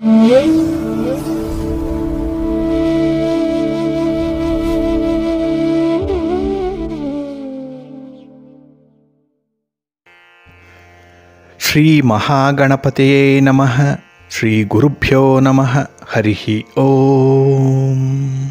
ಶ್ರೀ ಮಹಾಗಣಪತಿಯೇ ನಮಃ ಶ್ರೀ ಗುರುಭ್ಯೋ ನಮಃ ಹರಿ ಓಂ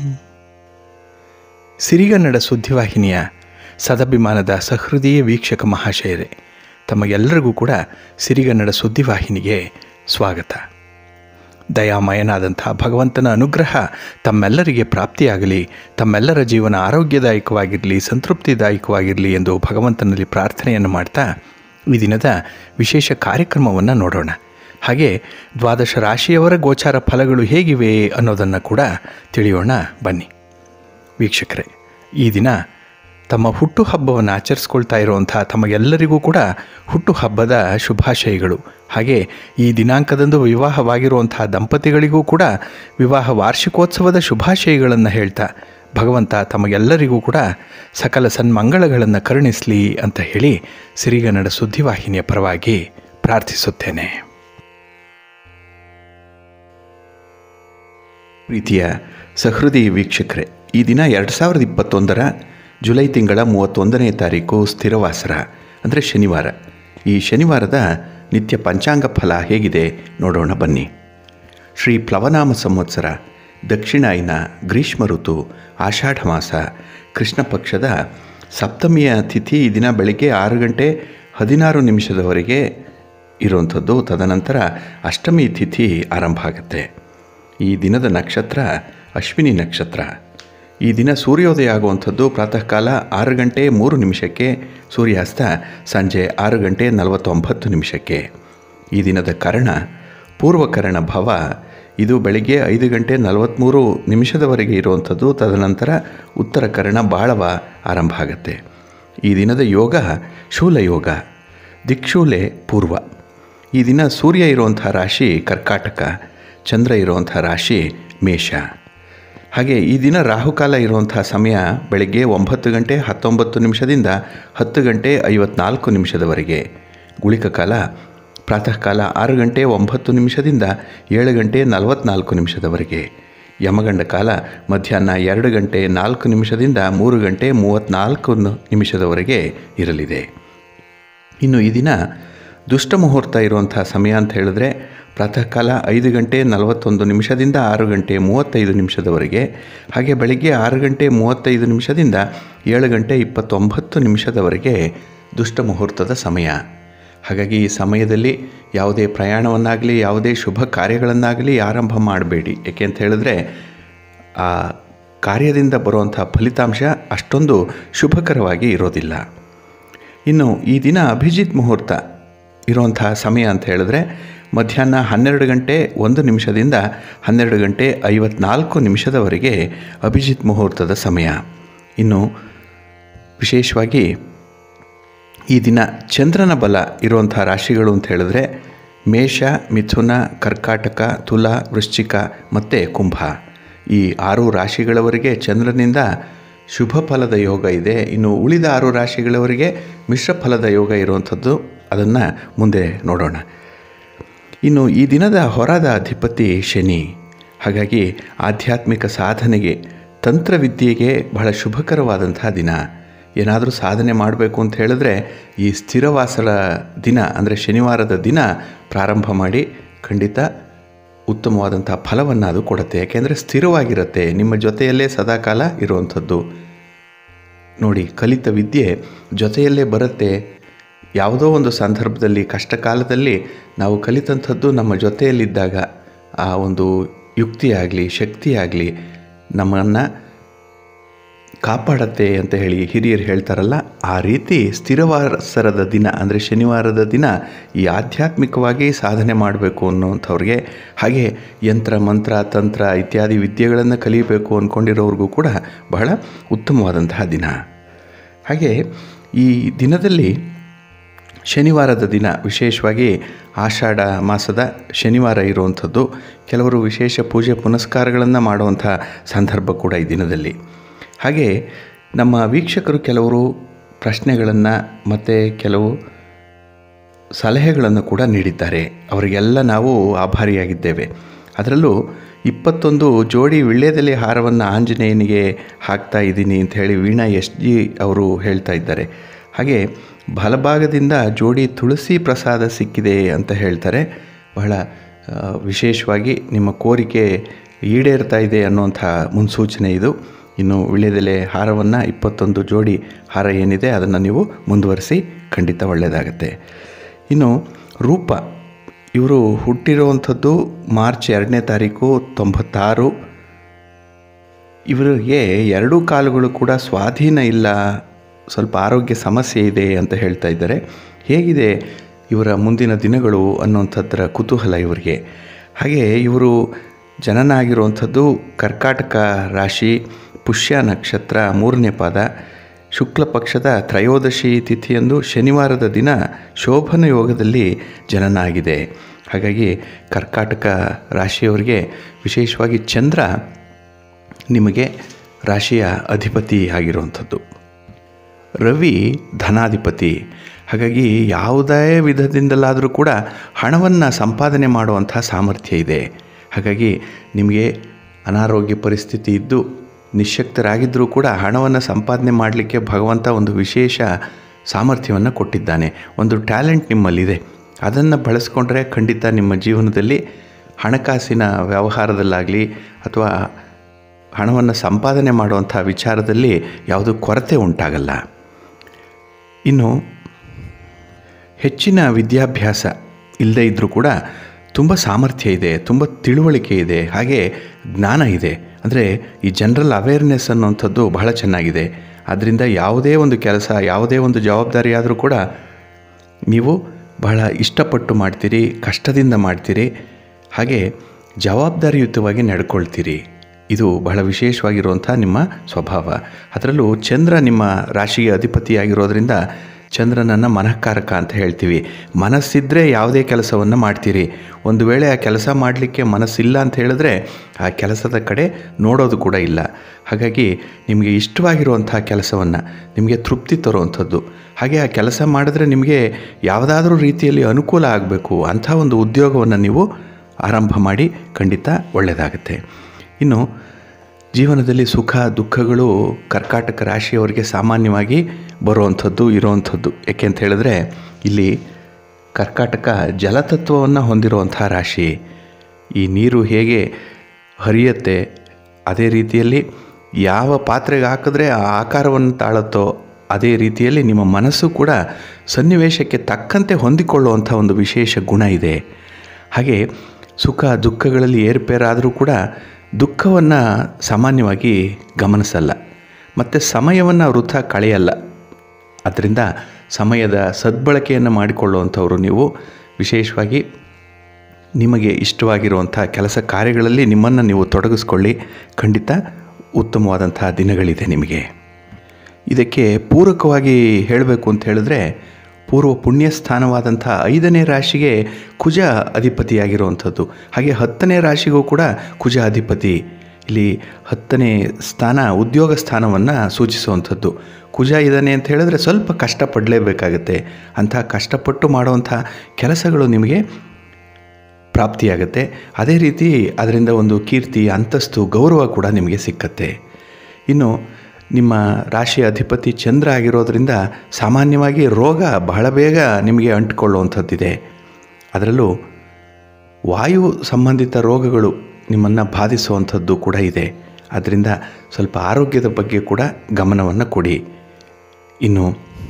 ಸಿರಿಗನ್ನಡ ಸುದ್ದಿವಾಹಿನಿಯ ಸದಭಿಮಾನದ ಸಹೃದಯ ವೀಕ್ಷಕ ಮಹಾಶಯರೇ ತಮಗೆಲ್ಲರಿಗೂ ಕೂಡ ಸಿರಿಗನ್ನಡ ಸುದ್ದಿವಾಹಿನಿಗೆ ಸ್ವಾಗತ ದಯಾಮಯನಾದಂಥ ಭಗವಂತನ ಅನುಗ್ರಹ ತಮ್ಮೆಲ್ಲರಿಗೆ ಪ್ರಾಪ್ತಿಯಾಗಲಿ ತಮ್ಮೆಲ್ಲರ ಜೀವನ ಆರೋಗ್ಯದಾಯಕವಾಗಿರಲಿ ಸಂತೃಪ್ತಿದಾಯಕವಾಗಿರಲಿ ಎಂದು ಭಗವಂತನಲ್ಲಿ ಪ್ರಾರ್ಥನೆಯನ್ನು ಮಾಡ್ತಾ ಈ ದಿನದ ವಿಶೇಷ ಕಾರ್ಯಕ್ರಮವನ್ನು ನೋಡೋಣ ಹಾಗೆ ದ್ವಾದಶ ರಾಶಿಯವರ ಗೋಚಾರ ಫಲಗಳು ಹೇಗಿವೆ ಅನ್ನೋದನ್ನು ಕೂಡ ತಿಳಿಯೋಣ ಬನ್ನಿ ವೀಕ್ಷಕರೇ ಈ ದಿನ ತಮ್ಮ ಹುಟ್ಟುಹಬ್ಬವನ್ನು ಆಚರಿಸ್ಕೊಳ್ತಾ ಇರುವಂಥ ತಮಗೆಲ್ಲರಿಗೂ ಕೂಡ ಹುಟ್ಟುಹಬ್ಬದ ಶುಭಾಶಯಗಳು ಹಾಗೆ ಈ ದಿನಾಂಕದಂದು ವಿವಾಹವಾಗಿರುವಂಥ ದಂಪತಿಗಳಿಗೂ ಕೂಡ ವಿವಾಹ ವಾರ್ಷಿಕೋತ್ಸವದ ಶುಭಾಶಯಗಳನ್ನು ಹೇಳ್ತಾ ಭಗವಂತ ತಮಗೆಲ್ಲರಿಗೂ ಕೂಡ ಸಕಲ ಸನ್ಮಂಗಳಗಳನ್ನು ಕರುಣಿಸಲಿ ಅಂತ ಹೇಳಿ ಸಿರಿಗನ್ನಡ ಸುದ್ದಿವಾಹಿನಿಯ ಪರವಾಗಿ ಪ್ರಾರ್ಥಿಸುತ್ತೇನೆ ಪ್ರೀತಿಯ ಸಹೃದಯ ವೀಕ್ಷಕರೇ ಈ ದಿನ ಎರಡು ಸಾವಿರದ ಇಪ್ಪತ್ತೊಂದರ ಜುಲೈ ತಿಂಗಳ ಮೂವತ್ತೊಂದನೇ ತಾರೀಕು ಸ್ಥಿರವಾಸರ ಅಂದರೆ ಶನಿವಾರ ಈ ಶನಿವಾರದ ನಿತ್ಯ ಪಂಚಾಂಗ ಫಲ ಹೇಗಿದೆ ನೋಡೋಣ ಬನ್ನಿ ಶ್ರೀ ಪ್ಲವನಾಮ ಸಂವತ್ಸರ ದಕ್ಷಿಣಾಯನ ಗ್ರೀಷ್ಮ ಋತು ಆಷಾಢ ಮಾಸ ಕೃಷ್ಣ ಪಕ್ಷದ ಸಪ್ತಮಿಯ ತಿಥಿ ಈ ದಿನ ಬೆಳಗ್ಗೆ ಆರು ಗಂಟೆ ಹದಿನಾರು ನಿಮಿಷದವರೆಗೆ ಇರುವಂಥದ್ದು ತದನಂತರ ಅಷ್ಟಮಿ ತಿಥಿ ಆರಂಭ ಆಗುತ್ತೆ ಈ ದಿನದ ನಕ್ಷತ್ರ ಅಶ್ವಿನಿ ನಕ್ಷತ್ರ ಈ ದಿನ ಸೂರ್ಯೋದಯ ಆಗುವಂಥದ್ದು ಪ್ರಾತಃ ಕಾಲ ಆರು ಗಂಟೆ ಮೂರು ನಿಮಿಷಕ್ಕೆ ಸೂರ್ಯಾಸ್ತ ಸಂಜೆ ಆರು ಗಂಟೆ ನಲವತ್ತೊಂಬತ್ತು ನಿಮಿಷಕ್ಕೆ ಈ ದಿನದ ಕರ್ಣ ಪೂರ್ವಕರ್ಣ ಭವ ಇದು ಬೆಳಿಗ್ಗೆ ಐದು ಗಂಟೆ ನಲವತ್ತ್ಮೂರು ನಿಮಿಷದವರೆಗೆ ಇರುವಂಥದ್ದು ತದನಂತರ ಉತ್ತರ ಕರ್ಣ ಬಾಳವ ಆರಂಭ ಆಗುತ್ತೆ ಈ ದಿನದ ಯೋಗ ಶೂಲಯೋಗ ದಿಕ್ಷೂಲೆ ಪೂರ್ವ ಈ ದಿನ ಸೂರ್ಯ ಇರುವಂಥ ರಾಶಿ ಕರ್ಕಾಟಕ ಚಂದ್ರ ಇರುವಂಥ ರಾಶಿ ಮೇಷ ಹಾಗೆ ಈ ದಿನ ರಾಹುಕಾಲ ಇರುವಂಥ ಸಮಯ ಬೆಳಗ್ಗೆ ಒಂಬತ್ತು ಗಂಟೆ ಹತ್ತೊಂಬತ್ತು ನಿಮಿಷದಿಂದ ಹತ್ತು ಗಂಟೆ ಐವತ್ನಾಲ್ಕು ನಿಮಿಷದವರೆಗೆ ಗುಳಿಕ ಕಾಲ ಪ್ರಾತಃ ಕಾಲ ಆರು ಗಂಟೆ ಒಂಬತ್ತು ನಿಮಿಷದಿಂದ ಏಳು ಗಂಟೆ ನಲವತ್ನಾಲ್ಕು ನಿಮಿಷದವರೆಗೆ ಯಮಗಂಡ ಕಾಲ ಮಧ್ಯಾಹ್ನ ಎರಡು ಗಂಟೆ ನಾಲ್ಕು ನಿಮಿಷದಿಂದ ಮೂರು ಗಂಟೆ ಮೂವತ್ತ್ನಾಲ್ಕು ನಿಮಿಷದವರೆಗೆ ಇರಲಿದೆ ಇನ್ನು ಈ ದಿನ ದುಷ್ಟ ಮುಹೂರ್ತ ಇರುವಂಥ ಸಮಯ ಅಂತ ಹೇಳಿದ್ರೆ ಪ್ರಾತಃ ಕಾಲ ಐದು ಗಂಟೆ ನಲವತ್ತೊಂದು ನಿಮಿಷದಿಂದ ಆರು ಗಂಟೆ ಮೂವತ್ತೈದು ನಿಮಿಷದವರೆಗೆ ಹಾಗೆ ಬೆಳಗ್ಗೆ ಆರು ಗಂಟೆ ಮೂವತ್ತೈದು ನಿಮಿಷದಿಂದ ಏಳು ಗಂಟೆ ಇಪ್ಪತ್ತೊಂಬತ್ತು ನಿಮಿಷದವರೆಗೆ ದುಷ್ಟ ಮುಹೂರ್ತದ ಸಮಯ ಹಾಗಾಗಿ ಈ ಸಮಯದಲ್ಲಿ ಯಾವುದೇ ಪ್ರಯಾಣವನ್ನಾಗಲಿ ಯಾವುದೇ ಶುಭ ಕಾರ್ಯಗಳನ್ನಾಗಲಿ ಆರಂಭ ಮಾಡಬೇಡಿ ಏಕೆ ಅಂತ ಹೇಳಿದ್ರೆ ಆ ಕಾರ್ಯದಿಂದ ಬರುವಂಥ ಫಲಿತಾಂಶ ಅಷ್ಟೊಂದು ಶುಭಕರವಾಗಿ ಇರೋದಿಲ್ಲ ಇನ್ನು ಈ ದಿನ ಅಭಿಜಿತ್ ಮುಹೂರ್ತ ಇರುವಂಥ ಸಮಯ ಅಂತ ಹೇಳಿದ್ರೆ ಮಧ್ಯಾಹ್ನ ಹನ್ನೆರಡು ಗಂಟೆ ಒಂದು ನಿಮಿಷದಿಂದ ಹನ್ನೆರಡು ಗಂಟೆ ಐವತ್ನಾಲ್ಕು ನಿಮಿಷದವರೆಗೆ ಅಭಿಜಿತ್ ಮುಹೂರ್ತದ ಸಮಯ ಇನ್ನು ವಿಶೇಷವಾಗಿ ಈ ದಿನ ಚಂದ್ರನ ಬಲ ಇರುವಂಥ ರಾಶಿಗಳು ಅಂತ ಹೇಳಿದ್ರೆ ಮೇಷ ಮಿಥುನ ಕರ್ಕಾಟಕ ತುಲಾ ವೃಶ್ಚಿಕ ಮತ್ತು ಕುಂಭ ಈ ಆರು ರಾಶಿಗಳವರೆಗೆ ಚಂದ್ರನಿಂದ ಶುಭ ಫಲದ ಯೋಗ ಇದೆ ಇನ್ನು ಉಳಿದ ಆರು ರಾಶಿಗಳವರೆಗೆ ಮಿಶ್ರ ಫಲದ ಯೋಗ ಇರುವಂಥದ್ದು ಅದನ್ನು ಮುಂದೆ ನೋಡೋಣ ಇನ್ನು ಈ ದಿನದ ಹೊರದ ಅಧಿಪತಿ ಶನಿ ಹಾಗಾಗಿ ಆಧ್ಯಾತ್ಮಿಕ ಸಾಧನೆಗೆ ತಂತ್ರವಿದ್ಯೆಗೆ ಬಹಳ ಶುಭಕರವಾದಂತಹ ದಿನ ಏನಾದರೂ ಸಾಧನೆ ಮಾಡಬೇಕು ಅಂತ ಹೇಳಿದ್ರೆ ಈ ಸ್ಥಿರವಾಸರ ದಿನ ಅಂದರೆ ಶನಿವಾರದ ದಿನ ಪ್ರಾರಂಭ ಮಾಡಿ ಖಂಡಿತ ಉತ್ತಮವಾದಂಥ ಫಲವನ್ನು ಅದು ಕೊಡುತ್ತೆ ಯಾಕೆಂದರೆ ಸ್ಥಿರವಾಗಿರುತ್ತೆ ನಿಮ್ಮ ಜೊತೆಯಲ್ಲೇ ಸದಾಕಾಲ ಇರುವಂಥದ್ದು ನೋಡಿ ಕಲಿತ ವಿದ್ಯೆ ಜೊತೆಯಲ್ಲೇ ಬರುತ್ತೆ ಯಾವುದೋ ಒಂದು ಸಂದರ್ಭದಲ್ಲಿ ಕಷ್ಟ ಕಾಲದಲ್ಲಿ ನಾವು ಕಲಿತಂಥದ್ದು ನಮ್ಮ ಜೊತೆಯಲ್ಲಿದ್ದಾಗ ಆ ಒಂದು ಯುಕ್ತಿಯಾಗಲಿ ಶಕ್ತಿಯಾಗಲಿ ನಮ್ಮನ್ನು ಕಾಪಾಡತ್ತೆ ಅಂತ ಹೇಳಿ ಹಿರಿಯರು ಹೇಳ್ತಾರಲ್ಲ ಆ ರೀತಿ ಸ್ಥಿರವಾಸರದ ದಿನ ಅಂದರೆ ಶನಿವಾರದ ದಿನ ಈ ಆಧ್ಯಾತ್ಮಿಕವಾಗಿ ಸಾಧನೆ ಮಾಡಬೇಕು ಅನ್ನೋಂಥವ್ರಿಗೆ ಹಾಗೆ ಯಂತ್ರ ಮಂತ್ರ ತಂತ್ರ ಇತ್ಯಾದಿ ವಿದ್ಯೆಗಳನ್ನು ಕಲಿಯಬೇಕು ಅಂದ್ಕೊಂಡಿರೋರಿಗೂ ಕೂಡ ಬಹಳ ಉತ್ತಮವಾದಂತಹ ದಿನ ಹಾಗೆ ಈ ದಿನದಲ್ಲಿ ಶನಿವಾರದ ದಿನ ವಿಶೇಷವಾಗಿ ಆಷಾಢ ಮಾಸದ ಶನಿವಾರ ಇರುವಂಥದ್ದು ಕೆಲವರು ವಿಶೇಷ ಪೂಜೆ ಪುನಸ್ಕಾರಗಳನ್ನು ಮಾಡುವಂಥ ಸಂದರ್ಭ ಕೂಡ ಈ ದಿನದಲ್ಲಿ ಹಾಗೆ ನಮ್ಮ ವೀಕ್ಷಕರು ಕೆಲವರು ಪ್ರಶ್ನೆಗಳನ್ನು ಮತ್ತು ಕೆಲವು ಸಲಹೆಗಳನ್ನು ಕೂಡ ನೀಡಿದ್ದಾರೆ ಅವರಿಗೆಲ್ಲ ನಾವು ಆಭಾರಿಯಾಗಿದ್ದೇವೆ ಅದರಲ್ಲೂ ಇಪ್ಪತ್ತೊಂದು ಜೋಡಿ ವಿಳ್ಯದೆಲೆ ಹಾರವನ್ನು ಆಂಜನೇಯನಿಗೆ ಹಾಕ್ತಾ ಇದ್ದೀನಿ ಅಂತ ಹೇಳಿ ವೀಣಾ ಎಸ್ ಜಿ ಅವರು ಹೇಳ್ತಾ ಇದ್ದಾರೆ ಹಾಗೆ ಬಲಭಾಗದಿಂದ ಜೋಡಿ ತುಳಸಿ ಪ್ರಸಾದ ಸಿಕ್ಕಿದೆ ಅಂತ ಹೇಳ್ತಾರೆ ಬಹಳ ಆ, ವಿಶೇಷವಾಗಿ ನಿಮ್ಮ ಕೋರಿಕೆ ಈಡೇರ್ತಾ ಇದೆ ಅನ್ನುವಂಥ ಮುನ್ಸೂಚನೆ ಇದು ಇನ್ನು ವಿಳ್ಯದೆಲೆ ಹಾರವನ್ನು ಇಪ್ಪತ್ತೊಂದು ಜೋಡಿ ಹಾರ ಏನಿದೆ ಅದನ್ನು ನೀವು ಮುಂದುವರಿಸಿ ಖಂಡಿತ ಒಳ್ಳೆಯದಾಗತ್ತೆ ಇನ್ನು ರೂಪ ಇವರು ಹುಟ್ಟಿರುವಂಥದ್ದು ಮಾರ್ಚ್ ಎರಡನೇ ತಾರೀಕು ತೊಂಬತ್ತಾರು ಇವರಿಗೆ ಎರಡೂ ಕಾಲುಗಳು ಕೂಡ ಸ್ವಾಧೀನ ಇಲ್ಲ ಸ್ವಲ್ಪ ಆರೋಗ್ಯ ಸಮಸ್ಯೆ ಇದೆ ಅಂತ ಹೇಳ್ತಾ ಇದ್ದಾರೆ ಹೇಗಿದೆ ಇವರ ಮುಂದಿನ ದಿನಗಳು ಅನ್ನುವಂಥದ್ದರ ಕುತೂಹಲ ಇವರಿಗೆ ಹಾಗೆ ಇವರು ಜನನ ಆಗಿರುವಂಥದ್ದು ಕರ್ಕಾಟಕ ರಾಶಿ ಪುಷ್ಯ ನಕ್ಷತ್ರ ಮೂರನೇ ಪಾದ ಶುಕ್ಲ ಪಕ್ಷದ ತ್ರಯೋದಶಿ ತಿಥಿಯಂದು ಶನಿವಾರದ ದಿನ ಶೋಭನ ಯೋಗದಲ್ಲಿ ಜನನ ಆಗಿದೆ ಹಾಗಾಗಿ ಕರ್ಕಾಟಕ ರಾಶಿಯವರಿಗೆ ವಿಶೇಷವಾಗಿ ಚಂದ್ರ ನಿಮಗೆ ರಾಶಿಯ ಅಧಿಪತಿ ಆಗಿರುವಂಥದ್ದು ರವಿ ಧನಾಧಿಪತಿ ಹಾಗಾಗಿ ಯಾವುದೇ ವಿಧದಿಂದಲಾದರೂ ಕೂಡ ಹಣವನ್ನು ಸಂಪಾದನೆ ಮಾಡುವಂಥ ಸಾಮರ್ಥ್ಯ ಇದೆ ಹಾಗಾಗಿ ನಿಮಗೆ ಅನಾರೋಗ್ಯ ಪರಿಸ್ಥಿತಿ ಇದ್ದು ನಿಶ್ಶಕ್ತರಾಗಿದ್ದರೂ ಕೂಡ ಹಣವನ್ನು ಸಂಪಾದನೆ ಮಾಡಲಿಕ್ಕೆ ಭಗವಂತ ಒಂದು ವಿಶೇಷ ಸಾಮರ್ಥ್ಯವನ್ನು ಕೊಟ್ಟಿದ್ದಾನೆ ಒಂದು ಟ್ಯಾಲೆಂಟ್ ನಿಮ್ಮಲ್ಲಿದೆ ಅದನ್ನು ಬಳಸ್ಕೊಂಡ್ರೆ ಖಂಡಿತ ನಿಮ್ಮ ಜೀವನದಲ್ಲಿ ಹಣಕಾಸಿನ ವ್ಯವಹಾರದಲ್ಲಾಗಲಿ ಅಥವಾ ಹಣವನ್ನು ಸಂಪಾದನೆ ಮಾಡುವಂಥ ವಿಚಾರದಲ್ಲಿ ಯಾವುದೂ ಕೊರತೆ ಉಂಟಾಗಲ್ಲ ಇನ್ನು ಹೆಚ್ಚಿನ ವಿದ್ಯಾಭ್ಯಾಸ ಇಲ್ಲದೇ ಇದ್ದರೂ ಕೂಡ ತುಂಬ ಸಾಮರ್ಥ್ಯ ಇದೆ ತುಂಬ ತಿಳುವಳಿಕೆ ಇದೆ ಹಾಗೆ ಜ್ಞಾನ ಇದೆ ಅಂದರೆ ಈ ಜನರಲ್ ಅವೇರ್ನೆಸ್ ಅನ್ನುವಂಥದ್ದು ಬಹಳ ಚೆನ್ನಾಗಿದೆ ಆದ್ದರಿಂದ ಯಾವುದೇ ಒಂದು ಕೆಲಸ ಯಾವುದೇ ಒಂದು ಜವಾಬ್ದಾರಿ ಆದರೂ ಕೂಡ ನೀವು ಬಹಳ ಇಷ್ಟಪಟ್ಟು ಮಾಡ್ತೀರಿ ಕಷ್ಟದಿಂದ ಮಾಡ್ತೀರಿ ಹಾಗೆ ಜವಾಬ್ದಾರಿಯುತವಾಗಿ ನಡ್ಕೊಳ್ತೀರಿ ಇದು ಬಹಳ ವಿಶೇಷವಾಗಿರುವಂಥ ನಿಮ್ಮ ಸ್ವಭಾವ ಅದರಲ್ಲೂ ಚಂದ್ರ ನಿಮ್ಮ ರಾಶಿಗೆ ಅಧಿಪತಿಯಾಗಿರೋದ್ರಿಂದ ಚಂದ್ರನನ್ನು ಮನಃಕಾರಕ ಅಂತ ಹೇಳ್ತೀವಿ ಮನಸ್ಸಿದ್ದರೆ ಯಾವುದೇ ಕೆಲಸವನ್ನು ಮಾಡ್ತೀರಿ ಒಂದು ವೇಳೆ ಆ ಕೆಲಸ ಮಾಡಲಿಕ್ಕೆ ಮನಸ್ಸಿಲ್ಲ ಅಂತ ಹೇಳಿದ್ರೆ ಆ ಕೆಲಸದ ಕಡೆ ನೋಡೋದು ಕೂಡ ಇಲ್ಲ ಹಾಗಾಗಿ ನಿಮಗೆ ಇಷ್ಟವಾಗಿರುವಂಥ ಕೆಲಸವನ್ನು ನಿಮಗೆ ತೃಪ್ತಿ ತರುವಂಥದ್ದು ಹಾಗೆ ಆ ಕೆಲಸ ಮಾಡಿದ್ರೆ ನಿಮಗೆ ಯಾವುದಾದ್ರೂ ರೀತಿಯಲ್ಲಿ ಅನುಕೂಲ ಆಗಬೇಕು ಅಂಥ ಒಂದು ಉದ್ಯೋಗವನ್ನು ನೀವು ಆರಂಭ ಮಾಡಿ ಖಂಡಿತ ಒಳ್ಳೆಯದಾಗುತ್ತೆ ಇನ್ನು ಜೀವನದಲ್ಲಿ ಸುಖ ದುಃಖಗಳು ಕರ್ಕಾಟಕ ರಾಶಿಯವರಿಗೆ ಸಾಮಾನ್ಯವಾಗಿ ಬರುವಂಥದ್ದು ಇರುವಂಥದ್ದು ಏಕೆ ಅಂತ ಹೇಳಿದ್ರೆ ಇಲ್ಲಿ ಕರ್ಕಾಟಕ ಜಲತತ್ವವನ್ನು ಹೊಂದಿರುವಂಥ ರಾಶಿ ಈ ನೀರು ಹೇಗೆ ಹರಿಯುತ್ತೆ ಅದೇ ರೀತಿಯಲ್ಲಿ ಯಾವ ಪಾತ್ರೆಗೆ ಹಾಕಿದ್ರೆ ಆ ಆಕಾರವನ್ನು ತಾಳುತ್ತೋ ಅದೇ ರೀತಿಯಲ್ಲಿ ನಿಮ್ಮ ಮನಸ್ಸು ಕೂಡ ಸನ್ನಿವೇಶಕ್ಕೆ ತಕ್ಕಂತೆ ಹೊಂದಿಕೊಳ್ಳುವಂಥ ಒಂದು ವಿಶೇಷ ಗುಣ ಇದೆ ಹಾಗೆ ಸುಖ ದುಃಖಗಳಲ್ಲಿ ಏರುಪೇರಾದರೂ ಕೂಡ ದುಃಖವನ್ನು ಸಾಮಾನ್ಯವಾಗಿ ಗಮನಿಸಲ್ಲ ಮತ್ತು ಸಮಯವನ್ನು ವೃಥ ಕಳೆಯಲ್ಲ ಅದರಿಂದ ಸಮಯದ ಸದ್ಬಳಕೆಯನ್ನು ಮಾಡಿಕೊಳ್ಳುವಂಥವರು ನೀವು ವಿಶೇಷವಾಗಿ ನಿಮಗೆ ಇಷ್ಟವಾಗಿರುವಂಥ ಕೆಲಸ ಕಾರ್ಯಗಳಲ್ಲಿ ನಿಮ್ಮನ್ನು ನೀವು ತೊಡಗಿಸ್ಕೊಳ್ಳಿ ಖಂಡಿತ ಉತ್ತಮವಾದಂಥ ದಿನಗಳಿದೆ ನಿಮಗೆ ಇದಕ್ಕೆ ಪೂರಕವಾಗಿ ಹೇಳಬೇಕು ಅಂತ ಹೇಳಿದ್ರೆ ಪೂರ್ವ ಪುಣ್ಯ ಸ್ಥಾನವಾದಂಥ ಐದನೇ ರಾಶಿಗೆ ಕುಜ ಅಧಿಪತಿಯಾಗಿರುವಂಥದ್ದು ಹಾಗೆ ಹತ್ತನೇ ರಾಶಿಗೂ ಕೂಡ ಕುಜ ಅಧಿಪತಿ ಇಲ್ಲಿ ಹತ್ತನೇ ಸ್ಥಾನ ಉದ್ಯೋಗ ಸ್ಥಾನವನ್ನು ಸೂಚಿಸುವಂಥದ್ದು ಕುಜ ಇದ್ದಾನೆ ಅಂತ ಹೇಳಿದ್ರೆ ಸ್ವಲ್ಪ ಕಷ್ಟಪಡಲೇಬೇಕಾಗತ್ತೆ ಅಂಥ ಕಷ್ಟಪಟ್ಟು ಮಾಡುವಂಥ ಕೆಲಸಗಳು ನಿಮಗೆ ಪ್ರಾಪ್ತಿಯಾಗುತ್ತೆ ಅದೇ ರೀತಿ ಅದರಿಂದ ಒಂದು ಕೀರ್ತಿ ಅಂತಸ್ತು ಗೌರವ ಕೂಡ ನಿಮಗೆ ಸಿಕ್ಕತ್ತೆ ಇನ್ನು ನಿಮ್ಮ ರಾಶಿಯ ಅಧಿಪತಿ ಚಂದ್ರ ಆಗಿರೋದ್ರಿಂದ ಸಾಮಾನ್ಯವಾಗಿ ರೋಗ ಬಹಳ ಬೇಗ ನಿಮಗೆ ಅಂಟಿಕೊಳ್ಳುವಂಥದ್ದಿದೆ ಅದರಲ್ಲೂ ವಾಯು ಸಂಬಂಧಿತ ರೋಗಗಳು ನಿಮ್ಮನ್ನು ಬಾಧಿಸುವಂಥದ್ದು ಕೂಡ ಇದೆ ಅದರಿಂದ ಸ್ವಲ್ಪ ಆರೋಗ್ಯದ ಬಗ್ಗೆ ಕೂಡ ಗಮನವನ್ನು ಕೊಡಿ ಇನ್ನು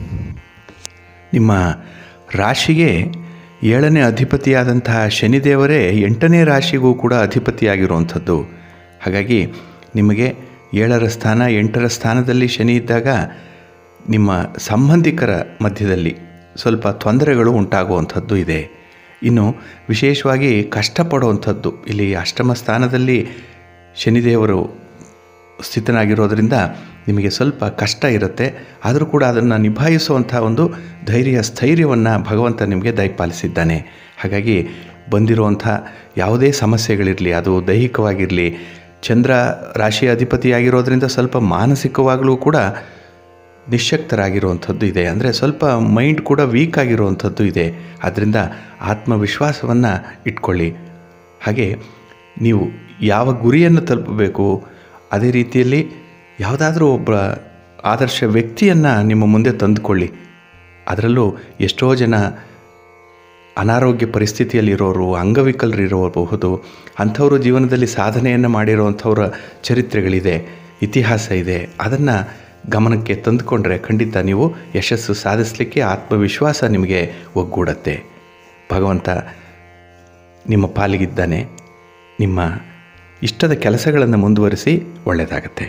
ನಿಮ್ಮ ರಾಶಿಗೆ ಏಳನೇ ಅಧಿಪತಿಯಾದಂತಹ ಶನಿದೇವರೇ ಎಂಟನೇ ರಾಶಿಗೂ ಕೂಡ ಅಧಿಪತಿಯಾಗಿರುವಂಥದ್ದು ಹಾಗಾಗಿ ನಿಮಗೆ ಏಳರ ಸ್ಥಾನ ಎಂಟರ ಸ್ಥಾನದಲ್ಲಿ ಶನಿ ಇದ್ದಾಗ ನಿಮ್ಮ ಸಂಬಂಧಿಕರ ಮಧ್ಯದಲ್ಲಿ ಸ್ವಲ್ಪ ತೊಂದರೆಗಳು ಉಂಟಾಗುವಂಥದ್ದು ಇದೆ ಇನ್ನು ವಿಶೇಷವಾಗಿ ಕಷ್ಟಪಡುವಂಥದ್ದು ಇಲ್ಲಿ ಅಷ್ಟಮ ಸ್ಥಾನದಲ್ಲಿ ಶನಿದೇವರು ಸ್ಥಿತನಾಗಿರೋದ್ರಿಂದ ನಿಮಗೆ ಸ್ವಲ್ಪ ಕಷ್ಟ ಇರುತ್ತೆ ಆದರೂ ಕೂಡ ಅದನ್ನು ನಿಭಾಯಿಸುವಂಥ ಒಂದು ಧೈರ್ಯ ಸ್ಥೈರ್ಯವನ್ನು ಭಗವಂತ ನಿಮಗೆ ದಯಪಾಲಿಸಿದ್ದಾನೆ ಹಾಗಾಗಿ ಬಂದಿರುವಂಥ ಯಾವುದೇ ಸಮಸ್ಯೆಗಳಿರಲಿ ಅದು ದೈಹಿಕವಾಗಿರಲಿ ಚಂದ್ರ ರಾಶಿ ಅಧಿಪತಿಯಾಗಿರೋದ್ರಿಂದ ಸ್ವಲ್ಪ ಮಾನಸಿಕವಾಗಲೂ ಕೂಡ ನಿಶ್ಶಕ್ತರಾಗಿರುವಂಥದ್ದು ಇದೆ ಅಂದರೆ ಸ್ವಲ್ಪ ಮೈಂಡ್ ಕೂಡ ವೀಕ್ ಆಗಿರುವಂಥದ್ದು ಇದೆ ಆದ್ದರಿಂದ ಆತ್ಮವಿಶ್ವಾಸವನ್ನು ಇಟ್ಕೊಳ್ಳಿ ಹಾಗೆ ನೀವು ಯಾವ ಗುರಿಯನ್ನು ತಲುಪಬೇಕು ಅದೇ ರೀತಿಯಲ್ಲಿ ಯಾವುದಾದ್ರೂ ಒಬ್ಬ ಆದರ್ಶ ವ್ಯಕ್ತಿಯನ್ನು ನಿಮ್ಮ ಮುಂದೆ ತಂದುಕೊಳ್ಳಿ ಅದರಲ್ಲೂ ಎಷ್ಟೋ ಜನ ಅನಾರೋಗ್ಯ ಪರಿಸ್ಥಿತಿಯಲ್ಲಿರೋರು ಅಂಗವಿಕಲರಿರಬಹುದು ಅಂಥವರು ಜೀವನದಲ್ಲಿ ಸಾಧನೆಯನ್ನು ಮಾಡಿರೋವಂಥವ್ರ ಚರಿತ್ರೆಗಳಿದೆ ಇತಿಹಾಸ ಇದೆ ಅದನ್ನು ಗಮನಕ್ಕೆ ತಂದುಕೊಂಡ್ರೆ ಖಂಡಿತ ನೀವು ಯಶಸ್ಸು ಸಾಧಿಸಲಿಕ್ಕೆ ಆತ್ಮವಿಶ್ವಾಸ ನಿಮಗೆ ಒಗ್ಗೂಡತ್ತೆ ಭಗವಂತ ನಿಮ್ಮ ಪಾಲಿಗಿದ್ದಾನೆ ನಿಮ್ಮ ಇಷ್ಟದ ಕೆಲಸಗಳನ್ನು ಮುಂದುವರಿಸಿ ಒಳ್ಳೆಯದಾಗತ್ತೆ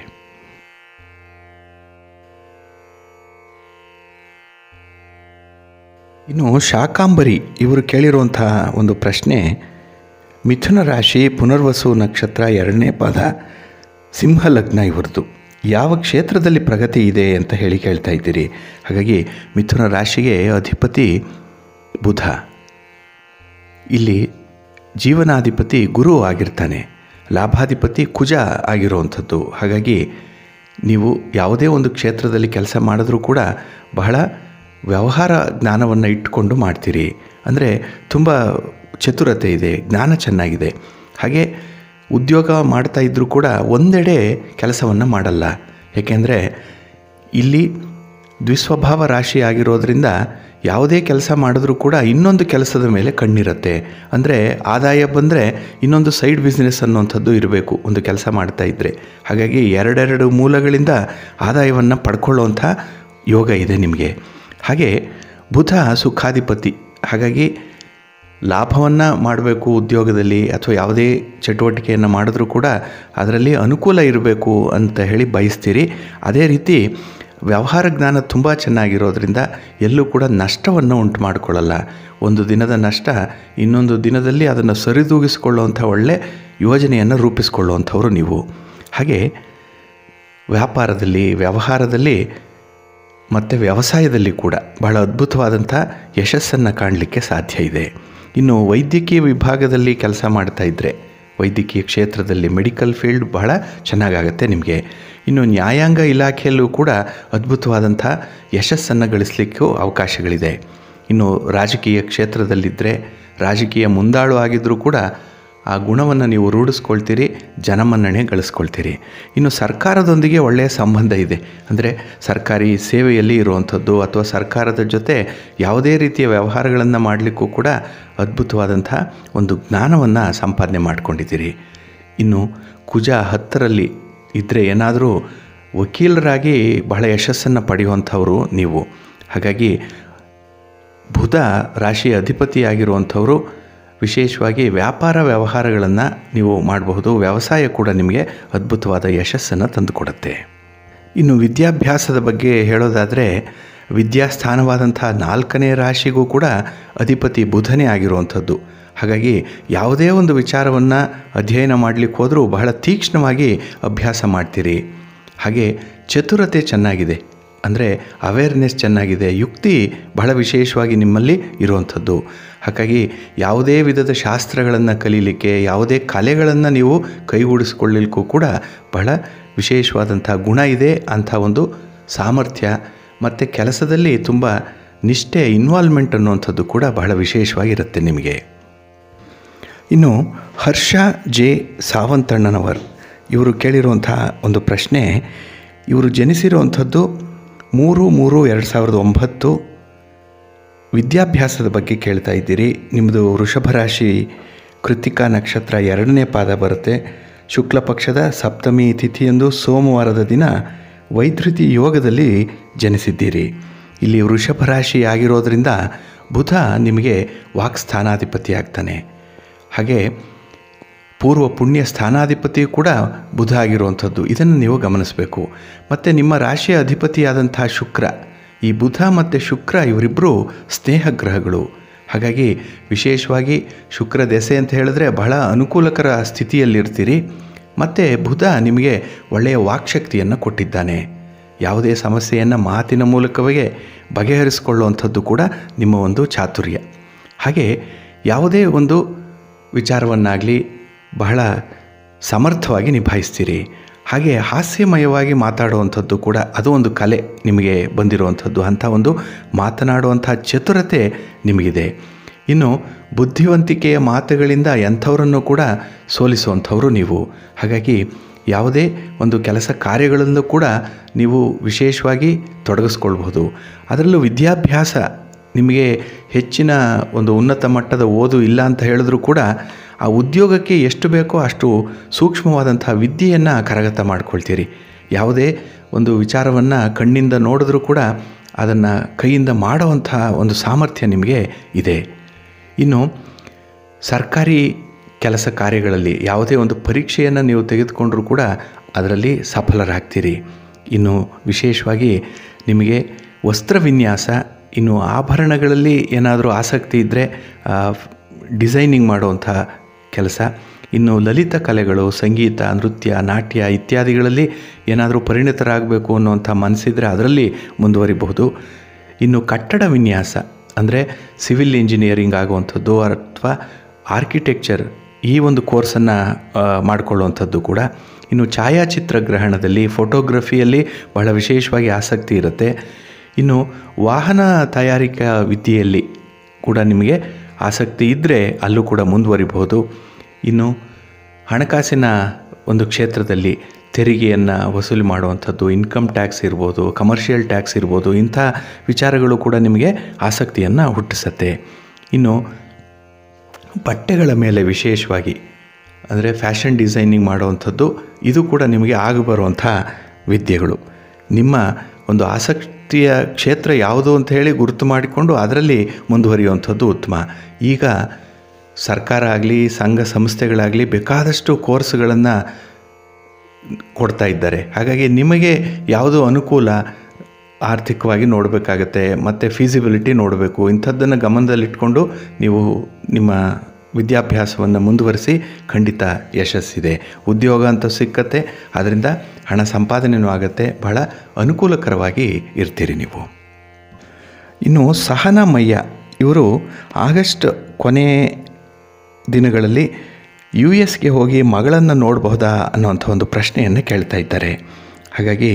ಇನ್ನು ಶಾಕಾಂಬರಿ ಇವರು ಕೇಳಿರುವಂಥ ಒಂದು ಪ್ರಶ್ನೆ ಮಿಥುನ ರಾಶಿ ಪುನರ್ವಸು ನಕ್ಷತ್ರ ಎರಡನೇ ಪಾದ ಸಿಂಹ ಲಗ್ನ ಇವ್ರದ್ದು ಯಾವ ಕ್ಷೇತ್ರದಲ್ಲಿ ಪ್ರಗತಿ ಇದೆ ಅಂತ ಹೇಳಿ ಕೇಳ್ತಾ ಇದ್ದೀರಿ ಹಾಗಾಗಿ ಮಿಥುನ ರಾಶಿಗೆ ಅಧಿಪತಿ ಬುಧ ಇಲ್ಲಿ ಜೀವನಾಧಿಪತಿ ಗುರು ಆಗಿರ್ತಾನೆ ಲಾಭಾಧಿಪತಿ ಕುಜ ಆಗಿರುವಂಥದ್ದು ಹಾಗಾಗಿ ನೀವು ಯಾವುದೇ ಒಂದು ಕ್ಷೇತ್ರದಲ್ಲಿ ಕೆಲಸ ಮಾಡಿದ್ರೂ ಕೂಡ ಬಹಳ ವ್ಯವಹಾರ ಜ್ಞಾನವನ್ನು ಇಟ್ಟುಕೊಂಡು ಮಾಡ್ತೀರಿ ಅಂದರೆ ತುಂಬ ಚತುರತೆ ಇದೆ ಜ್ಞಾನ ಚೆನ್ನಾಗಿದೆ ಹಾಗೆ ಉದ್ಯೋಗ ಮಾಡ್ತಾ ಇದ್ದರೂ ಕೂಡ ಒಂದೆಡೆ ಕೆಲಸವನ್ನು ಮಾಡಲ್ಲ ಏಕೆಂದರೆ ಇಲ್ಲಿ ದ್ವಿಸ್ವಭಾವ ರಾಶಿ ಆಗಿರೋದ್ರಿಂದ ಯಾವುದೇ ಕೆಲಸ ಮಾಡಿದ್ರೂ ಕೂಡ ಇನ್ನೊಂದು ಕೆಲಸದ ಮೇಲೆ ಕಣ್ಣಿರುತ್ತೆ ಅಂದರೆ ಆದಾಯ ಬಂದರೆ ಇನ್ನೊಂದು ಸೈಡ್ ಬಿಸ್ನೆಸ್ ಅನ್ನುವಂಥದ್ದು ಇರಬೇಕು ಒಂದು ಕೆಲಸ ಮಾಡ್ತಾ ಇದ್ದರೆ ಹಾಗಾಗಿ ಎರಡೆರಡು ಮೂಲಗಳಿಂದ ಆದಾಯವನ್ನು ಪಡ್ಕೊಳ್ಳುವಂಥ ಯೋಗ ಇದೆ ನಿಮಗೆ ಹಾಗೆ ಬುಧ ಸುಖಾಧಿಪತಿ ಹಾಗಾಗಿ ಲಾಭವನ್ನು ಮಾಡಬೇಕು ಉದ್ಯೋಗದಲ್ಲಿ ಅಥವಾ ಯಾವುದೇ ಚಟುವಟಿಕೆಯನ್ನು ಮಾಡಿದ್ರೂ ಕೂಡ ಅದರಲ್ಲಿ ಅನುಕೂಲ ಇರಬೇಕು ಅಂತ ಹೇಳಿ ಬಯಸ್ತೀರಿ ಅದೇ ರೀತಿ ವ್ಯವಹಾರ ಜ್ಞಾನ ತುಂಬ ಚೆನ್ನಾಗಿರೋದ್ರಿಂದ ಎಲ್ಲೂ ಕೂಡ ನಷ್ಟವನ್ನು ಉಂಟು ಮಾಡಿಕೊಳ್ಳಲ್ಲ ಒಂದು ದಿನದ ನಷ್ಟ ಇನ್ನೊಂದು ದಿನದಲ್ಲಿ ಅದನ್ನು ಸರಿದೂಗಿಸಿಕೊಳ್ಳುವಂಥ ಒಳ್ಳೆ ಯೋಜನೆಯನ್ನು ರೂಪಿಸ್ಕೊಳ್ಳುವಂಥವ್ರು ನೀವು ಹಾಗೆ ವ್ಯಾಪಾರದಲ್ಲಿ ವ್ಯವಹಾರದಲ್ಲಿ ಮತ್ತು ವ್ಯವಸಾಯದಲ್ಲಿ ಕೂಡ ಬಹಳ ಅದ್ಭುತವಾದಂಥ ಯಶಸ್ಸನ್ನು ಕಾಣಲಿಕ್ಕೆ ಸಾಧ್ಯ ಇದೆ ಇನ್ನು ವೈದ್ಯಕೀಯ ವಿಭಾಗದಲ್ಲಿ ಕೆಲಸ ಮಾಡ್ತಾ ಇದ್ದರೆ ವೈದ್ಯಕೀಯ ಕ್ಷೇತ್ರದಲ್ಲಿ ಮೆಡಿಕಲ್ ಫೀಲ್ಡ್ ಬಹಳ ಚೆನ್ನಾಗಾಗತ್ತೆ ನಿಮಗೆ ಇನ್ನು ನ್ಯಾಯಾಂಗ ಇಲಾಖೆಯಲ್ಲೂ ಕೂಡ ಅದ್ಭುತವಾದಂಥ ಯಶಸ್ಸನ್ನು ಗಳಿಸಲಿಕ್ಕೂ ಅವಕಾಶಗಳಿದೆ ಇನ್ನು ರಾಜಕೀಯ ಕ್ಷೇತ್ರದಲ್ಲಿದ್ದರೆ ರಾಜಕೀಯ ಮುಂದಾಳು ಆಗಿದ್ದರೂ ಕೂಡ ಆ ಗುಣವನ್ನು ನೀವು ರೂಢಿಸ್ಕೊಳ್ತೀರಿ ಜನಮನ್ನಣೆ ಗಳಿಸ್ಕೊಳ್ತೀರಿ ಇನ್ನು ಸರ್ಕಾರದೊಂದಿಗೆ ಒಳ್ಳೆಯ ಸಂಬಂಧ ಇದೆ ಅಂದರೆ ಸರ್ಕಾರಿ ಸೇವೆಯಲ್ಲಿ ಇರುವಂಥದ್ದು ಅಥವಾ ಸರ್ಕಾರದ ಜೊತೆ ಯಾವುದೇ ರೀತಿಯ ವ್ಯವಹಾರಗಳನ್ನು ಮಾಡಲಿಕ್ಕೂ ಕೂಡ ಅದ್ಭುತವಾದಂಥ ಒಂದು ಜ್ಞಾನವನ್ನು ಸಂಪಾದನೆ ಮಾಡ್ಕೊಂಡಿದ್ದೀರಿ ಇನ್ನು ಕುಜ ಹತ್ತರಲ್ಲಿ ಇದ್ದರೆ ಏನಾದರೂ ವಕೀಲರಾಗಿ ಬಹಳ ಯಶಸ್ಸನ್ನು ಪಡೆಯುವಂಥವರು ನೀವು ಹಾಗಾಗಿ ಬುಧ ರಾಶಿಯ ಅಧಿಪತಿಯಾಗಿರುವಂಥವರು ವಿಶೇಷವಾಗಿ ವ್ಯಾಪಾರ ವ್ಯವಹಾರಗಳನ್ನು ನೀವು ಮಾಡಬಹುದು ವ್ಯವಸಾಯ ಕೂಡ ನಿಮಗೆ ಅದ್ಭುತವಾದ ಯಶಸ್ಸನ್ನು ತಂದುಕೊಡುತ್ತೆ ಇನ್ನು ವಿದ್ಯಾಭ್ಯಾಸದ ಬಗ್ಗೆ ಹೇಳೋದಾದರೆ ವಿದ್ಯಾಸ್ಥಾನವಾದಂಥ ನಾಲ್ಕನೇ ರಾಶಿಗೂ ಕೂಡ ಅಧಿಪತಿ ಬುಧನೇ ಆಗಿರುವಂಥದ್ದು ಹಾಗಾಗಿ ಯಾವುದೇ ಒಂದು ವಿಚಾರವನ್ನು ಅಧ್ಯಯನ ಮಾಡಲಿಕ್ಕೆ ಹೋದರೂ ಬಹಳ ತೀಕ್ಷ್ಣವಾಗಿ ಅಭ್ಯಾಸ ಮಾಡ್ತೀರಿ ಹಾಗೆ ಚತುರತೆ ಚೆನ್ನಾಗಿದೆ ಅಂದರೆ ಅವೇರ್ನೆಸ್ ಚೆನ್ನಾಗಿದೆ ಯುಕ್ತಿ ಬಹಳ ವಿಶೇಷವಾಗಿ ನಿಮ್ಮಲ್ಲಿ ಇರುವಂಥದ್ದು ಹಾಗಾಗಿ ಯಾವುದೇ ವಿಧದ ಶಾಸ್ತ್ರಗಳನ್ನು ಕಲೀಲಿಕ್ಕೆ ಯಾವುದೇ ಕಲೆಗಳನ್ನು ನೀವು ಕೈಗೂಡಿಸ್ಕೊಳ್ಳಲಿಕ್ಕೂ ಕೂಡ ಬಹಳ ವಿಶೇಷವಾದಂಥ ಗುಣ ಇದೆ ಅಂಥ ಒಂದು ಸಾಮರ್ಥ್ಯ ಮತ್ತು ಕೆಲಸದಲ್ಲಿ ತುಂಬ ನಿಷ್ಠೆ ಇನ್ವಾಲ್ವ್ಮೆಂಟ್ ಅನ್ನುವಂಥದ್ದು ಕೂಡ ಬಹಳ ವಿಶೇಷವಾಗಿರುತ್ತೆ ನಿಮಗೆ ಇನ್ನು ಹರ್ಷ ಜೆ ಸಾವಂತಣ್ಣನವರ್ ಇವರು ಕೇಳಿರುವಂಥ ಒಂದು ಪ್ರಶ್ನೆ ಇವರು ಜನಿಸಿರುವಂಥದ್ದು ಮೂರು ಮೂರು ಎರಡು ಸಾವಿರದ ಒಂಬತ್ತು ವಿದ್ಯಾಭ್ಯಾಸದ ಬಗ್ಗೆ ಕೇಳ್ತಾ ಇದ್ದೀರಿ ನಿಮ್ಮದು ವೃಷಭ ರಾಶಿ ಕೃತಿಕಾ ನಕ್ಷತ್ರ ಎರಡನೇ ಪಾದ ಬರುತ್ತೆ ಶುಕ್ಲ ಪಕ್ಷದ ಸಪ್ತಮಿ ತಿಥಿಯಂದು ಸೋಮವಾರದ ದಿನ ವೈದ್ಯುತಿ ಯೋಗದಲ್ಲಿ ಜನಿಸಿದ್ದೀರಿ ಇಲ್ಲಿ ವೃಷಭ ರಾಶಿ ಆಗಿರೋದ್ರಿಂದ ಬುಧ ನಿಮಗೆ ವಾಕ್ಸ್ಥಾನಾಧಿಪತಿ ಆಗ್ತಾನೆ ಹಾಗೆ ಪೂರ್ವ ಪುಣ್ಯ ಸ್ಥಾನಾಧಿಪತಿ ಕೂಡ ಬುಧ ಆಗಿರುವಂಥದ್ದು ಇದನ್ನು ನೀವು ಗಮನಿಸಬೇಕು ಮತ್ತು ನಿಮ್ಮ ರಾಶಿಯ ಅಧಿಪತಿಯಾದಂಥ ಶುಕ್ರ ಈ ಬುಧ ಮತ್ತು ಶುಕ್ರ ಇವರಿಬ್ಬರು ಸ್ನೇಹ ಗ್ರಹಗಳು ಹಾಗಾಗಿ ವಿಶೇಷವಾಗಿ ಶುಕ್ರ ದೆಸೆ ಅಂತ ಹೇಳಿದ್ರೆ ಬಹಳ ಅನುಕೂಲಕರ ಸ್ಥಿತಿಯಲ್ಲಿರ್ತೀರಿ ಮತ್ತು ಬುಧ ನಿಮಗೆ ಒಳ್ಳೆಯ ವಾಕ್ಶಕ್ತಿಯನ್ನು ಕೊಟ್ಟಿದ್ದಾನೆ ಯಾವುದೇ ಸಮಸ್ಯೆಯನ್ನು ಮಾತಿನ ಮೂಲಕವೇ ಬಗೆಹರಿಸಿಕೊಳ್ಳುವಂಥದ್ದು ಕೂಡ ನಿಮ್ಮ ಒಂದು ಚಾತುರ್ಯ ಹಾಗೆ ಯಾವುದೇ ಒಂದು ವಿಚಾರವನ್ನಾಗಲಿ ಬಹಳ ಸಮರ್ಥವಾಗಿ ನಿಭಾಯಿಸ್ತೀರಿ ಹಾಗೆ ಹಾಸ್ಯಮಯವಾಗಿ ಮಾತಾಡುವಂಥದ್ದು ಕೂಡ ಅದು ಒಂದು ಕಲೆ ನಿಮಗೆ ಬಂದಿರುವಂಥದ್ದು ಅಂಥ ಒಂದು ಮಾತನಾಡುವಂಥ ಚತುರತೆ ನಿಮಗಿದೆ ಇನ್ನು ಬುದ್ಧಿವಂತಿಕೆಯ ಮಾತುಗಳಿಂದ ಎಂಥವರನ್ನು ಕೂಡ ಸೋಲಿಸುವಂಥವರು ನೀವು ಹಾಗಾಗಿ ಯಾವುದೇ ಒಂದು ಕೆಲಸ ಕಾರ್ಯಗಳಲ್ಲೂ ಕೂಡ ನೀವು ವಿಶೇಷವಾಗಿ ತೊಡಗಿಸ್ಕೊಳ್ಬಹುದು ಅದರಲ್ಲೂ ವಿದ್ಯಾಭ್ಯಾಸ ನಿಮಗೆ ಹೆಚ್ಚಿನ ಒಂದು ಉನ್ನತ ಮಟ್ಟದ ಓದು ಇಲ್ಲ ಅಂತ ಹೇಳಿದ್ರೂ ಕೂಡ ಆ ಉದ್ಯೋಗಕ್ಕೆ ಎಷ್ಟು ಬೇಕೋ ಅಷ್ಟು ಸೂಕ್ಷ್ಮವಾದಂಥ ವಿದ್ಯೆಯನ್ನು ಕರಗತ ಮಾಡ್ಕೊಳ್ತೀರಿ ಯಾವುದೇ ಒಂದು ವಿಚಾರವನ್ನು ಕಣ್ಣಿಂದ ನೋಡಿದ್ರೂ ಕೂಡ ಅದನ್ನು ಕೈಯಿಂದ ಮಾಡುವಂಥ ಒಂದು ಸಾಮರ್ಥ್ಯ ನಿಮಗೆ ಇದೆ ಇನ್ನು ಸರ್ಕಾರಿ ಕೆಲಸ ಕಾರ್ಯಗಳಲ್ಲಿ ಯಾವುದೇ ಒಂದು ಪರೀಕ್ಷೆಯನ್ನು ನೀವು ತೆಗೆದುಕೊಂಡ್ರೂ ಕೂಡ ಅದರಲ್ಲಿ ಸಫಲರಾಗ್ತೀರಿ ಇನ್ನು ವಿಶೇಷವಾಗಿ ನಿಮಗೆ ವಸ್ತ್ರ ವಿನ್ಯಾಸ ಇನ್ನು ಆಭರಣಗಳಲ್ಲಿ ಏನಾದರೂ ಆಸಕ್ತಿ ಇದ್ದರೆ ಡಿಸೈನಿಂಗ್ ಮಾಡುವಂಥ ಕೆಲಸ ಇನ್ನು ಲಲಿತ ಕಲೆಗಳು ಸಂಗೀತ ನೃತ್ಯ ನಾಟ್ಯ ಇತ್ಯಾದಿಗಳಲ್ಲಿ ಏನಾದರೂ ಪರಿಣಿತರಾಗಬೇಕು ಅನ್ನುವಂಥ ಮನಸ್ಸಿದ್ರೆ ಅದರಲ್ಲಿ ಮುಂದುವರಿಬಹುದು ಇನ್ನು ಕಟ್ಟಡ ವಿನ್ಯಾಸ ಅಂದರೆ ಸಿವಿಲ್ ಇಂಜಿನಿಯರಿಂಗ್ ಆಗುವಂಥದ್ದು ಅಥವಾ ಆರ್ಕಿಟೆಕ್ಚರ್ ಈ ಒಂದು ಕೋರ್ಸನ್ನು ಮಾಡಿಕೊಳ್ಳುವಂಥದ್ದು ಕೂಡ ಇನ್ನು ಛಾಯಾಚಿತ್ರಗ್ರಹಣದಲ್ಲಿ ಫೋಟೋಗ್ರಫಿಯಲ್ಲಿ ಬಹಳ ವಿಶೇಷವಾಗಿ ಆಸಕ್ತಿ ಇರುತ್ತೆ ಇನ್ನು ವಾಹನ ತಯಾರಿಕಾ ವಿದ್ಯೆಯಲ್ಲಿ ಕೂಡ ನಿಮಗೆ ಆಸಕ್ತಿ ಇದ್ದರೆ ಅಲ್ಲೂ ಕೂಡ ಮುಂದುವರಿಬಹುದು ಇನ್ನು ಹಣಕಾಸಿನ ಒಂದು ಕ್ಷೇತ್ರದಲ್ಲಿ ತೆರಿಗೆಯನ್ನು ವಸೂಲಿ ಮಾಡುವಂಥದ್ದು ಇನ್ಕಮ್ ಟ್ಯಾಕ್ಸ್ ಇರ್ಬೋದು ಕಮರ್ಷಿಯಲ್ ಟ್ಯಾಕ್ಸ್ ಇರ್ಬೋದು ಇಂಥ ವಿಚಾರಗಳು ಕೂಡ ನಿಮಗೆ ಆಸಕ್ತಿಯನ್ನು ಹುಟ್ಟಿಸುತ್ತೆ ಇನ್ನು ಬಟ್ಟೆಗಳ ಮೇಲೆ ವಿಶೇಷವಾಗಿ ಅಂದರೆ ಫ್ಯಾಷನ್ ಡಿಸೈನಿಂಗ್ ಮಾಡುವಂಥದ್ದು ಇದು ಕೂಡ ನಿಮಗೆ ಆಗಬರುವಂಥ ವಿದ್ಯೆಗಳು ನಿಮ್ಮ ಒಂದು ಆಸಕ್ತಿಯ ಕ್ಷೇತ್ರ ಯಾವುದು ಅಂತ ಹೇಳಿ ಗುರುತು ಮಾಡಿಕೊಂಡು ಅದರಲ್ಲಿ ಮುಂದುವರಿಯುವಂಥದ್ದು ಉತ್ತಮ ಈಗ ಸರ್ಕಾರ ಆಗಲಿ ಸಂಘ ಸಂಸ್ಥೆಗಳಾಗಲಿ ಬೇಕಾದಷ್ಟು ಕೋರ್ಸ್ಗಳನ್ನು ಕೊಡ್ತಾ ಇದ್ದಾರೆ ಹಾಗಾಗಿ ನಿಮಗೆ ಯಾವುದು ಅನುಕೂಲ ಆರ್ಥಿಕವಾಗಿ ನೋಡಬೇಕಾಗತ್ತೆ ಮತ್ತು ಫೀಸಿಬಿಲಿಟಿ ನೋಡಬೇಕು ಇಂಥದ್ದನ್ನು ಗಮನದಲ್ಲಿಟ್ಕೊಂಡು ನೀವು ನಿಮ್ಮ ವಿದ್ಯಾಭ್ಯಾಸವನ್ನು ಮುಂದುವರಿಸಿ ಖಂಡಿತ ಯಶಸ್ಸಿದೆ ಉದ್ಯೋಗ ಅಂತ ಸಿಕ್ಕತ್ತೆ ಅದರಿಂದ ಹಣ ಸಂಪಾದನೆಯೂ ಆಗುತ್ತೆ ಬಹಳ ಅನುಕೂಲಕರವಾಗಿ ಇರ್ತೀರಿ ನೀವು ಇನ್ನು ಸಹನಾ ಮಯ್ಯ ಇವರು ಆಗಸ್ಟ್ ಕೊನೆ ದಿನಗಳಲ್ಲಿ ಯು ಎಸ್ಗೆ ಹೋಗಿ ಮಗಳನ್ನು ನೋಡಬಹುದಾ ಅನ್ನೋಂಥ ಒಂದು ಪ್ರಶ್ನೆಯನ್ನು ಕೇಳ್ತಾ ಇದ್ದಾರೆ ಹಾಗಾಗಿ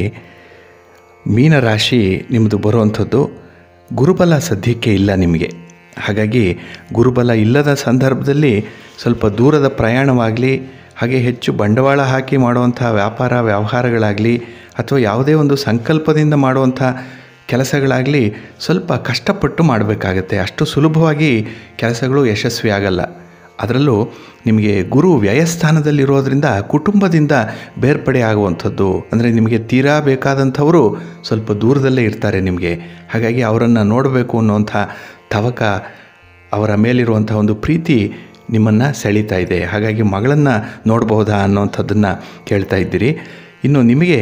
ಮೀನರಾಶಿ ನಿಮ್ಮದು ಬರುವಂಥದ್ದು ಗುರುಬಲ ಸದ್ಯಕ್ಕೆ ಇಲ್ಲ ನಿಮಗೆ ಹಾಗಾಗಿ ಗುರುಬಲ ಇಲ್ಲದ ಸಂದರ್ಭದಲ್ಲಿ ಸ್ವಲ್ಪ ದೂರದ ಪ್ರಯಾಣವಾಗಲಿ ಹಾಗೆ ಹೆಚ್ಚು ಬಂಡವಾಳ ಹಾಕಿ ಮಾಡುವಂಥ ವ್ಯಾಪಾರ ವ್ಯವಹಾರಗಳಾಗಲಿ ಅಥವಾ ಯಾವುದೇ ಒಂದು ಸಂಕಲ್ಪದಿಂದ ಮಾಡುವಂಥ ಕೆಲಸಗಳಾಗಲಿ ಸ್ವಲ್ಪ ಕಷ್ಟಪಟ್ಟು ಮಾಡಬೇಕಾಗತ್ತೆ ಅಷ್ಟು ಸುಲಭವಾಗಿ ಕೆಲಸಗಳು ಯಶಸ್ವಿ ಆಗಲ್ಲ ಅದರಲ್ಲೂ ನಿಮಗೆ ಗುರು ವ್ಯಯಸ್ಥಾನದಲ್ಲಿರೋದ್ರಿಂದ ಕುಟುಂಬದಿಂದ ಬೇರ್ಪಡೆ ಆಗುವಂಥದ್ದು ಅಂದರೆ ನಿಮಗೆ ತೀರಾ ಬೇಕಾದಂಥವರು ಸ್ವಲ್ಪ ದೂರದಲ್ಲೇ ಇರ್ತಾರೆ ನಿಮಗೆ ಹಾಗಾಗಿ ಅವರನ್ನು ನೋಡಬೇಕು ಅನ್ನುವಂಥ ತವಕ ಅವರ ಮೇಲಿರುವಂಥ ಒಂದು ಪ್ರೀತಿ ನಿಮ್ಮನ್ನು ಸೆಳೀತಾ ಇದೆ ಹಾಗಾಗಿ ಮಗಳನ್ನು ನೋಡಬಹುದಾ ಅನ್ನೋವಂಥದ್ದನ್ನು ಕೇಳ್ತಾ ಇದ್ದೀರಿ ಇನ್ನು ನಿಮಗೆ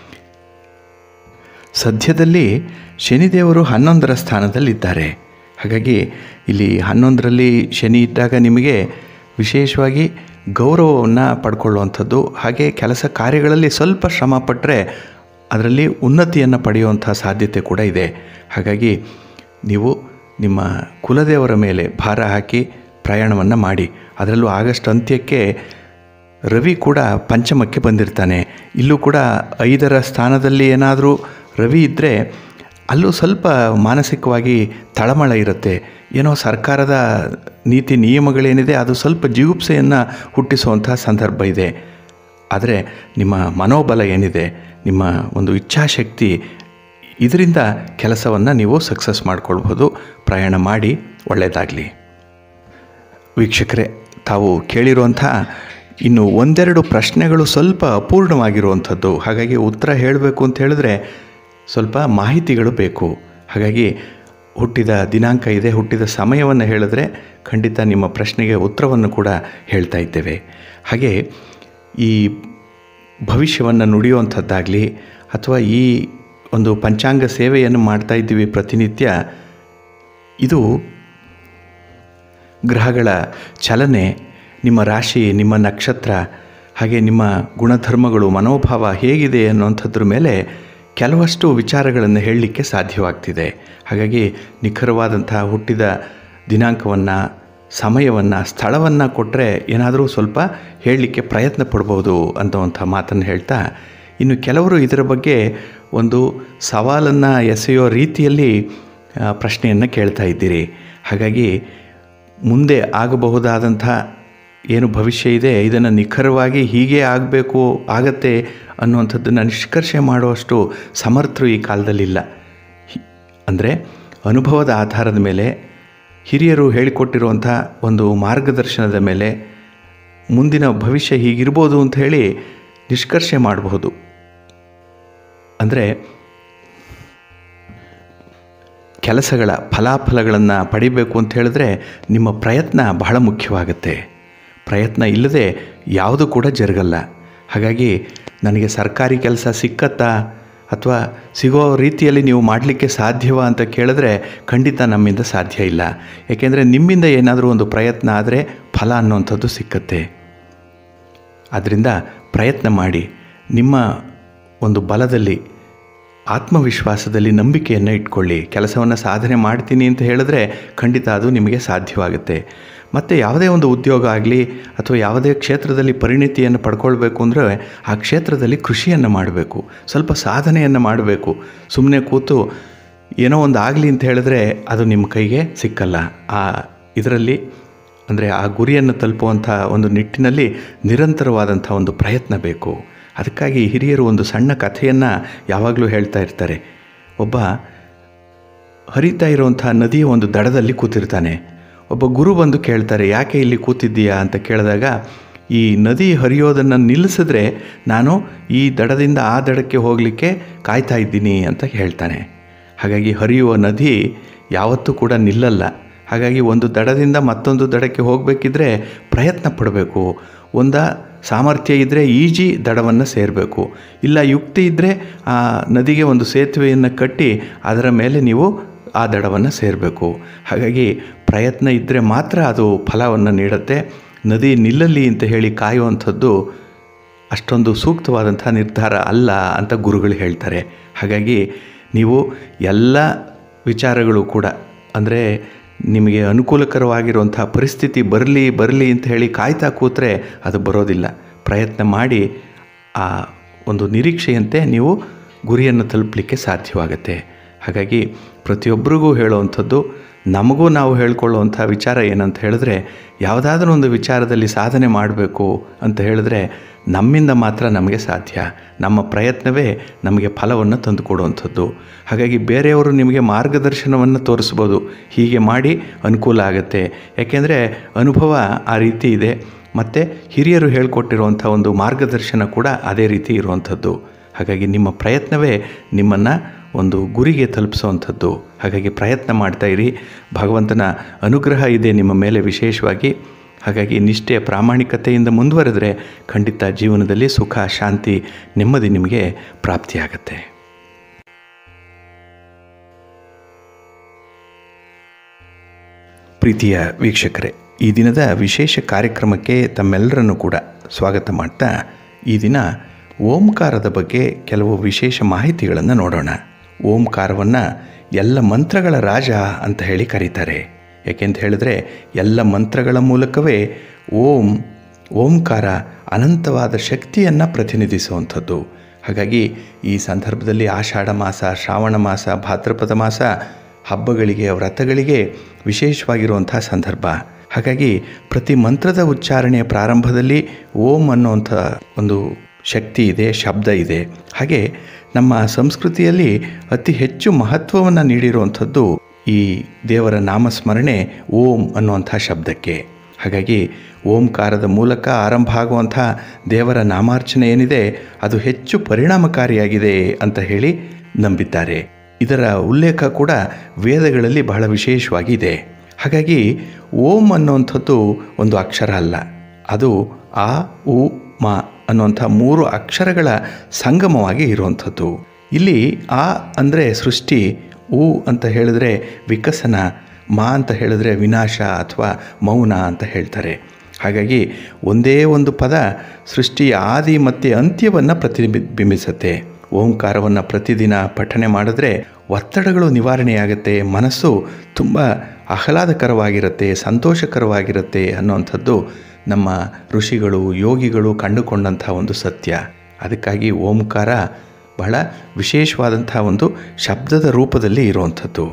ಸದ್ಯದಲ್ಲಿ ಶನಿದೇವರು ಹನ್ನೊಂದರ ಸ್ಥಾನದಲ್ಲಿದ್ದಾರೆ ಹಾಗಾಗಿ ಇಲ್ಲಿ ಹನ್ನೊಂದರಲ್ಲಿ ಶನಿ ಇದ್ದಾಗ ನಿಮಗೆ ವಿಶೇಷವಾಗಿ ಗೌರವವನ್ನು ಪಡ್ಕೊಳ್ಳುವಂಥದ್ದು ಹಾಗೆ ಕೆಲಸ ಕಾರ್ಯಗಳಲ್ಲಿ ಸ್ವಲ್ಪ ಶ್ರಮ ಪಟ್ಟರೆ ಅದರಲ್ಲಿ ಉನ್ನತಿಯನ್ನು ಪಡೆಯುವಂಥ ಸಾಧ್ಯತೆ ಕೂಡ ಇದೆ ಹಾಗಾಗಿ ನೀವು ನಿಮ್ಮ ಕುಲದೇವರ ಮೇಲೆ ಭಾರ ಹಾಕಿ ಪ್ರಯಾಣವನ್ನು ಮಾಡಿ ಅದರಲ್ಲೂ ಆಗಸ್ಟ್ ಅಂತ್ಯಕ್ಕೆ ರವಿ ಕೂಡ ಪಂಚಮಕ್ಕೆ ಬಂದಿರ್ತಾನೆ ಇಲ್ಲೂ ಕೂಡ ಐದರ ಸ್ಥಾನದಲ್ಲಿ ಏನಾದರೂ ರವಿ ಇದ್ದರೆ ಅಲ್ಲೂ ಸ್ವಲ್ಪ ಮಾನಸಿಕವಾಗಿ ತಳಮಳ ಇರುತ್ತೆ ಏನೋ ಸರ್ಕಾರದ ನೀತಿ ನಿಯಮಗಳೇನಿದೆ ಅದು ಸ್ವಲ್ಪ ಜಿಗುಪ್ಸೆಯನ್ನು ಹುಟ್ಟಿಸುವಂಥ ಸಂದರ್ಭ ಇದೆ ಆದರೆ ನಿಮ್ಮ ಮನೋಬಲ ಏನಿದೆ ನಿಮ್ಮ ಒಂದು ಇಚ್ಛಾಶಕ್ತಿ ಇದರಿಂದ ಕೆಲಸವನ್ನು ನೀವು ಸಕ್ಸಸ್ ಮಾಡ್ಕೊಳ್ಬೋದು ಪ್ರಯಾಣ ಮಾಡಿ ಒಳ್ಳೆಯದಾಗಲಿ ವೀಕ್ಷಕರೇ ತಾವು ಕೇಳಿರುವಂಥ ಇನ್ನು ಒಂದೆರಡು ಪ್ರಶ್ನೆಗಳು ಸ್ವಲ್ಪ ಅಪೂರ್ಣವಾಗಿರುವಂಥದ್ದು ಹಾಗಾಗಿ ಉತ್ತರ ಹೇಳಬೇಕು ಅಂತ ಹೇಳಿದ್ರೆ ಸ್ವಲ್ಪ ಮಾಹಿತಿಗಳು ಬೇಕು ಹಾಗಾಗಿ ಹುಟ್ಟಿದ ದಿನಾಂಕ ಇದೆ ಹುಟ್ಟಿದ ಸಮಯವನ್ನು ಹೇಳಿದ್ರೆ ಖಂಡಿತ ನಿಮ್ಮ ಪ್ರಶ್ನೆಗೆ ಉತ್ತರವನ್ನು ಕೂಡ ಹೇಳ್ತಾ ಇದ್ದೇವೆ ಹಾಗೆ ಈ ಭವಿಷ್ಯವನ್ನು ನುಡಿಯುವಂಥದ್ದಾಗಲಿ ಅಥವಾ ಈ ಒಂದು ಪಂಚಾಂಗ ಸೇವೆಯನ್ನು ಮಾಡ್ತಾ ಇದ್ದೀವಿ ಪ್ರತಿನಿತ್ಯ ಇದು ಗ್ರಹಗಳ ಚಲನೆ ನಿಮ್ಮ ರಾಶಿ ನಿಮ್ಮ ನಕ್ಷತ್ರ ಹಾಗೆ ನಿಮ್ಮ ಗುಣಧರ್ಮಗಳು ಮನೋಭಾವ ಹೇಗಿದೆ ಅನ್ನುವಂಥದ್ರ ಮೇಲೆ ಕೆಲವಷ್ಟು ವಿಚಾರಗಳನ್ನು ಹೇಳಲಿಕ್ಕೆ ಸಾಧ್ಯವಾಗ್ತಿದೆ ಹಾಗಾಗಿ ನಿಖರವಾದಂತಹ ಹುಟ್ಟಿದ ದಿನಾಂಕವನ್ನು ಸಮಯವನ್ನು ಸ್ಥಳವನ್ನು ಕೊಟ್ಟರೆ ಏನಾದರೂ ಸ್ವಲ್ಪ ಹೇಳಲಿಕ್ಕೆ ಪ್ರಯತ್ನ ಪಡ್ಬೋದು ಅನ್ನುವಂಥ ಮಾತನ್ನು ಹೇಳ್ತಾ ಇನ್ನು ಕೆಲವರು ಇದರ ಬಗ್ಗೆ ಒಂದು ಸವಾಲನ್ನು ಎಸೆಯೋ ರೀತಿಯಲ್ಲಿ ಪ್ರಶ್ನೆಯನ್ನು ಕೇಳ್ತಾ ಇದ್ದೀರಿ ಹಾಗಾಗಿ ಮುಂದೆ ಆಗಬಹುದಾದಂಥ ಏನು ಭವಿಷ್ಯ ಇದೆ ಇದನ್ನು ನಿಖರವಾಗಿ ಹೀಗೆ ಆಗಬೇಕು ಆಗತ್ತೆ ಅನ್ನುವಂಥದ್ದನ್ನು ನಿಷ್ಕರ್ಷೆ ಮಾಡುವಷ್ಟು ಸಮರ್ಥರು ಈ ಕಾಲದಲ್ಲಿಲ್ಲ ಅಂದರೆ ಅನುಭವದ ಆಧಾರದ ಮೇಲೆ ಹಿರಿಯರು ಹೇಳಿಕೊಟ್ಟಿರುವಂಥ ಒಂದು ಮಾರ್ಗದರ್ಶನದ ಮೇಲೆ ಮುಂದಿನ ಭವಿಷ್ಯ ಹೀಗಿರ್ಬೋದು ಅಂತ ಹೇಳಿ ನಿಷ್ಕರ್ಷೆ ಮಾಡಬಹುದು ಅಂದರೆ ಕೆಲಸಗಳ ಫಲಾಫಲಗಳನ್ನು ಪಡಿಬೇಕು ಅಂತ ಹೇಳಿದ್ರೆ ನಿಮ್ಮ ಪ್ರಯತ್ನ ಬಹಳ ಮುಖ್ಯವಾಗುತ್ತೆ ಪ್ರಯತ್ನ ಇಲ್ಲದೆ ಯಾವುದು ಕೂಡ ಜರುಗಲ್ಲ ಹಾಗಾಗಿ ನನಗೆ ಸರ್ಕಾರಿ ಕೆಲಸ ಸಿಕ್ಕತ್ತಾ ಅಥವಾ ಸಿಗೋ ರೀತಿಯಲ್ಲಿ ನೀವು ಮಾಡಲಿಕ್ಕೆ ಸಾಧ್ಯವಾ ಅಂತ ಕೇಳಿದ್ರೆ ಖಂಡಿತ ನಮ್ಮಿಂದ ಸಾಧ್ಯ ಇಲ್ಲ ಏಕೆಂದರೆ ನಿಮ್ಮಿಂದ ಏನಾದರೂ ಒಂದು ಪ್ರಯತ್ನ ಆದರೆ ಫಲ ಅನ್ನುವಂಥದ್ದು ಸಿಕ್ಕತ್ತೆ ಆದ್ದರಿಂದ ಪ್ರಯತ್ನ ಮಾಡಿ ನಿಮ್ಮ ಒಂದು ಬಲದಲ್ಲಿ ಆತ್ಮವಿಶ್ವಾಸದಲ್ಲಿ ನಂಬಿಕೆಯನ್ನು ಇಟ್ಕೊಳ್ಳಿ ಕೆಲಸವನ್ನು ಸಾಧನೆ ಮಾಡ್ತೀನಿ ಅಂತ ಹೇಳಿದ್ರೆ ಖಂಡಿತ ಅದು ನಿಮಗೆ ಸಾಧ್ಯವಾಗುತ್ತೆ ಮತ್ತು ಯಾವುದೇ ಒಂದು ಉದ್ಯೋಗ ಆಗಲಿ ಅಥವಾ ಯಾವುದೇ ಕ್ಷೇತ್ರದಲ್ಲಿ ಪರಿಣಿತಿಯನ್ನು ಪಡ್ಕೊಳ್ಬೇಕು ಅಂದರೆ ಆ ಕ್ಷೇತ್ರದಲ್ಲಿ ಕೃಷಿಯನ್ನು ಮಾಡಬೇಕು ಸ್ವಲ್ಪ ಸಾಧನೆಯನ್ನು ಮಾಡಬೇಕು ಸುಮ್ಮನೆ ಕೂತು ಏನೋ ಒಂದು ಆಗಲಿ ಅಂತ ಹೇಳಿದ್ರೆ ಅದು ನಿಮ್ಮ ಕೈಗೆ ಸಿಕ್ಕಲ್ಲ ಆ ಇದರಲ್ಲಿ ಅಂದರೆ ಆ ಗುರಿಯನ್ನು ತಲುಪುವಂಥ ಒಂದು ನಿಟ್ಟಿನಲ್ಲಿ ನಿರಂತರವಾದಂಥ ಒಂದು ಪ್ರಯತ್ನ ಬೇಕು ಅದಕ್ಕಾಗಿ ಹಿರಿಯರು ಒಂದು ಸಣ್ಣ ಕಥೆಯನ್ನು ಯಾವಾಗಲೂ ಹೇಳ್ತಾ ಇರ್ತಾರೆ ಒಬ್ಬ ಹರಿತಾ ಇರುವಂಥ ನದಿಯ ಒಂದು ದಡದಲ್ಲಿ ಕೂತಿರ್ತಾನೆ ಒಬ್ಬ ಗುರು ಬಂದು ಕೇಳ್ತಾರೆ ಯಾಕೆ ಇಲ್ಲಿ ಕೂತಿದ್ದೀಯಾ ಅಂತ ಕೇಳಿದಾಗ ಈ ನದಿ ಹರಿಯೋದನ್ನು ನಿಲ್ಲಿಸಿದ್ರೆ ನಾನು ಈ ದಡದಿಂದ ಆ ದಡಕ್ಕೆ ಹೋಗಲಿಕ್ಕೆ ಕಾಯ್ತಾ ಇದ್ದೀನಿ ಅಂತ ಹೇಳ್ತಾನೆ ಹಾಗಾಗಿ ಹರಿಯುವ ನದಿ ಯಾವತ್ತೂ ಕೂಡ ನಿಲ್ಲಲ್ಲ ಹಾಗಾಗಿ ಒಂದು ದಡದಿಂದ ಮತ್ತೊಂದು ದಡಕ್ಕೆ ಹೋಗಬೇಕಿದ್ರೆ ಪ್ರಯತ್ನ ಪಡಬೇಕು ಒಂದ ಸಾಮರ್ಥ್ಯ ಇದ್ದರೆ ಈಜಿ ದಡವನ್ನು ಸೇರಬೇಕು ಇಲ್ಲ ಯುಕ್ತಿ ಇದ್ದರೆ ಆ ನದಿಗೆ ಒಂದು ಸೇತುವೆಯನ್ನು ಕಟ್ಟಿ ಅದರ ಮೇಲೆ ನೀವು ಆ ದಡವನ್ನು ಸೇರಬೇಕು ಹಾಗಾಗಿ ಪ್ರಯತ್ನ ಇದ್ದರೆ ಮಾತ್ರ ಅದು ಫಲವನ್ನು ನೀಡುತ್ತೆ ನದಿ ನಿಲ್ಲಲಿ ಅಂತ ಹೇಳಿ ಕಾಯುವಂಥದ್ದು ಅಷ್ಟೊಂದು ಸೂಕ್ತವಾದಂಥ ನಿರ್ಧಾರ ಅಲ್ಲ ಅಂತ ಗುರುಗಳು ಹೇಳ್ತಾರೆ ಹಾಗಾಗಿ ನೀವು ಎಲ್ಲ ವಿಚಾರಗಳು ಕೂಡ ಅಂದರೆ ನಿಮಗೆ ಅನುಕೂಲಕರವಾಗಿರುವಂಥ ಪರಿಸ್ಥಿತಿ ಬರಲಿ ಬರಲಿ ಅಂತ ಹೇಳಿ ಕಾಯ್ತಾ ಕೂತ್ರೆ ಅದು ಬರೋದಿಲ್ಲ ಪ್ರಯತ್ನ ಮಾಡಿ ಆ ಒಂದು ನಿರೀಕ್ಷೆಯಂತೆ ನೀವು ಗುರಿಯನ್ನು ತಲುಪಲಿಕ್ಕೆ ಸಾಧ್ಯವಾಗುತ್ತೆ ಹಾಗಾಗಿ ಪ್ರತಿಯೊಬ್ಬರಿಗೂ ಹೇಳುವಂಥದ್ದು ನಮಗೂ ನಾವು ಹೇಳ್ಕೊಳ್ಳುವಂಥ ವಿಚಾರ ಏನಂತ ಹೇಳಿದ್ರೆ ಯಾವುದಾದ್ರೂ ಒಂದು ವಿಚಾರದಲ್ಲಿ ಸಾಧನೆ ಮಾಡಬೇಕು ಅಂತ ಹೇಳಿದ್ರೆ ನಮ್ಮಿಂದ ಮಾತ್ರ ನಮಗೆ ಸಾಧ್ಯ ನಮ್ಮ ಪ್ರಯತ್ನವೇ ನಮಗೆ ಫಲವನ್ನು ತಂದುಕೊಡುವಂಥದ್ದು ಹಾಗಾಗಿ ಬೇರೆಯವರು ನಿಮಗೆ ಮಾರ್ಗದರ್ಶನವನ್ನು ತೋರಿಸ್ಬೋದು ಹೀಗೆ ಮಾಡಿ ಅನುಕೂಲ ಆಗುತ್ತೆ ಯಾಕೆಂದರೆ ಅನುಭವ ಆ ರೀತಿ ಇದೆ ಮತ್ತು ಹಿರಿಯರು ಹೇಳಿಕೊಟ್ಟಿರುವಂಥ ಒಂದು ಮಾರ್ಗದರ್ಶನ ಕೂಡ ಅದೇ ರೀತಿ ಇರುವಂಥದ್ದು ಹಾಗಾಗಿ ನಿಮ್ಮ ಪ್ರಯತ್ನವೇ ನಿಮ್ಮನ್ನು ಒಂದು ಗುರಿಗೆ ತಲುಪಿಸುವಂಥದ್ದು ಹಾಗಾಗಿ ಪ್ರಯತ್ನ ಮಾಡ್ತಾ ಇರಿ ಭಗವಂತನ ಅನುಗ್ರಹ ಇದೆ ನಿಮ್ಮ ಮೇಲೆ ವಿಶೇಷವಾಗಿ ಹಾಗಾಗಿ ನಿಷ್ಠೆ ಪ್ರಾಮಾಣಿಕತೆಯಿಂದ ಮುಂದುವರೆದರೆ ಖಂಡಿತ ಜೀವನದಲ್ಲಿ ಸುಖ ಶಾಂತಿ ನೆಮ್ಮದಿ ನಿಮಗೆ ಪ್ರಾಪ್ತಿಯಾಗತ್ತೆ ಪ್ರೀತಿಯ ವೀಕ್ಷಕರೇ ಈ ದಿನದ ವಿಶೇಷ ಕಾರ್ಯಕ್ರಮಕ್ಕೆ ತಮ್ಮೆಲ್ಲರನ್ನು ಕೂಡ ಸ್ವಾಗತ ಮಾಡ್ತಾ ಈ ದಿನ ಓಂಕಾರದ ಬಗ್ಗೆ ಕೆಲವು ವಿಶೇಷ ಮಾಹಿತಿಗಳನ್ನು ನೋಡೋಣ ಓಂಕಾರವನ್ನು ಎಲ್ಲ ಮಂತ್ರಗಳ ರಾಜ ಅಂತ ಹೇಳಿ ಕರೀತಾರೆ ಯಾಕೆಂತ ಹೇಳಿದ್ರೆ ಎಲ್ಲ ಮಂತ್ರಗಳ ಮೂಲಕವೇ ಓಂ ಓಂಕಾರ ಅನಂತವಾದ ಶಕ್ತಿಯನ್ನು ಪ್ರತಿನಿಧಿಸುವಂಥದ್ದು ಹಾಗಾಗಿ ಈ ಸಂದರ್ಭದಲ್ಲಿ ಆಷಾಢ ಮಾಸ ಶ್ರಾವಣ ಮಾಸ ಭಾದ್ರಪದ ಮಾಸ ಹಬ್ಬಗಳಿಗೆ ವ್ರತಗಳಿಗೆ ವಿಶೇಷವಾಗಿರುವಂಥ ಸಂದರ್ಭ ಹಾಗಾಗಿ ಪ್ರತಿ ಮಂತ್ರದ ಉಚ್ಚಾರಣೆಯ ಪ್ರಾರಂಭದಲ್ಲಿ ಓಂ ಅನ್ನುವಂಥ ಒಂದು ಶಕ್ತಿ ಇದೆ ಶಬ್ದ ಇದೆ ಹಾಗೆ ನಮ್ಮ ಸಂಸ್ಕೃತಿಯಲ್ಲಿ ಅತಿ ಹೆಚ್ಚು ಮಹತ್ವವನ್ನು ನೀಡಿರುವಂಥದ್ದು ಈ ದೇವರ ನಾಮಸ್ಮರಣೆ ಓಂ ಅನ್ನುವಂಥ ಶಬ್ದಕ್ಕೆ ಹಾಗಾಗಿ ಓಂಕಾರದ ಮೂಲಕ ಆರಂಭ ಆಗುವಂಥ ದೇವರ ನಾಮಾರ್ಚನೆ ಏನಿದೆ ಅದು ಹೆಚ್ಚು ಪರಿಣಾಮಕಾರಿಯಾಗಿದೆ ಅಂತ ಹೇಳಿ ನಂಬಿದ್ದಾರೆ ಇದರ ಉಲ್ಲೇಖ ಕೂಡ ವೇದಗಳಲ್ಲಿ ಬಹಳ ವಿಶೇಷವಾಗಿ ಇದೆ ಹಾಗಾಗಿ ಓಂ ಅನ್ನುವಂಥದ್ದು ಒಂದು ಅಕ್ಷರ ಅಲ್ಲ ಅದು ಆ ಉ ಮ ಅನ್ನುವಂಥ ಮೂರು ಅಕ್ಷರಗಳ ಸಂಗಮವಾಗಿ ಇರುವಂಥದ್ದು ಇಲ್ಲಿ ಆ ಅಂದರೆ ಸೃಷ್ಟಿ ಉ ಅಂತ ಹೇಳಿದ್ರೆ ವಿಕಸನ ಮಾ ಅಂತ ಹೇಳಿದ್ರೆ ವಿನಾಶ ಅಥವಾ ಮೌನ ಅಂತ ಹೇಳ್ತಾರೆ ಹಾಗಾಗಿ ಒಂದೇ ಒಂದು ಪದ ಸೃಷ್ಟಿಯ ಆದಿ ಮತ್ತು ಅಂತ್ಯವನ್ನು ಪ್ರತಿಬಿಂಬಿಸುತ್ತೆ ಓಂಕಾರವನ್ನು ಪ್ರತಿದಿನ ಪಠನೆ ಮಾಡಿದ್ರೆ ಒತ್ತಡಗಳು ನಿವಾರಣೆಯಾಗುತ್ತೆ ಮನಸ್ಸು ತುಂಬ ಆಹ್ಲಾದಕರವಾಗಿರುತ್ತೆ ಸಂತೋಷಕರವಾಗಿರುತ್ತೆ ಅನ್ನುವಂಥದ್ದು ನಮ್ಮ ಋಷಿಗಳು ಯೋಗಿಗಳು ಕಂಡುಕೊಂಡಂಥ ಒಂದು ಸತ್ಯ ಅದಕ್ಕಾಗಿ ಓಂಕಾರ ಬಹಳ ವಿಶೇಷವಾದಂಥ ಒಂದು ಶಬ್ದದ ರೂಪದಲ್ಲಿ ಇರುವಂಥದ್ದು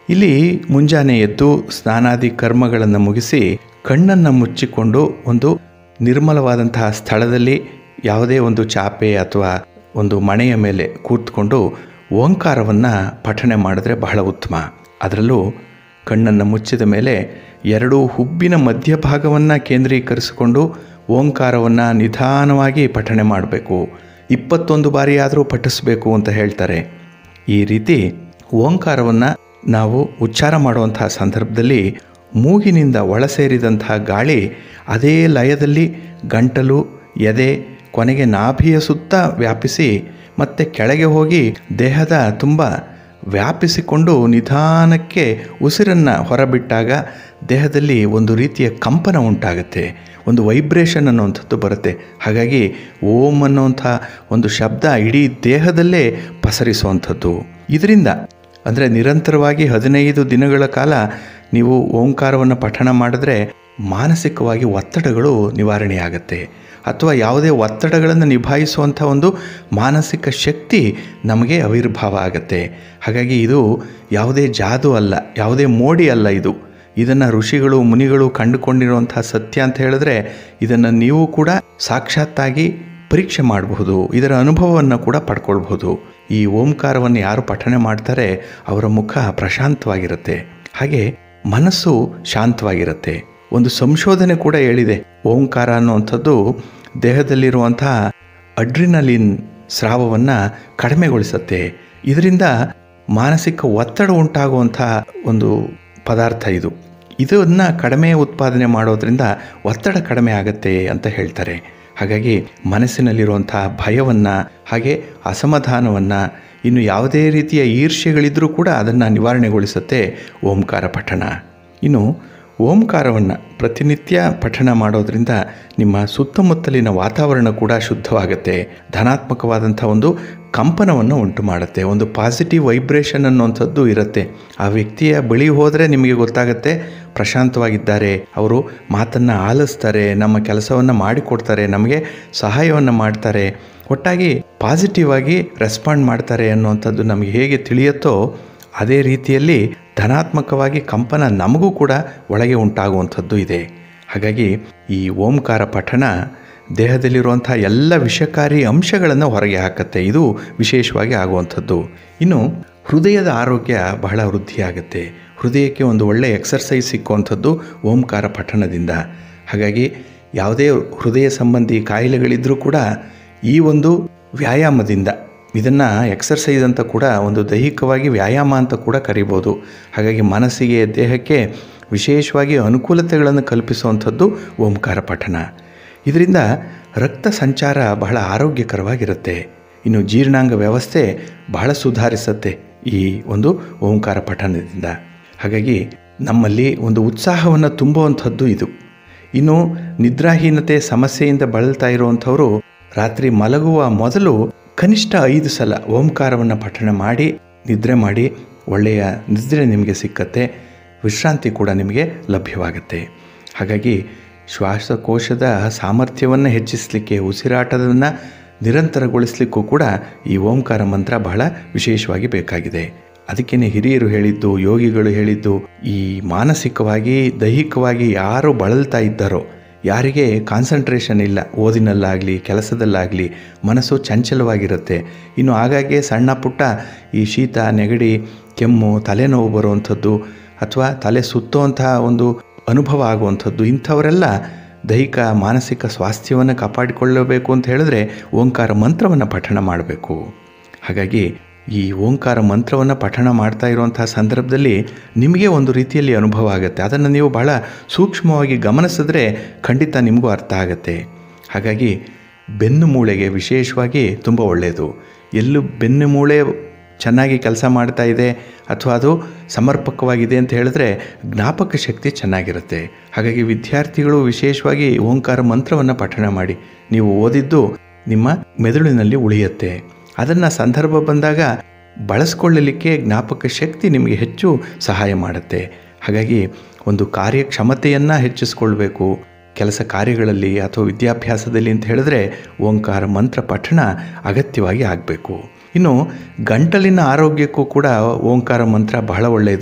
ಇಲ್ಲಿ ಮುಂಜಾನೆ ಎದ್ದು ಸ್ನಾನಾದಿ ಕರ್ಮಗಳನ್ನು ಮುಗಿಸಿ ಕಣ್ಣನ್ನು ಮುಚ್ಚಿಕೊಂಡು ಒಂದು ನಿರ್ಮಲವಾದಂತಹ ಸ್ಥಳದಲ್ಲಿ ಯಾವುದೇ ಒಂದು ಚಾಪೆ ಅಥವಾ ಒಂದು ಮಣೆಯ ಮೇಲೆ ಕೂತ್ಕೊಂಡು ಓಂಕಾರವನ್ನು ಪಠನೆ ಮಾಡಿದ್ರೆ ಬಹಳ ಉತ್ತಮ ಅದರಲ್ಲೂ ಕಣ್ಣನ್ನು ಮುಚ್ಚಿದ ಮೇಲೆ ಎರಡು ಹುಬ್ಬಿನ ಮಧ್ಯಭಾಗವನ್ನು ಕೇಂದ್ರೀಕರಿಸಿಕೊಂಡು ಓಂಕಾರವನ್ನು ನಿಧಾನವಾಗಿ ಪಠನೆ ಮಾಡಬೇಕು ಇಪ್ಪತ್ತೊಂದು ಬಾರಿ ಆದರೂ ಪಠಿಸಬೇಕು ಅಂತ ಹೇಳ್ತಾರೆ ಈ ರೀತಿ ಓಂಕಾರವನ್ನು ನಾವು ಉಚ್ಚಾರ ಮಾಡುವಂತಹ ಸಂದರ್ಭದಲ್ಲಿ ಮೂಗಿನಿಂದ ಒಳ ಸೇರಿದಂತಹ ಗಾಳಿ ಅದೇ ಲಯದಲ್ಲಿ ಗಂಟಲು ಎದೆ ಕೊನೆಗೆ ನಾಭಿಯ ಸುತ್ತ ವ್ಯಾಪಿಸಿ ಮತ್ತೆ ಕೆಳಗೆ ಹೋಗಿ ದೇಹದ ತುಂಬ ವ್ಯಾಪಿಸಿಕೊಂಡು ನಿಧಾನಕ್ಕೆ ಉಸಿರನ್ನು ಹೊರಬಿಟ್ಟಾಗ ದೇಹದಲ್ಲಿ ಒಂದು ರೀತಿಯ ಕಂಪನ ಉಂಟಾಗುತ್ತೆ ಒಂದು ವೈಬ್ರೇಷನ್ ಅನ್ನುವಂಥದ್ದು ಬರುತ್ತೆ ಹಾಗಾಗಿ ಓಂ ಅನ್ನುವಂಥ ಒಂದು ಶಬ್ದ ಇಡೀ ದೇಹದಲ್ಲೇ ಪಸರಿಸುವಂಥದ್ದು ಇದರಿಂದ ಅಂದರೆ ನಿರಂತರವಾಗಿ ಹದಿನೈದು ದಿನಗಳ ಕಾಲ ನೀವು ಓಂಕಾರವನ್ನು ಪಠಣ ಮಾಡಿದ್ರೆ ಮಾನಸಿಕವಾಗಿ ಒತ್ತಡಗಳು ನಿವಾರಣೆಯಾಗತ್ತೆ ಅಥವಾ ಯಾವುದೇ ಒತ್ತಡಗಳನ್ನು ನಿಭಾಯಿಸುವಂಥ ಒಂದು ಮಾನಸಿಕ ಶಕ್ತಿ ನಮಗೆ ಆವಿರ್ಭಾವ ಆಗುತ್ತೆ ಹಾಗಾಗಿ ಇದು ಯಾವುದೇ ಜಾದು ಅಲ್ಲ ಯಾವುದೇ ಮೋಡಿ ಅಲ್ಲ ಇದು ಇದನ್ನು ಋಷಿಗಳು ಮುನಿಗಳು ಕಂಡುಕೊಂಡಿರುವಂತಹ ಸತ್ಯ ಅಂತ ಹೇಳಿದ್ರೆ ಇದನ್ನು ನೀವು ಕೂಡ ಸಾಕ್ಷಾತ್ತಾಗಿ ಪರೀಕ್ಷೆ ಮಾಡಬಹುದು ಇದರ ಅನುಭವವನ್ನು ಕೂಡ ಪಡ್ಕೊಳ್ಬಹುದು ಈ ಓಂಕಾರವನ್ನು ಯಾರು ಪಠನೆ ಮಾಡ್ತಾರೆ ಅವರ ಮುಖ ಪ್ರಶಾಂತವಾಗಿರುತ್ತೆ ಹಾಗೆ ಮನಸ್ಸು ಶಾಂತವಾಗಿರುತ್ತೆ ಒಂದು ಸಂಶೋಧನೆ ಕೂಡ ಹೇಳಿದೆ ಓಂಕಾರ ಅನ್ನುವಂಥದ್ದು ದೇಹದಲ್ಲಿರುವಂತಹ ಅಡ್ರಿನಲಿನ್ ಸ್ರಾವವನ್ನು ಕಡಿಮೆಗೊಳಿಸುತ್ತೆ ಇದರಿಂದ ಮಾನಸಿಕ ಒತ್ತಡ ಉಂಟಾಗುವಂಥ ಒಂದು ಪದಾರ್ಥ ಇದು ಇದನ್ನು ಕಡಿಮೆ ಉತ್ಪಾದನೆ ಮಾಡೋದ್ರಿಂದ ಒತ್ತಡ ಕಡಿಮೆ ಆಗುತ್ತೆ ಅಂತ ಹೇಳ್ತಾರೆ ಹಾಗಾಗಿ ಮನಸ್ಸಿನಲ್ಲಿರುವಂಥ ಭಯವನ್ನು ಹಾಗೆ ಅಸಮಾಧಾನವನ್ನು ಇನ್ನು ಯಾವುದೇ ರೀತಿಯ ಈರ್ಷ್ಯೆಗಳಿದ್ದರೂ ಕೂಡ ಅದನ್ನು ನಿವಾರಣೆಗೊಳಿಸುತ್ತೆ ಓಂಕಾರ ಪಠಣ ಇನ್ನು ಓಂಕಾರವನ್ನು ಪ್ರತಿನಿತ್ಯ ಪಠಣ ಮಾಡೋದ್ರಿಂದ ನಿಮ್ಮ ಸುತ್ತಮುತ್ತಲಿನ ವಾತಾವರಣ ಕೂಡ ಶುದ್ಧವಾಗುತ್ತೆ ಧನಾತ್ಮಕವಾದಂಥ ಒಂದು ಕಂಪನವನ್ನು ಉಂಟು ಮಾಡುತ್ತೆ ಒಂದು ಪಾಸಿಟಿವ್ ವೈಬ್ರೇಷನ್ ಅನ್ನುವಂಥದ್ದು ಇರುತ್ತೆ ಆ ವ್ಯಕ್ತಿಯ ಬಳಿ ಹೋದರೆ ನಿಮಗೆ ಗೊತ್ತಾಗುತ್ತೆ ಪ್ರಶಾಂತವಾಗಿದ್ದಾರೆ ಅವರು ಮಾತನ್ನು ಆಲಿಸ್ತಾರೆ ನಮ್ಮ ಕೆಲಸವನ್ನು ಮಾಡಿಕೊಡ್ತಾರೆ ನಮಗೆ ಸಹಾಯವನ್ನು ಮಾಡ್ತಾರೆ ಒಟ್ಟಾಗಿ ಪಾಸಿಟಿವ್ ಆಗಿ ರೆಸ್ಪಾಂಡ್ ಮಾಡ್ತಾರೆ ಅನ್ನುವಂಥದ್ದು ನಮಗೆ ಹೇಗೆ ತಿಳಿಯುತ್ತೋ ಅದೇ ರೀತಿಯಲ್ಲಿ ಧನಾತ್ಮಕವಾಗಿ ಕಂಪನ ನಮಗೂ ಕೂಡ ಒಳಗೆ ಉಂಟಾಗುವಂಥದ್ದು ಇದೆ ಹಾಗಾಗಿ ಈ ಓಂಕಾರ ಪಠಣ ದೇಹದಲ್ಲಿರುವಂಥ ಎಲ್ಲ ವಿಷಕಾರಿ ಅಂಶಗಳನ್ನು ಹೊರಗೆ ಹಾಕತ್ತೆ ಇದು ವಿಶೇಷವಾಗಿ ಆಗುವಂಥದ್ದು ಇನ್ನು ಹೃದಯದ ಆರೋಗ್ಯ ಬಹಳ ವೃದ್ಧಿಯಾಗುತ್ತೆ ಹೃದಯಕ್ಕೆ ಒಂದು ಒಳ್ಳೆಯ ಎಕ್ಸರ್ಸೈಸ್ ಸಿಕ್ಕುವಂಥದ್ದು ಓಂಕಾರ ಪಠಣದಿಂದ ಹಾಗಾಗಿ ಯಾವುದೇ ಹೃದಯ ಸಂಬಂಧಿ ಕಾಯಿಲೆಗಳಿದ್ದರೂ ಕೂಡ ಈ ಒಂದು ವ್ಯಾಯಾಮದಿಂದ ಇದನ್ನು ಎಕ್ಸರ್ಸೈಸ್ ಅಂತ ಕೂಡ ಒಂದು ದೈಹಿಕವಾಗಿ ವ್ಯಾಯಾಮ ಅಂತ ಕೂಡ ಕರಿಬೋದು ಹಾಗಾಗಿ ಮನಸ್ಸಿಗೆ ದೇಹಕ್ಕೆ ವಿಶೇಷವಾಗಿ ಅನುಕೂಲತೆಗಳನ್ನು ಕಲ್ಪಿಸುವಂಥದ್ದು ಓಂಕಾರ ಪಠಣ ಇದರಿಂದ ರಕ್ತ ಸಂಚಾರ ಬಹಳ ಆರೋಗ್ಯಕರವಾಗಿರುತ್ತೆ ಇನ್ನು ಜೀರ್ಣಾಂಗ ವ್ಯವಸ್ಥೆ ಬಹಳ ಸುಧಾರಿಸುತ್ತೆ ಈ ಒಂದು ಓಂಕಾರ ಪಠಣದಿಂದ ಹಾಗಾಗಿ ನಮ್ಮಲ್ಲಿ ಒಂದು ಉತ್ಸಾಹವನ್ನು ತುಂಬುವಂಥದ್ದು ಇದು ಇನ್ನು ನಿದ್ರಾಹೀನತೆ ಸಮಸ್ಯೆಯಿಂದ ಬಳಲ್ತಾ ಇರುವಂಥವರು ರಾತ್ರಿ ಮಲಗುವ ಮೊದಲು ಕನಿಷ್ಠ ಐದು ಸಲ ಓಂಕಾರವನ್ನು ಪಠಣ ಮಾಡಿ ನಿದ್ರೆ ಮಾಡಿ ಒಳ್ಳೆಯ ನಿದ್ರೆ ನಿಮಗೆ ಸಿಕ್ಕತ್ತೆ ವಿಶ್ರಾಂತಿ ಕೂಡ ನಿಮಗೆ ಲಭ್ಯವಾಗುತ್ತೆ ಹಾಗಾಗಿ ಶ್ವಾಸಕೋಶದ ಸಾಮರ್ಥ್ಯವನ್ನು ಹೆಚ್ಚಿಸಲಿಕ್ಕೆ ಉಸಿರಾಟವನ್ನು ನಿರಂತರಗೊಳಿಸಲಿಕ್ಕೂ ಕೂಡ ಈ ಓಂಕಾರ ಮಂತ್ರ ಬಹಳ ವಿಶೇಷವಾಗಿ ಬೇಕಾಗಿದೆ ಅದಕ್ಕೇ ಹಿರಿಯರು ಹೇಳಿದ್ದು ಯೋಗಿಗಳು ಹೇಳಿದ್ದು ಈ ಮಾನಸಿಕವಾಗಿ ದೈಹಿಕವಾಗಿ ಯಾರು ಬಳಲ್ತಾ ಇದ್ದಾರೋ ಯಾರಿಗೆ ಕಾನ್ಸಂಟ್ರೇಷನ್ ಇಲ್ಲ ಓದಿನಲ್ಲಾಗಲಿ ಕೆಲಸದಲ್ಲಾಗಲಿ ಮನಸ್ಸು ಚಂಚಲವಾಗಿರುತ್ತೆ ಇನ್ನು ಆಗಾಗ್ಗೆ ಸಣ್ಣ ಪುಟ್ಟ ಈ ಶೀತ ನೆಗಡಿ ಕೆಮ್ಮು ತಲೆನೋವು ಬರುವಂಥದ್ದು ಅಥವಾ ತಲೆ ಸುತ್ತುವಂತಹ ಒಂದು ಅನುಭವ ಆಗುವಂಥದ್ದು ಇಂಥವರೆಲ್ಲ ದೈಹಿಕ ಮಾನಸಿಕ ಸ್ವಾಸ್ಥ್ಯವನ್ನು ಕಾಪಾಡಿಕೊಳ್ಳಬೇಕು ಅಂತ ಹೇಳಿದ್ರೆ ಓಂಕಾರ ಮಂತ್ರವನ್ನು ಪಠಣ ಮಾಡಬೇಕು ಹಾಗಾಗಿ ಈ ಓಂಕಾರ ಮಂತ್ರವನ್ನು ಪಠಣ ಮಾಡ್ತಾ ಇರುವಂತಹ ಸಂದರ್ಭದಲ್ಲಿ ನಿಮಗೆ ಒಂದು ರೀತಿಯಲ್ಲಿ ಅನುಭವ ಆಗುತ್ತೆ ಅದನ್ನು ನೀವು ಬಹಳ ಸೂಕ್ಷ್ಮವಾಗಿ ಗಮನಿಸಿದ್ರೆ ಖಂಡಿತ ನಿಮಗೂ ಅರ್ಥ ಆಗುತ್ತೆ ಹಾಗಾಗಿ ಬೆನ್ನು ಮೂಳೆಗೆ ವಿಶೇಷವಾಗಿ ತುಂಬ ಒಳ್ಳೆಯದು ಎಲ್ಲೂ ಬೆನ್ನು ಮೂಳೆ ಚೆನ್ನಾಗಿ ಕೆಲಸ ಮಾಡ್ತಾ ಇದೆ ಅಥವಾ ಅದು ಸಮರ್ಪಕವಾಗಿದೆ ಅಂತ ಹೇಳಿದ್ರೆ ಜ್ಞಾಪಕ ಶಕ್ತಿ ಚೆನ್ನಾಗಿರುತ್ತೆ ಹಾಗಾಗಿ ವಿದ್ಯಾರ್ಥಿಗಳು ವಿಶೇಷವಾಗಿ ಓಂಕಾರ ಮಂತ್ರವನ್ನು ಪಠಣ ಮಾಡಿ ನೀವು ಓದಿದ್ದು ನಿಮ್ಮ ಮೆದುಳಿನಲ್ಲಿ ಉಳಿಯುತ್ತೆ ಅದನ್ನು ಸಂದರ್ಭ ಬಂದಾಗ ಬಳಸ್ಕೊಳ್ಳಲಿಕ್ಕೆ ಜ್ಞಾಪಕ ಶಕ್ತಿ ನಿಮಗೆ ಹೆಚ್ಚು ಸಹಾಯ ಮಾಡುತ್ತೆ ಹಾಗಾಗಿ ಒಂದು ಕಾರ್ಯಕ್ಷಮತೆಯನ್ನು ಹೆಚ್ಚಿಸ್ಕೊಳ್ಬೇಕು ಕೆಲಸ ಕಾರ್ಯಗಳಲ್ಲಿ ಅಥವಾ ವಿದ್ಯಾಭ್ಯಾಸದಲ್ಲಿ ಅಂತ ಹೇಳಿದ್ರೆ ಓಂಕಾರ ಮಂತ್ರ ಪಠಣ ಅಗತ್ಯವಾಗಿ ಆಗಬೇಕು ಇನ್ನು ಗಂಟಲಿನ ಆರೋಗ್ಯಕ್ಕೂ ಕೂಡ ಓಂಕಾರ ಮಂತ್ರ ಬಹಳ ಒಳ್ಳೆಯದು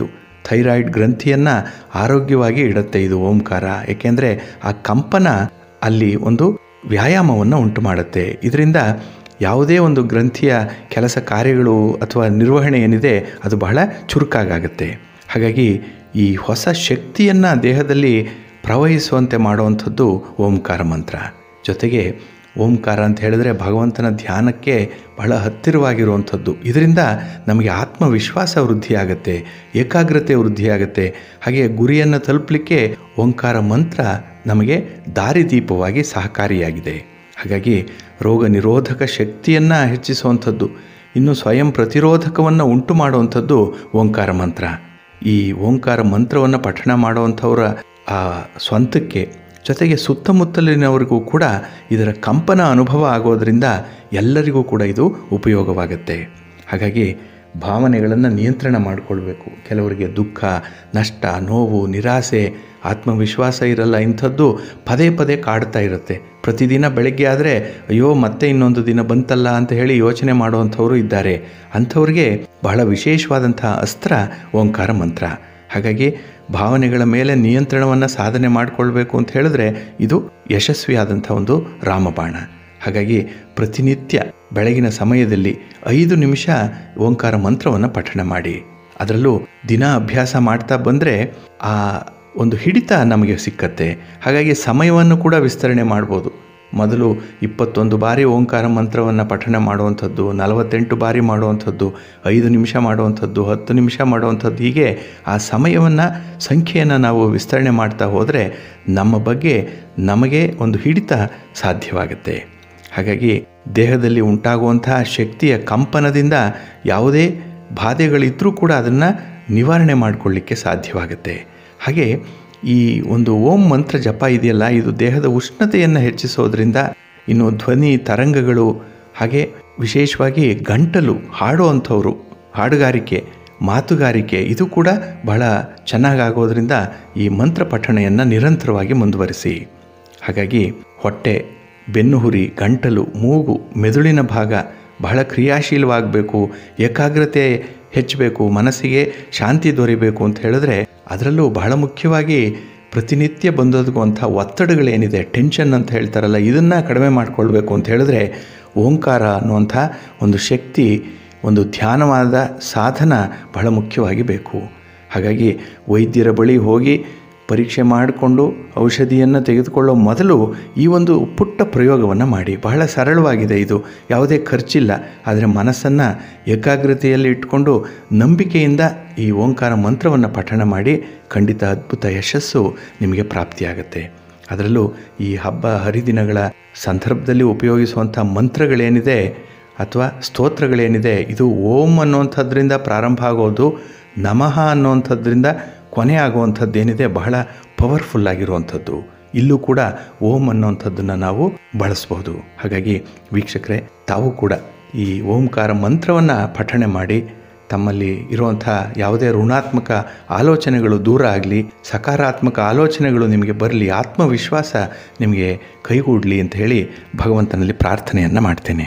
ಥೈರಾಯ್ಡ್ ಗ್ರಂಥಿಯನ್ನು ಆರೋಗ್ಯವಾಗಿ ಇಡುತ್ತೆ ಇದು ಓಂಕಾರ ಏಕೆಂದರೆ ಆ ಕಂಪನ ಅಲ್ಲಿ ಒಂದು ವ್ಯಾಯಾಮವನ್ನು ಉಂಟು ಮಾಡುತ್ತೆ ಇದರಿಂದ ಯಾವುದೇ ಒಂದು ಗ್ರಂಥಿಯ ಕೆಲಸ ಕಾರ್ಯಗಳು ಅಥವಾ ನಿರ್ವಹಣೆ ಏನಿದೆ ಅದು ಬಹಳ ಚುರುಕಾಗುತ್ತೆ ಹಾಗಾಗಿ ಈ ಹೊಸ ಶಕ್ತಿಯನ್ನು ದೇಹದಲ್ಲಿ ಪ್ರವಹಿಸುವಂತೆ ಮಾಡುವಂಥದ್ದು ಓಂಕಾರ ಮಂತ್ರ ಜೊತೆಗೆ ಓಂಕಾರ ಅಂತ ಹೇಳಿದ್ರೆ ಭಗವಂತನ ಧ್ಯಾನಕ್ಕೆ ಬಹಳ ಹತ್ತಿರವಾಗಿರುವಂಥದ್ದು ಇದರಿಂದ ನಮಗೆ ಆತ್ಮವಿಶ್ವಾಸ ವೃದ್ಧಿಯಾಗುತ್ತೆ ಏಕಾಗ್ರತೆ ವೃದ್ಧಿಯಾಗುತ್ತೆ ಹಾಗೆ ಗುರಿಯನ್ನು ತಲುಪಲಿಕ್ಕೆ ಓಂಕಾರ ಮಂತ್ರ ನಮಗೆ ದಾರಿದೀಪವಾಗಿ ಸಹಕಾರಿಯಾಗಿದೆ ಹಾಗಾಗಿ ರೋಗ ನಿರೋಧಕ ಶಕ್ತಿಯನ್ನು ಹೆಚ್ಚಿಸುವಂಥದ್ದು ಇನ್ನು ಸ್ವಯಂ ಪ್ರತಿರೋಧಕವನ್ನು ಉಂಟು ಮಾಡುವಂಥದ್ದು ಓಂಕಾರ ಮಂತ್ರ ಈ ಓಂಕಾರ ಮಂತ್ರವನ್ನು ಪಠಣ ಮಾಡುವಂಥವರ ಆ ಸ್ವಂತಕ್ಕೆ ಜೊತೆಗೆ ಸುತ್ತಮುತ್ತಲಿನವರಿಗೂ ಕೂಡ ಇದರ ಕಂಪನ ಅನುಭವ ಆಗೋದರಿಂದ ಎಲ್ಲರಿಗೂ ಕೂಡ ಇದು ಉಪಯೋಗವಾಗುತ್ತೆ ಹಾಗಾಗಿ ಭಾವನೆಗಳನ್ನು ನಿಯಂತ್ರಣ ಮಾಡಿಕೊಳ್ಬೇಕು ಕೆಲವರಿಗೆ ದುಃಖ ನಷ್ಟ ನೋವು ನಿರಾಸೆ ಆತ್ಮವಿಶ್ವಾಸ ಇರಲ್ಲ ಇಂಥದ್ದು ಪದೇ ಪದೇ ಕಾಡ್ತಾ ಇರುತ್ತೆ ಪ್ರತಿದಿನ ಬೆಳಗ್ಗೆ ಆದರೆ ಅಯ್ಯೋ ಮತ್ತೆ ಇನ್ನೊಂದು ದಿನ ಬಂತಲ್ಲ ಅಂತ ಹೇಳಿ ಯೋಚನೆ ಮಾಡುವಂಥವರು ಇದ್ದಾರೆ ಅಂಥವ್ರಿಗೆ ಬಹಳ ವಿಶೇಷವಾದಂಥ ಅಸ್ತ್ರ ಓಂಕಾರ ಮಂತ್ರ ಹಾಗಾಗಿ ಭಾವನೆಗಳ ಮೇಲೆ ನಿಯಂತ್ರಣವನ್ನು ಸಾಧನೆ ಮಾಡಿಕೊಳ್ಬೇಕು ಅಂತ ಹೇಳಿದ್ರೆ ಇದು ಯಶಸ್ವಿಯಾದಂಥ ಒಂದು ರಾಮಬಾಣ ಹಾಗಾಗಿ ಪ್ರತಿನಿತ್ಯ ಬೆಳಗಿನ ಸಮಯದಲ್ಲಿ ಐದು ನಿಮಿಷ ಓಂಕಾರ ಮಂತ್ರವನ್ನು ಪಠಣ ಮಾಡಿ ಅದರಲ್ಲೂ ದಿನ ಅಭ್ಯಾಸ ಮಾಡ್ತಾ ಬಂದರೆ ಆ ಒಂದು ಹಿಡಿತ ನಮಗೆ ಸಿಕ್ಕತ್ತೆ ಹಾಗಾಗಿ ಸಮಯವನ್ನು ಕೂಡ ವಿಸ್ತರಣೆ ಮಾಡ್ಬೋದು ಮೊದಲು ಇಪ್ಪತ್ತೊಂದು ಬಾರಿ ಓಂಕಾರ ಮಂತ್ರವನ್ನು ಪಠಣ ಮಾಡುವಂಥದ್ದು ನಲವತ್ತೆಂಟು ಬಾರಿ ಮಾಡುವಂಥದ್ದು ಐದು ನಿಮಿಷ ಮಾಡುವಂಥದ್ದು ಹತ್ತು ನಿಮಿಷ ಮಾಡುವಂಥದ್ದು ಹೀಗೆ ಆ ಸಮಯವನ್ನು ಸಂಖ್ಯೆಯನ್ನು ನಾವು ವಿಸ್ತರಣೆ ಮಾಡ್ತಾ ಹೋದರೆ ನಮ್ಮ ಬಗ್ಗೆ ನಮಗೆ ಒಂದು ಹಿಡಿತ ಸಾಧ್ಯವಾಗುತ್ತೆ ಹಾಗಾಗಿ ದೇಹದಲ್ಲಿ ಉಂಟಾಗುವಂತಹ ಶಕ್ತಿಯ ಕಂಪನದಿಂದ ಯಾವುದೇ ಬಾಧೆಗಳಿದ್ದರೂ ಕೂಡ ಅದನ್ನು ನಿವಾರಣೆ ಮಾಡಿಕೊಳ್ಳಿಕ್ಕೆ ಸಾಧ್ಯವಾಗುತ್ತೆ ಹಾಗೆ ಈ ಒಂದು ಓಂ ಮಂತ್ರ ಜಪ ಇದೆಯಲ್ಲ ಇದು ದೇಹದ ಉಷ್ಣತೆಯನ್ನು ಹೆಚ್ಚಿಸೋದ್ರಿಂದ ಇನ್ನು ಧ್ವನಿ ತರಂಗಗಳು ಹಾಗೆ ವಿಶೇಷವಾಗಿ ಗಂಟಲು ಹಾಡುವಂಥವ್ರು ಹಾಡುಗಾರಿಕೆ ಮಾತುಗಾರಿಕೆ ಇದು ಕೂಡ ಬಹಳ ಚೆನ್ನಾಗಾಗೋದ್ರಿಂದ ಈ ಮಂತ್ರ ಪಠಣೆಯನ್ನು ನಿರಂತರವಾಗಿ ಮುಂದುವರಿಸಿ ಹಾಗಾಗಿ ಹೊಟ್ಟೆ ಬೆನ್ನುಹುರಿ ಗಂಟಲು ಮೂಗು ಮೆದುಳಿನ ಭಾಗ ಬಹಳ ಕ್ರಿಯಾಶೀಲವಾಗಬೇಕು ಏಕಾಗ್ರತೆ ಹೆಚ್ಚಬೇಕು ಮನಸ್ಸಿಗೆ ಶಾಂತಿ ದೊರೆಯಬೇಕು ಅಂತ ಹೇಳಿದ್ರೆ ಅದರಲ್ಲೂ ಬಹಳ ಮುಖ್ಯವಾಗಿ ಪ್ರತಿನಿತ್ಯ ಬಂದೊದಗುವಂಥ ಒತ್ತಡಗಳೇನಿದೆ ಟೆನ್ಷನ್ ಅಂತ ಹೇಳ್ತಾರಲ್ಲ ಇದನ್ನು ಕಡಿಮೆ ಮಾಡಿಕೊಳ್ಬೇಕು ಅಂತ ಹೇಳಿದ್ರೆ ಓಂಕಾರ ಅನ್ನುವಂಥ ಒಂದು ಶಕ್ತಿ ಒಂದು ಧ್ಯಾನವಾದ ಸಾಧನ ಬಹಳ ಮುಖ್ಯವಾಗಿ ಬೇಕು ಹಾಗಾಗಿ ವೈದ್ಯರ ಬಳಿ ಹೋಗಿ ಪರೀಕ್ಷೆ ಮಾಡಿಕೊಂಡು ಔಷಧಿಯನ್ನು ತೆಗೆದುಕೊಳ್ಳೋ ಮೊದಲು ಈ ಒಂದು ಪುಟ್ಟ ಪ್ರಯೋಗವನ್ನು ಮಾಡಿ ಬಹಳ ಸರಳವಾಗಿದೆ ಇದು ಯಾವುದೇ ಖರ್ಚಿಲ್ಲ ಆದರೆ ಮನಸ್ಸನ್ನು ಏಕಾಗ್ರತೆಯಲ್ಲಿ ಇಟ್ಕೊಂಡು ನಂಬಿಕೆಯಿಂದ ಈ ಓಂಕಾರ ಮಂತ್ರವನ್ನು ಪಠಣ ಮಾಡಿ ಖಂಡಿತ ಅದ್ಭುತ ಯಶಸ್ಸು ನಿಮಗೆ ಪ್ರಾಪ್ತಿಯಾಗುತ್ತೆ ಅದರಲ್ಲೂ ಈ ಹಬ್ಬ ಹರಿದಿನಗಳ ಸಂದರ್ಭದಲ್ಲಿ ಉಪಯೋಗಿಸುವಂಥ ಮಂತ್ರಗಳೇನಿದೆ ಅಥವಾ ಸ್ತೋತ್ರಗಳೇನಿದೆ ಇದು ಓಂ ಅನ್ನುವಂಥದ್ರಿಂದ ಪ್ರಾರಂಭ ಆಗೋದು ನಮಃ ಅನ್ನುವಂಥದ್ರಿಂದ ಕೊನೆ ಆಗುವಂಥದ್ದೇನಿದೆ ಬಹಳ ಪವರ್ಫುಲ್ ಆಗಿರುವಂಥದ್ದು ಇಲ್ಲೂ ಕೂಡ ಓಂ ಅನ್ನುವಂಥದ್ದನ್ನು ನಾವು ಬಳಸ್ಬೋದು ಹಾಗಾಗಿ ವೀಕ್ಷಕರೇ ತಾವು ಕೂಡ ಈ ಓಂಕಾರ ಮಂತ್ರವನ್ನು ಪಠಣೆ ಮಾಡಿ ತಮ್ಮಲ್ಲಿ ಇರುವಂಥ ಯಾವುದೇ ಋಣಾತ್ಮಕ ಆಲೋಚನೆಗಳು ದೂರ ಆಗಲಿ ಸಕಾರಾತ್ಮಕ ಆಲೋಚನೆಗಳು ನಿಮಗೆ ಬರಲಿ ಆತ್ಮವಿಶ್ವಾಸ ನಿಮಗೆ ಕೈಗೂಡಲಿ ಅಂತ ಹೇಳಿ ಭಗವಂತನಲ್ಲಿ ಪ್ರಾರ್ಥನೆಯನ್ನು ಮಾಡ್ತೇನೆ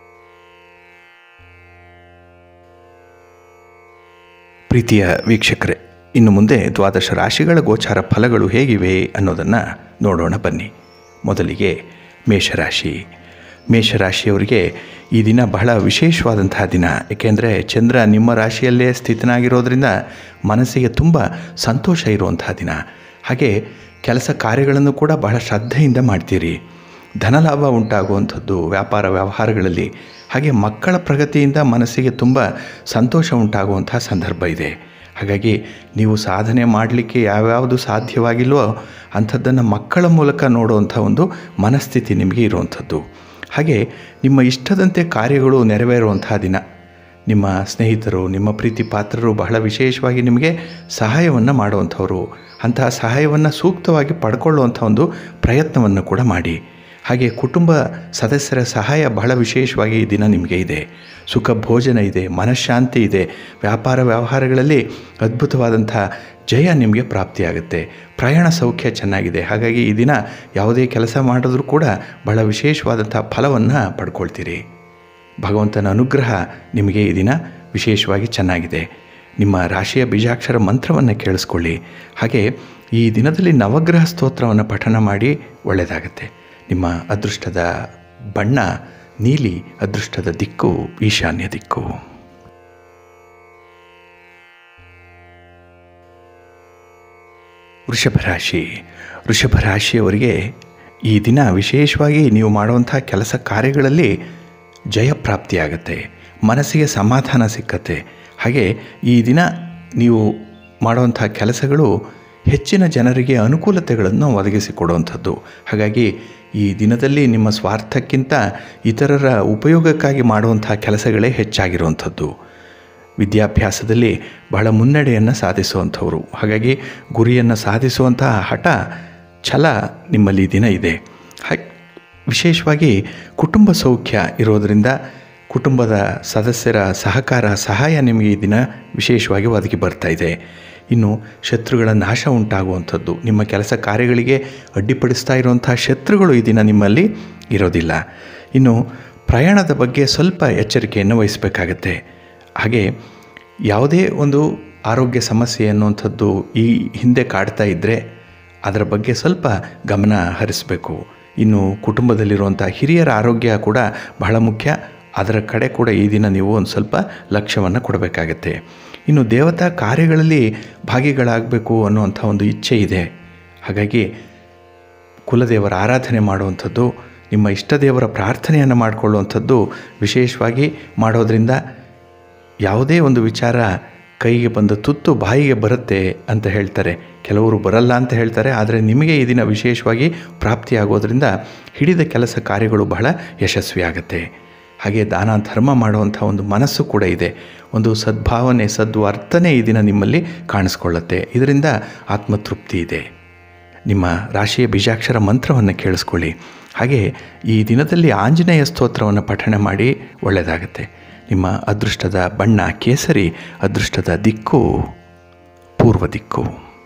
ಪ್ರೀತಿಯ ವೀಕ್ಷಕರೇ ಇನ್ನು ಮುಂದೆ ದ್ವಾದಶ ರಾಶಿಗಳ ಗೋಚಾರ ಫಲಗಳು ಹೇಗಿವೆ ಅನ್ನೋದನ್ನು ನೋಡೋಣ ಬನ್ನಿ ಮೊದಲಿಗೆ ಮೇಷರಾಶಿ ಮೇಷರಾಶಿಯವರಿಗೆ ಈ ದಿನ ಬಹಳ ವಿಶೇಷವಾದಂತಹ ದಿನ ಏಕೆಂದರೆ ಚಂದ್ರ ನಿಮ್ಮ ರಾಶಿಯಲ್ಲೇ ಸ್ಥಿತನಾಗಿರೋದ್ರಿಂದ ಮನಸ್ಸಿಗೆ ತುಂಬ ಸಂತೋಷ ಇರುವಂತಹ ದಿನ ಹಾಗೆ ಕೆಲಸ ಕಾರ್ಯಗಳನ್ನು ಕೂಡ ಬಹಳ ಶ್ರದ್ಧೆಯಿಂದ ಮಾಡ್ತೀರಿ ಧನಲಾಭ ಉಂಟಾಗುವಂಥದ್ದು ವ್ಯಾಪಾರ ವ್ಯವಹಾರಗಳಲ್ಲಿ ಹಾಗೆ ಮಕ್ಕಳ ಪ್ರಗತಿಯಿಂದ ಮನಸ್ಸಿಗೆ ತುಂಬ ಸಂತೋಷ ಉಂಟಾಗುವಂತಹ ಸಂದರ್ಭ ಇದೆ ಹಾಗಾಗಿ ನೀವು ಸಾಧನೆ ಮಾಡಲಿಕ್ಕೆ ಯಾವ್ಯಾವುದು ಸಾಧ್ಯವಾಗಿಲ್ವೋ ಅಂಥದ್ದನ್ನು ಮಕ್ಕಳ ಮೂಲಕ ನೋಡುವಂಥ ಒಂದು ಮನಸ್ಥಿತಿ ನಿಮಗೆ ಇರುವಂಥದ್ದು ಹಾಗೆ ನಿಮ್ಮ ಇಷ್ಟದಂತೆ ಕಾರ್ಯಗಳು ನೆರವೇರುವಂತಹ ದಿನ ನಿಮ್ಮ ಸ್ನೇಹಿತರು ನಿಮ್ಮ ಪ್ರೀತಿ ಪಾತ್ರರು ಬಹಳ ವಿಶೇಷವಾಗಿ ನಿಮಗೆ ಸಹಾಯವನ್ನು ಮಾಡುವಂಥವ್ರು ಅಂತಹ ಸಹಾಯವನ್ನು ಸೂಕ್ತವಾಗಿ ಪಡ್ಕೊಳ್ಳುವಂಥ ಒಂದು ಪ್ರಯತ್ನವನ್ನು ಕೂಡ ಮಾಡಿ ಹಾಗೆ ಕುಟುಂಬ ಸದಸ್ಯರ ಸಹಾಯ ಬಹಳ ವಿಶೇಷವಾಗಿ ಈ ದಿನ ನಿಮಗೆ ಇದೆ ಸುಖ ಭೋಜನ ಇದೆ ಮನಃಶಾಂತಿ ಇದೆ ವ್ಯಾಪಾರ ವ್ಯವಹಾರಗಳಲ್ಲಿ ಅದ್ಭುತವಾದಂಥ ಜಯ ನಿಮಗೆ ಪ್ರಾಪ್ತಿಯಾಗುತ್ತೆ ಪ್ರಯಾಣ ಸೌಖ್ಯ ಚೆನ್ನಾಗಿದೆ ಹಾಗಾಗಿ ಈ ದಿನ ಯಾವುದೇ ಕೆಲಸ ಮಾಡಿದ್ರೂ ಕೂಡ ಬಹಳ ವಿಶೇಷವಾದಂಥ ಫಲವನ್ನು ಪಡ್ಕೊಳ್ತೀರಿ ಭಗವಂತನ ಅನುಗ್ರಹ ನಿಮಗೆ ಈ ದಿನ ವಿಶೇಷವಾಗಿ ಚೆನ್ನಾಗಿದೆ ನಿಮ್ಮ ರಾಶಿಯ ಬೀಜಾಕ್ಷರ ಮಂತ್ರವನ್ನು ಕೇಳಿಸ್ಕೊಳ್ಳಿ ಹಾಗೆ ಈ ದಿನದಲ್ಲಿ ನವಗ್ರಹ ಸ್ತೋತ್ರವನ್ನು ಪಠನ ಮಾಡಿ ಒಳ್ಳೆಯದಾಗತ್ತೆ ನಿಮ್ಮ ಅದೃಷ್ಟದ ಬಣ್ಣ ನೀಲಿ ಅದೃಷ್ಟದ ದಿಕ್ಕು ಈಶಾನ್ಯ ದಿಕ್ಕು ವೃಷಭ ರಾಶಿ ವೃಷಭ ರಾಶಿಯವರಿಗೆ ಈ ದಿನ ವಿಶೇಷವಾಗಿ ನೀವು ಮಾಡುವಂಥ ಕೆಲಸ ಕಾರ್ಯಗಳಲ್ಲಿ ಜಯಪ್ರಾಪ್ತಿಯಾಗತ್ತೆ ಮನಸ್ಸಿಗೆ ಸಮಾಧಾನ ಸಿಕ್ಕತ್ತೆ ಹಾಗೆ ಈ ದಿನ ನೀವು ಮಾಡುವಂಥ ಕೆಲಸಗಳು ಹೆಚ್ಚಿನ ಜನರಿಗೆ ಅನುಕೂಲತೆಗಳನ್ನು ಒದಗಿಸಿಕೊಡುವಂಥದ್ದು ಹಾಗಾಗಿ ಈ ದಿನದಲ್ಲಿ ನಿಮ್ಮ ಸ್ವಾರ್ಥಕ್ಕಿಂತ ಇತರರ ಉಪಯೋಗಕ್ಕಾಗಿ ಮಾಡುವಂಥ ಕೆಲಸಗಳೇ ಹೆಚ್ಚಾಗಿರುವಂಥದ್ದು ವಿದ್ಯಾಭ್ಯಾಸದಲ್ಲಿ ಬಹಳ ಮುನ್ನಡೆಯನ್ನು ಸಾಧಿಸುವಂಥವ್ರು ಹಾಗಾಗಿ ಗುರಿಯನ್ನು ಸಾಧಿಸುವಂತಹ ಹಠ ಛಲ ನಿಮ್ಮಲ್ಲಿ ಈ ದಿನ ಇದೆ ಹಾಗೆ ವಿಶೇಷವಾಗಿ ಕುಟುಂಬ ಸೌಖ್ಯ ಇರೋದರಿಂದ ಕುಟುಂಬದ ಸದಸ್ಯರ ಸಹಕಾರ ಸಹಾಯ ನಿಮಗೆ ಈ ದಿನ ವಿಶೇಷವಾಗಿ ಒದಗಿ ಬರ್ತಾ ಇದೆ ಇನ್ನು ಶತ್ರುಗಳ ನಾಶ ಉಂಟಾಗುವಂಥದ್ದು ನಿಮ್ಮ ಕೆಲಸ ಕಾರ್ಯಗಳಿಗೆ ಅಡ್ಡಿಪಡಿಸ್ತಾ ಇರುವಂಥ ಶತ್ರುಗಳು ಈ ದಿನ ನಿಮ್ಮಲ್ಲಿ ಇರೋದಿಲ್ಲ ಇನ್ನು ಪ್ರಯಾಣದ ಬಗ್ಗೆ ಸ್ವಲ್ಪ ಎಚ್ಚರಿಕೆಯನ್ನು ವಹಿಸಬೇಕಾಗತ್ತೆ ಹಾಗೆ ಯಾವುದೇ ಒಂದು ಆರೋಗ್ಯ ಸಮಸ್ಯೆ ಅನ್ನುವಂಥದ್ದು ಈ ಹಿಂದೆ ಕಾಡ್ತಾ ಇದ್ದರೆ ಅದರ ಬಗ್ಗೆ ಸ್ವಲ್ಪ ಗಮನ ಹರಿಸಬೇಕು ಇನ್ನು ಕುಟುಂಬದಲ್ಲಿರುವಂಥ ಹಿರಿಯರ ಆರೋಗ್ಯ ಕೂಡ ಬಹಳ ಮುಖ್ಯ ಅದರ ಕಡೆ ಕೂಡ ಈ ದಿನ ನೀವು ಒಂದು ಸ್ವಲ್ಪ ಲಕ್ಷ್ಯವನ್ನು ಕೊಡಬೇಕಾಗತ್ತೆ ಇನ್ನು ದೇವತಾ ಕಾರ್ಯಗಳಲ್ಲಿ ಭಾಗಿಗಳಾಗಬೇಕು ಅನ್ನುವಂಥ ಒಂದು ಇಚ್ಛೆ ಇದೆ ಹಾಗಾಗಿ ಕುಲದೇವರ ಆರಾಧನೆ ಮಾಡುವಂಥದ್ದು ನಿಮ್ಮ ಇಷ್ಟ ದೇವರ ಪ್ರಾರ್ಥನೆಯನ್ನು ಮಾಡಿಕೊಳ್ಳುವಂಥದ್ದು ವಿಶೇಷವಾಗಿ ಮಾಡೋದರಿಂದ ಯಾವುದೇ ಒಂದು ವಿಚಾರ ಕೈಗೆ ಬಂದ ತುತ್ತು ಬಾಯಿಗೆ ಬರುತ್ತೆ ಅಂತ ಹೇಳ್ತಾರೆ ಕೆಲವರು ಬರಲ್ಲ ಅಂತ ಹೇಳ್ತಾರೆ ಆದರೆ ನಿಮಗೆ ಈ ದಿನ ವಿಶೇಷವಾಗಿ ಪ್ರಾಪ್ತಿಯಾಗೋದ್ರಿಂದ ಹಿಡಿದ ಕೆಲಸ ಕಾರ್ಯಗಳು ಬಹಳ ಯಶಸ್ವಿಯಾಗತ್ತೆ ಹಾಗೆ ದಾನ ಧರ್ಮ ಮಾಡುವಂಥ ಒಂದು ಮನಸ್ಸು ಕೂಡ ಇದೆ ಒಂದು ಸದ್ಭಾವನೆ ಸದ್ವರ್ತನೆ ಈ ದಿನ ನಿಮ್ಮಲ್ಲಿ ಕಾಣಿಸ್ಕೊಳ್ಳುತ್ತೆ ಇದರಿಂದ ಆತ್ಮತೃಪ್ತಿ ಇದೆ ನಿಮ್ಮ ರಾಶಿಯ ಬೀಜಾಕ್ಷರ ಮಂತ್ರವನ್ನು ಕೇಳಿಸ್ಕೊಳ್ಳಿ ಹಾಗೆ ಈ ದಿನದಲ್ಲಿ ಆಂಜನೇಯ ಸ್ತೋತ್ರವನ್ನು ಪಠಣ ಮಾಡಿ ಒಳ್ಳೆಯದಾಗತ್ತೆ ನಿಮ್ಮ ಅದೃಷ್ಟದ ಬಣ್ಣ ಕೇಸರಿ ಅದೃಷ್ಟದ ದಿಕ್ಕು ಪೂರ್ವ ದಿಕ್ಕು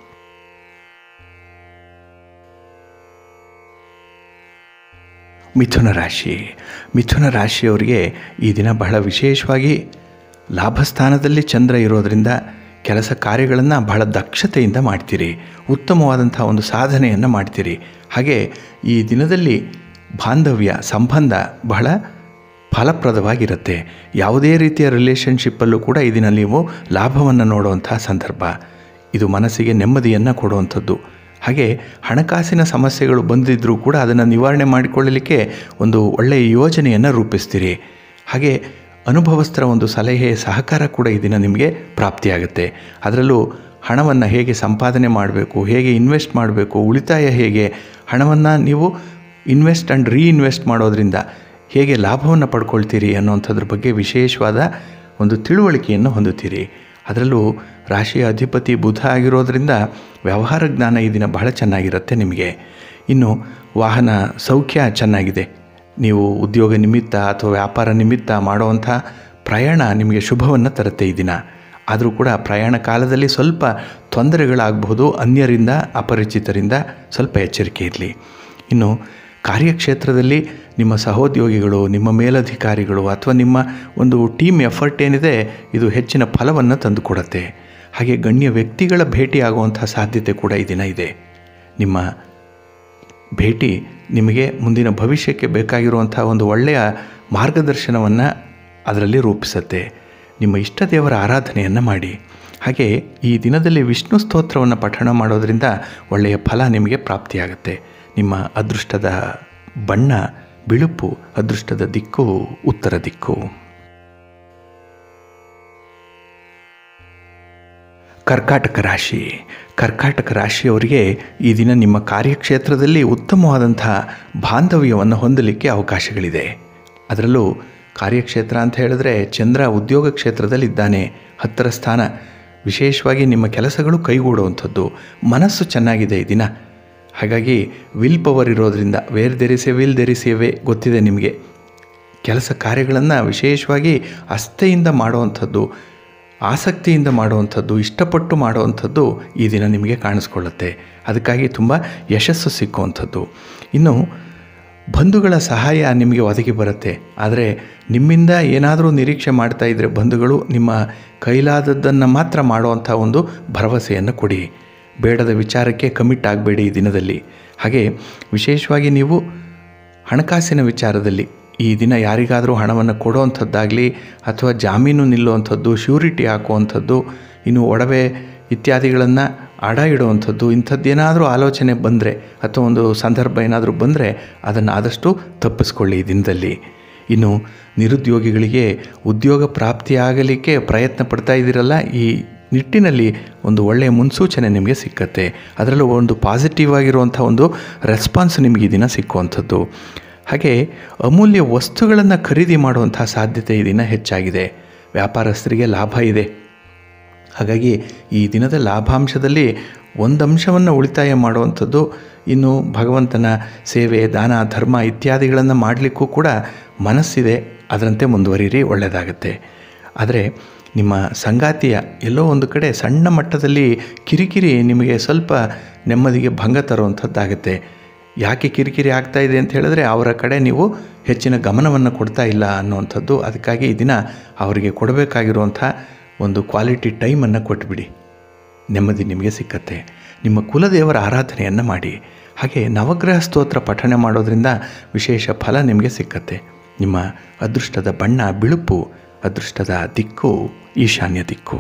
ಮಿಥುನ ರಾಶಿ ಮಿಥುನ ರಾಶಿಯವರಿಗೆ ಈ ದಿನ ಬಹಳ ವಿಶೇಷವಾಗಿ ಲಾಭಸ್ಥಾನದಲ್ಲಿ ಚಂದ್ರ ಇರೋದರಿಂದ ಕೆಲಸ ಕಾರ್ಯಗಳನ್ನು ಬಹಳ ದಕ್ಷತೆಯಿಂದ ಮಾಡ್ತೀರಿ ಉತ್ತಮವಾದಂಥ ಒಂದು ಸಾಧನೆಯನ್ನು ಮಾಡ್ತೀರಿ ಹಾಗೆ ಈ ದಿನದಲ್ಲಿ ಬಾಂಧವ್ಯ ಸಂಬಂಧ ಬಹಳ ಫಲಪ್ರದವಾಗಿರುತ್ತೆ ಯಾವುದೇ ರೀತಿಯ ರಿಲೇಷನ್ಶಿಪ್ಪಲ್ಲೂ ಕೂಡ ಈ ದಿನ ನೀವು ಲಾಭವನ್ನು ನೋಡುವಂಥ ಸಂದರ್ಭ ಇದು ಮನಸ್ಸಿಗೆ ನೆಮ್ಮದಿಯನ್ನು ಕೊಡುವಂಥದ್ದು ಹಾಗೆ ಹಣಕಾಸಿನ ಸಮಸ್ಯೆಗಳು ಬಂದಿದ್ದರೂ ಕೂಡ ಅದನ್ನು ನಿವಾರಣೆ ಮಾಡಿಕೊಳ್ಳಲಿಕ್ಕೆ ಒಂದು ಒಳ್ಳೆಯ ಯೋಜನೆಯನ್ನು ರೂಪಿಸ್ತೀರಿ ಹಾಗೆ ಅನುಭವಸ್ಥರ ಒಂದು ಸಲಹೆ ಸಹಕಾರ ಕೂಡ ಈ ದಿನ ನಿಮಗೆ ಪ್ರಾಪ್ತಿಯಾಗುತ್ತೆ ಅದರಲ್ಲೂ ಹಣವನ್ನು ಹೇಗೆ ಸಂಪಾದನೆ ಮಾಡಬೇಕು ಹೇಗೆ ಇನ್ವೆಸ್ಟ್ ಮಾಡಬೇಕು ಉಳಿತಾಯ ಹೇಗೆ ಹಣವನ್ನು ನೀವು ಇನ್ವೆಸ್ಟ್ ಆ್ಯಂಡ್ ರೀಇನ್ವೆಸ್ಟ್ ಮಾಡೋದರಿಂದ ಹೇಗೆ ಲಾಭವನ್ನು ಪಡ್ಕೊಳ್ತೀರಿ ಅನ್ನೋಂಥದ್ರ ಬಗ್ಗೆ ವಿಶೇಷವಾದ ಒಂದು ತಿಳುವಳಿಕೆಯನ್ನು ಹೊಂದುತ್ತೀರಿ ಅದರಲ್ಲೂ ರಾಶಿಯ ಅಧಿಪತಿ ಬುಧ ಆಗಿರೋದ್ರಿಂದ ವ್ಯವಹಾರ ಜ್ಞಾನ ಈ ದಿನ ಬಹಳ ಚೆನ್ನಾಗಿರುತ್ತೆ ನಿಮಗೆ ಇನ್ನು ವಾಹನ ಸೌಖ್ಯ ಚೆನ್ನಾಗಿದೆ ನೀವು ಉದ್ಯೋಗ ನಿಮಿತ್ತ ಅಥವಾ ವ್ಯಾಪಾರ ನಿಮಿತ್ತ ಮಾಡುವಂಥ ಪ್ರಯಾಣ ನಿಮಗೆ ಶುಭವನ್ನು ತರುತ್ತೆ ಈ ದಿನ ಆದರೂ ಕೂಡ ಪ್ರಯಾಣ ಕಾಲದಲ್ಲಿ ಸ್ವಲ್ಪ ತೊಂದರೆಗಳಾಗಬಹುದು ಅನ್ಯರಿಂದ ಅಪರಿಚಿತರಿಂದ ಸ್ವಲ್ಪ ಎಚ್ಚರಿಕೆ ಇರಲಿ ಇನ್ನು ಕಾರ್ಯಕ್ಷೇತ್ರದಲ್ಲಿ ನಿಮ್ಮ ಸಹೋದ್ಯೋಗಿಗಳು ನಿಮ್ಮ ಮೇಲಧಿಕಾರಿಗಳು ಅಥವಾ ನಿಮ್ಮ ಒಂದು ಟೀಮ್ ಎಫರ್ಟ್ ಏನಿದೆ ಇದು ಹೆಚ್ಚಿನ ಫಲವನ್ನು ತಂದುಕೊಡುತ್ತೆ ಹಾಗೆ ಗಣ್ಯ ವ್ಯಕ್ತಿಗಳ ಭೇಟಿ ಆಗುವಂಥ ಸಾಧ್ಯತೆ ಕೂಡ ಈ ದಿನ ಇದೆ ನಿಮ್ಮ ಭೇಟಿ ನಿಮಗೆ ಮುಂದಿನ ಭವಿಷ್ಯಕ್ಕೆ ಬೇಕಾಗಿರುವಂಥ ಒಂದು ಒಳ್ಳೆಯ ಮಾರ್ಗದರ್ಶನವನ್ನು ಅದರಲ್ಲಿ ರೂಪಿಸುತ್ತೆ ನಿಮ್ಮ ಇಷ್ಟ ದೇವರ ಆರಾಧನೆಯನ್ನು ಮಾಡಿ ಹಾಗೆ ಈ ದಿನದಲ್ಲಿ ವಿಷ್ಣು ಸ್ತೋತ್ರವನ್ನು ಪಠಣ ಮಾಡೋದರಿಂದ ಒಳ್ಳೆಯ ಫಲ ನಿಮಗೆ ಪ್ರಾಪ್ತಿಯಾಗುತ್ತೆ ನಿಮ್ಮ ಅದೃಷ್ಟದ ಬಣ್ಣ ಬಿಳುಪು ಅದೃಷ್ಟದ ದಿಕ್ಕು ಉತ್ತರ ದಿಕ್ಕು ಕರ್ಕಾಟಕ ರಾಶಿ ಕರ್ಕಾಟಕ ರಾಶಿಯವರಿಗೆ ಈ ದಿನ ನಿಮ್ಮ ಕಾರ್ಯಕ್ಷೇತ್ರದಲ್ಲಿ ಉತ್ತಮವಾದಂಥ ಬಾಂಧವ್ಯವನ್ನು ಹೊಂದಲಿಕ್ಕೆ ಅವಕಾಶಗಳಿದೆ ಅದರಲ್ಲೂ ಕಾರ್ಯಕ್ಷೇತ್ರ ಅಂತ ಹೇಳಿದ್ರೆ ಚಂದ್ರ ಉದ್ಯೋಗ ಕ್ಷೇತ್ರದಲ್ಲಿದ್ದಾನೆ ಹತ್ತರ ಸ್ಥಾನ ವಿಶೇಷವಾಗಿ ನಿಮ್ಮ ಕೆಲಸಗಳು ಕೈಗೂಡುವಂಥದ್ದು ಮನಸ್ಸು ಚೆನ್ನಾಗಿದೆ ಈ ದಿನ ಹಾಗಾಗಿ ವಿಲ್ ಪವರ್ ಇರೋದರಿಂದ ವೇರ್ ದೆರಿಸೆ ವಿಲ್ ದೆರಿಸೇವೆ ಗೊತ್ತಿದೆ ನಿಮಗೆ ಕೆಲಸ ಕಾರ್ಯಗಳನ್ನು ವಿಶೇಷವಾಗಿ ಅಸ್ಥೆಯಿಂದ ಮಾಡುವಂಥದ್ದು ಆಸಕ್ತಿಯಿಂದ ಮಾಡುವಂಥದ್ದು ಇಷ್ಟಪಟ್ಟು ಮಾಡುವಂಥದ್ದು ಈ ದಿನ ನಿಮಗೆ ಕಾಣಿಸ್ಕೊಳ್ಳುತ್ತೆ ಅದಕ್ಕಾಗಿ ತುಂಬ ಯಶಸ್ಸು ಸಿಕ್ಕುವಂಥದ್ದು ಇನ್ನು ಬಂಧುಗಳ ಸಹಾಯ ನಿಮಗೆ ಒದಗಿ ಬರುತ್ತೆ ಆದರೆ ನಿಮ್ಮಿಂದ ಏನಾದರೂ ನಿರೀಕ್ಷೆ ಮಾಡ್ತಾ ಇದ್ದರೆ ಬಂಧುಗಳು ನಿಮ್ಮ ಕೈಲಾದದ್ದನ್ನು ಮಾತ್ರ ಮಾಡುವಂಥ ಒಂದು ಭರವಸೆಯನ್ನು ಕೊಡಿ ಬೇಡದ ವಿಚಾರಕ್ಕೆ ಕಮಿಟ್ ಆಗಬೇಡಿ ಈ ದಿನದಲ್ಲಿ ಹಾಗೆ ವಿಶೇಷವಾಗಿ ನೀವು ಹಣಕಾಸಿನ ವಿಚಾರದಲ್ಲಿ ಈ ದಿನ ಯಾರಿಗಾದರೂ ಹಣವನ್ನು ಕೊಡುವಂಥದ್ದಾಗಲಿ ಅಥವಾ ಜಾಮೀನು ನಿಲ್ಲುವಂಥದ್ದು ಶ್ಯೂರಿಟಿ ಹಾಕುವಂಥದ್ದು ಇನ್ನು ಒಡವೆ ಇತ್ಯಾದಿಗಳನ್ನು ಅಡ ಇಡುವಂಥದ್ದು ಇಂಥದ್ದೇನಾದರೂ ಆಲೋಚನೆ ಬಂದರೆ ಅಥವಾ ಒಂದು ಸಂದರ್ಭ ಏನಾದರೂ ಬಂದರೆ ಅದನ್ನು ಆದಷ್ಟು ತಪ್ಪಿಸ್ಕೊಳ್ಳಿ ಈ ದಿನದಲ್ಲಿ ಇನ್ನು ನಿರುದ್ಯೋಗಿಗಳಿಗೆ ಉದ್ಯೋಗ ಪ್ರಾಪ್ತಿಯಾಗಲಿಕ್ಕೆ ಪ್ರಯತ್ನ ಪಡ್ತಾ ಇದ್ದೀರಲ್ಲ ಈ ನಿಟ್ಟಿನಲ್ಲಿ ಒಂದು ಒಳ್ಳೆಯ ಮುನ್ಸೂಚನೆ ನಿಮಗೆ ಸಿಕ್ಕತ್ತೆ ಅದರಲ್ಲೂ ಒಂದು ಪಾಸಿಟಿವ್ ಆಗಿರುವಂಥ ಒಂದು ರೆಸ್ಪಾನ್ಸ್ ನಿಮಗೆ ಈ ದಿನ ಸಿಕ್ಕುವಂಥದ್ದು ಹಾಗೆ ಅಮೂಲ್ಯ ವಸ್ತುಗಳನ್ನು ಖರೀದಿ ಮಾಡುವಂಥ ಸಾಧ್ಯತೆ ಈ ದಿನ ಹೆಚ್ಚಾಗಿದೆ ವ್ಯಾಪಾರಸ್ಥರಿಗೆ ಲಾಭ ಇದೆ ಹಾಗಾಗಿ ಈ ದಿನದ ಲಾಭಾಂಶದಲ್ಲಿ ಒಂದು ಅಂಶವನ್ನು ಉಳಿತಾಯ ಮಾಡುವಂಥದ್ದು ಇನ್ನು ಭಗವಂತನ ಸೇವೆ ದಾನ ಧರ್ಮ ಇತ್ಯಾದಿಗಳನ್ನು ಮಾಡಲಿಕ್ಕೂ ಕೂಡ ಮನಸ್ಸಿದೆ ಅದರಂತೆ ಮುಂದುವರಿರಿ ಒಳ್ಳೆಯದಾಗತ್ತೆ ಆದರೆ ನಿಮ್ಮ ಸಂಗಾತಿಯ ಎಲ್ಲೋ ಒಂದು ಕಡೆ ಸಣ್ಣ ಮಟ್ಟದಲ್ಲಿ ಕಿರಿಕಿರಿ ನಿಮಗೆ ಸ್ವಲ್ಪ ನೆಮ್ಮದಿಗೆ ಭಂಗ ತರುವಂಥದ್ದಾಗತ್ತೆ ಯಾಕೆ ಕಿರಿಕಿರಿ ಆಗ್ತಾ ಇದೆ ಅಂತ ಹೇಳಿದ್ರೆ ಅವರ ಕಡೆ ನೀವು ಹೆಚ್ಚಿನ ಗಮನವನ್ನು ಕೊಡ್ತಾ ಇಲ್ಲ ಅನ್ನುವಂಥದ್ದು ಅದಕ್ಕಾಗಿ ಈ ದಿನ ಅವರಿಗೆ ಕೊಡಬೇಕಾಗಿರುವಂಥ ಒಂದು ಕ್ವಾಲಿಟಿ ಟೈಮನ್ನು ಕೊಟ್ಬಿಡಿ ನೆಮ್ಮದಿ ನಿಮಗೆ ಸಿಕ್ಕತ್ತೆ ನಿಮ್ಮ ಕುಲದೇವರ ಆರಾಧನೆಯನ್ನು ಮಾಡಿ ಹಾಗೆ ನವಗ್ರಹ ಸ್ತೋತ್ರ ಪಠಣೆ ಮಾಡೋದ್ರಿಂದ ವಿಶೇಷ ಫಲ ನಿಮಗೆ ಸಿಕ್ಕತ್ತೆ ನಿಮ್ಮ ಅದೃಷ್ಟದ ಬಣ್ಣ ಬಿಳುಪು ಅದೃಷ್ಟದ ದಿಕ್ಕು ಈಶಾನ್ಯ ದಿಕ್ಕು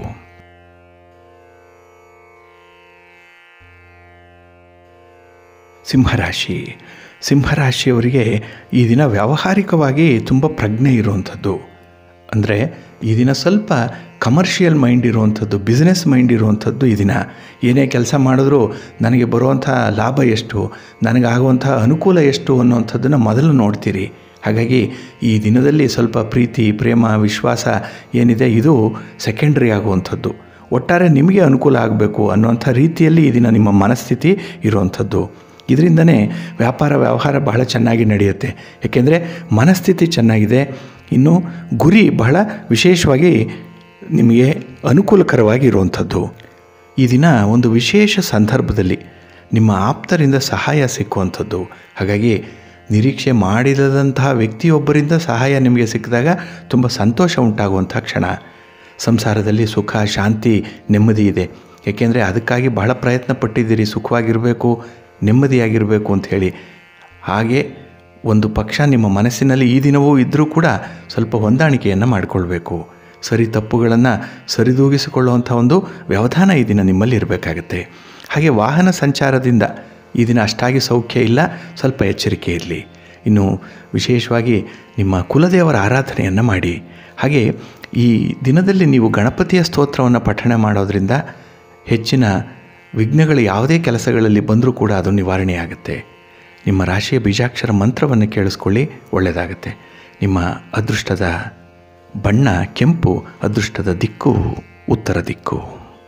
ಸಿಂಹರಾಶಿ ಸಿಂಹರಾಶಿಯವರಿಗೆ ಈ ದಿನ ವ್ಯಾವಹಾರಿಕವಾಗಿ ತುಂಬ ಪ್ರಜ್ಞೆ ಇರುವಂಥದ್ದು ಅಂದರೆ ಈ ದಿನ ಸ್ವಲ್ಪ ಕಮರ್ಷಿಯಲ್ ಮೈಂಡ್ ಇರುವಂಥದ್ದು ಬಿಸ್ನೆಸ್ ಮೈಂಡ್ ಇರುವಂಥದ್ದು ಈ ದಿನ ಏನೇ ಕೆಲಸ ಮಾಡಿದ್ರೂ ನನಗೆ ಬರುವಂಥ ಲಾಭ ಎಷ್ಟು ನನಗಾಗುವಂಥ ಅನುಕೂಲ ಎಷ್ಟು ಅನ್ನುವಂಥದ್ದನ್ನು ಮೊದಲು ನೋಡ್ತೀರಿ ಹಾಗಾಗಿ ಈ ದಿನದಲ್ಲಿ ಸ್ವಲ್ಪ ಪ್ರೀತಿ ಪ್ರೇಮ ವಿಶ್ವಾಸ ಏನಿದೆ ಇದು ಸೆಕೆಂಡ್ರಿ ಆಗುವಂಥದ್ದು ಒಟ್ಟಾರೆ ನಿಮಗೆ ಅನುಕೂಲ ಆಗಬೇಕು ಅನ್ನುವಂಥ ರೀತಿಯಲ್ಲಿ ಈ ದಿನ ನಿಮ್ಮ ಮನಸ್ಥಿತಿ ಇರುವಂಥದ್ದು ಇದರಿಂದನೇ ವ್ಯಾಪಾರ ವ್ಯವಹಾರ ಬಹಳ ಚೆನ್ನಾಗಿ ನಡೆಯುತ್ತೆ ಏಕೆಂದರೆ ಮನಸ್ಥಿತಿ ಚೆನ್ನಾಗಿದೆ ಇನ್ನು ಗುರಿ ಬಹಳ ವಿಶೇಷವಾಗಿ ನಿಮಗೆ ಅನುಕೂಲಕರವಾಗಿ ಇರುವಂಥದ್ದು ಈ ದಿನ ಒಂದು ವಿಶೇಷ ಸಂದರ್ಭದಲ್ಲಿ ನಿಮ್ಮ ಆಪ್ತರಿಂದ ಸಹಾಯ ಸಿಕ್ಕುವಂಥದ್ದು ಹಾಗಾಗಿ ನಿರೀಕ್ಷೆ ಮಾಡಿದಂತಹ ವ್ಯಕ್ತಿಯೊಬ್ಬರಿಂದ ಸಹಾಯ ನಿಮಗೆ ಸಿಕ್ಕಿದಾಗ ತುಂಬ ಸಂತೋಷ ಉಂಟಾಗುವಂಥ ಕ್ಷಣ ಸಂಸಾರದಲ್ಲಿ ಸುಖ ಶಾಂತಿ ನೆಮ್ಮದಿ ಇದೆ ಏಕೆಂದರೆ ಅದಕ್ಕಾಗಿ ಬಹಳ ಪ್ರಯತ್ನ ಪಟ್ಟಿದ್ದೀರಿ ಸುಖವಾಗಿರಬೇಕು ನೆಮ್ಮದಿಯಾಗಿರಬೇಕು ಅಂಥೇಳಿ ಹಾಗೆ ಒಂದು ಪಕ್ಷ ನಿಮ್ಮ ಮನಸ್ಸಿನಲ್ಲಿ ಈ ದಿನವೂ ಇದ್ದರೂ ಕೂಡ ಸ್ವಲ್ಪ ಹೊಂದಾಣಿಕೆಯನ್ನು ಮಾಡಿಕೊಳ್ಬೇಕು ಸರಿ ತಪ್ಪುಗಳನ್ನು ಸರಿದೂಗಿಸಿಕೊಳ್ಳುವಂಥ ಒಂದು ವ್ಯವಧಾನ ಈ ದಿನ ನಿಮ್ಮಲ್ಲಿ ಇರಬೇಕಾಗತ್ತೆ ಹಾಗೆ ವಾಹನ ಸಂಚಾರದಿಂದ ಈ ದಿನ ಅಷ್ಟಾಗಿ ಸೌಖ್ಯ ಇಲ್ಲ ಸ್ವಲ್ಪ ಎಚ್ಚರಿಕೆ ಇರಲಿ ಇನ್ನು ವಿಶೇಷವಾಗಿ ನಿಮ್ಮ ಕುಲದೇವರ ಆರಾಧನೆಯನ್ನು ಮಾಡಿ ಹಾಗೆ ಈ ದಿನದಲ್ಲಿ ನೀವು ಗಣಪತಿಯ ಸ್ತೋತ್ರವನ್ನು ಪಠಣೆ ಮಾಡೋದರಿಂದ ಹೆಚ್ಚಿನ ವಿಘ್ನಗಳು ಯಾವುದೇ ಕೆಲಸಗಳಲ್ಲಿ ಬಂದರೂ ಕೂಡ ಅದು ನಿವಾರಣೆಯಾಗುತ್ತೆ ನಿಮ್ಮ ರಾಶಿಯ ಬೀಜಾಕ್ಷರ ಮಂತ್ರವನ್ನು ಕೇಳಿಸ್ಕೊಳ್ಳಿ ಒಳ್ಳೆಯದಾಗತ್ತೆ ನಿಮ್ಮ ಅದೃಷ್ಟದ ಬಣ್ಣ ಕೆಂಪು ಅದೃಷ್ಟದ ದಿಕ್ಕು ಉತ್ತರ ದಿಕ್ಕು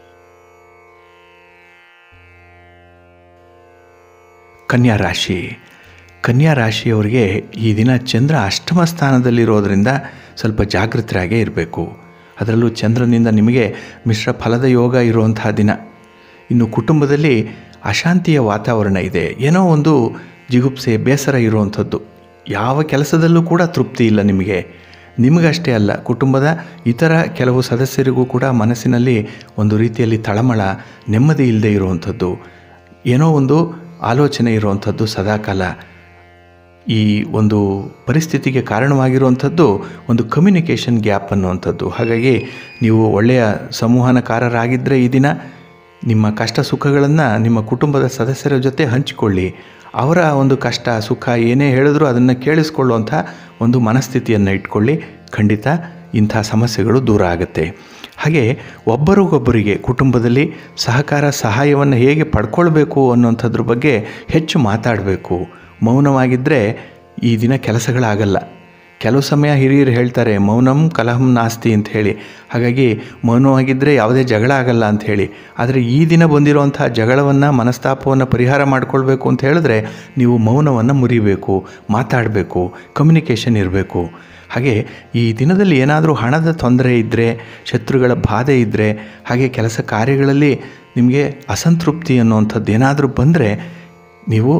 ಕನ್ಯಾ ರಾಶಿ ಕನ್ಯಾ ರಾಶಿಯವರಿಗೆ ಈ ದಿನ ಚಂದ್ರ ಅಷ್ಟಮ ಸ್ಥಾನದಲ್ಲಿರೋದರಿಂದ ಸ್ವಲ್ಪ ಜಾಗೃತರಾಗೇ ಇರಬೇಕು ಅದರಲ್ಲೂ ಚಂದ್ರನಿಂದ ನಿಮಗೆ ಮಿಶ್ರ ಫಲದ ಯೋಗ ಇರುವಂತಹ ದಿನ ಇನ್ನು ಕುಟುಂಬದಲ್ಲಿ ಅಶಾಂತಿಯ ವಾತಾವರಣ ಇದೆ ಏನೋ ಒಂದು ಜಿಗುಪ್ಸೆ ಬೇಸರ ಇರುವಂಥದ್ದು ಯಾವ ಕೆಲಸದಲ್ಲೂ ಕೂಡ ತೃಪ್ತಿ ಇಲ್ಲ ನಿಮಗೆ ನಿಮಗಷ್ಟೇ ಅಲ್ಲ ಕುಟುಂಬದ ಇತರ ಕೆಲವು ಸದಸ್ಯರಿಗೂ ಕೂಡ ಮನಸ್ಸಿನಲ್ಲಿ ಒಂದು ರೀತಿಯಲ್ಲಿ ತಳಮಳ ನೆಮ್ಮದಿ ಇಲ್ಲದೆ ಇರುವಂಥದ್ದು ಏನೋ ಒಂದು ಆಲೋಚನೆ ಇರುವಂಥದ್ದು ಸದಾಕಾಲ ಈ ಒಂದು ಪರಿಸ್ಥಿತಿಗೆ ಕಾರಣವಾಗಿರುವಂಥದ್ದು ಒಂದು ಕಮ್ಯುನಿಕೇಷನ್ ಗ್ಯಾಪ್ ಅನ್ನುವಂಥದ್ದು ಹಾಗಾಗಿ ನೀವು ಒಳ್ಳೆಯ ಸಂವಹನಕಾರರಾಗಿದ್ದರೆ ಈ ದಿನ ನಿಮ್ಮ ಕಷ್ಟ ಸುಖಗಳನ್ನು ನಿಮ್ಮ ಕುಟುಂಬದ ಸದಸ್ಯರ ಜೊತೆ ಹಂಚಿಕೊಳ್ಳಿ ಅವರ ಒಂದು ಕಷ್ಟ ಸುಖ ಏನೇ ಹೇಳಿದ್ರೂ ಅದನ್ನು ಕೇಳಿಸ್ಕೊಳ್ಳುವಂಥ ಒಂದು ಮನಸ್ಥಿತಿಯನ್ನು ಇಟ್ಕೊಳ್ಳಿ ಖಂಡಿತ ಇಂಥ ಸಮಸ್ಯೆಗಳು ದೂರ ಆಗುತ್ತೆ ಹಾಗೆ ಒಬ್ಬರಿಗೊಬ್ಬರಿಗೆ ಕುಟುಂಬದಲ್ಲಿ ಸಹಕಾರ ಸಹಾಯವನ್ನು ಹೇಗೆ ಪಡ್ಕೊಳ್ಬೇಕು ಅನ್ನೋಂಥದ್ರ ಬಗ್ಗೆ ಹೆಚ್ಚು ಮಾತಾಡಬೇಕು ಮೌನವಾಗಿದ್ದರೆ ಈ ದಿನ ಕೆಲಸಗಳಾಗಲ್ಲ ಕೆಲವು ಸಮಯ ಹಿರಿಯರು ಹೇಳ್ತಾರೆ ಮೌನಂ ಕಲಹಂ ನಾಸ್ತಿ ಅಂತ ಹೇಳಿ ಹಾಗಾಗಿ ಮೌನವಾಗಿದ್ದರೆ ಯಾವುದೇ ಜಗಳ ಆಗಲ್ಲ ಅಂತ ಹೇಳಿ ಆದರೆ ಈ ದಿನ ಬಂದಿರುವಂಥ ಜಗಳವನ್ನು ಮನಸ್ತಾಪವನ್ನು ಪರಿಹಾರ ಮಾಡಿಕೊಳ್ಬೇಕು ಅಂತ ಹೇಳಿದ್ರೆ ನೀವು ಮೌನವನ್ನು ಮುರಿಬೇಕು ಮಾತಾಡಬೇಕು ಕಮ್ಯುನಿಕೇಷನ್ ಇರಬೇಕು ಹಾಗೆ ಈ ದಿನದಲ್ಲಿ ಏನಾದರೂ ಹಣದ ತೊಂದರೆ ಇದ್ದರೆ ಶತ್ರುಗಳ ಬಾಧೆ ಇದ್ದರೆ ಹಾಗೆ ಕೆಲಸ ಕಾರ್ಯಗಳಲ್ಲಿ ನಿಮಗೆ ಅಸಂತೃಪ್ತಿ ಅನ್ನುವಂಥದ್ದು ಏನಾದರೂ ಬಂದರೆ ನೀವು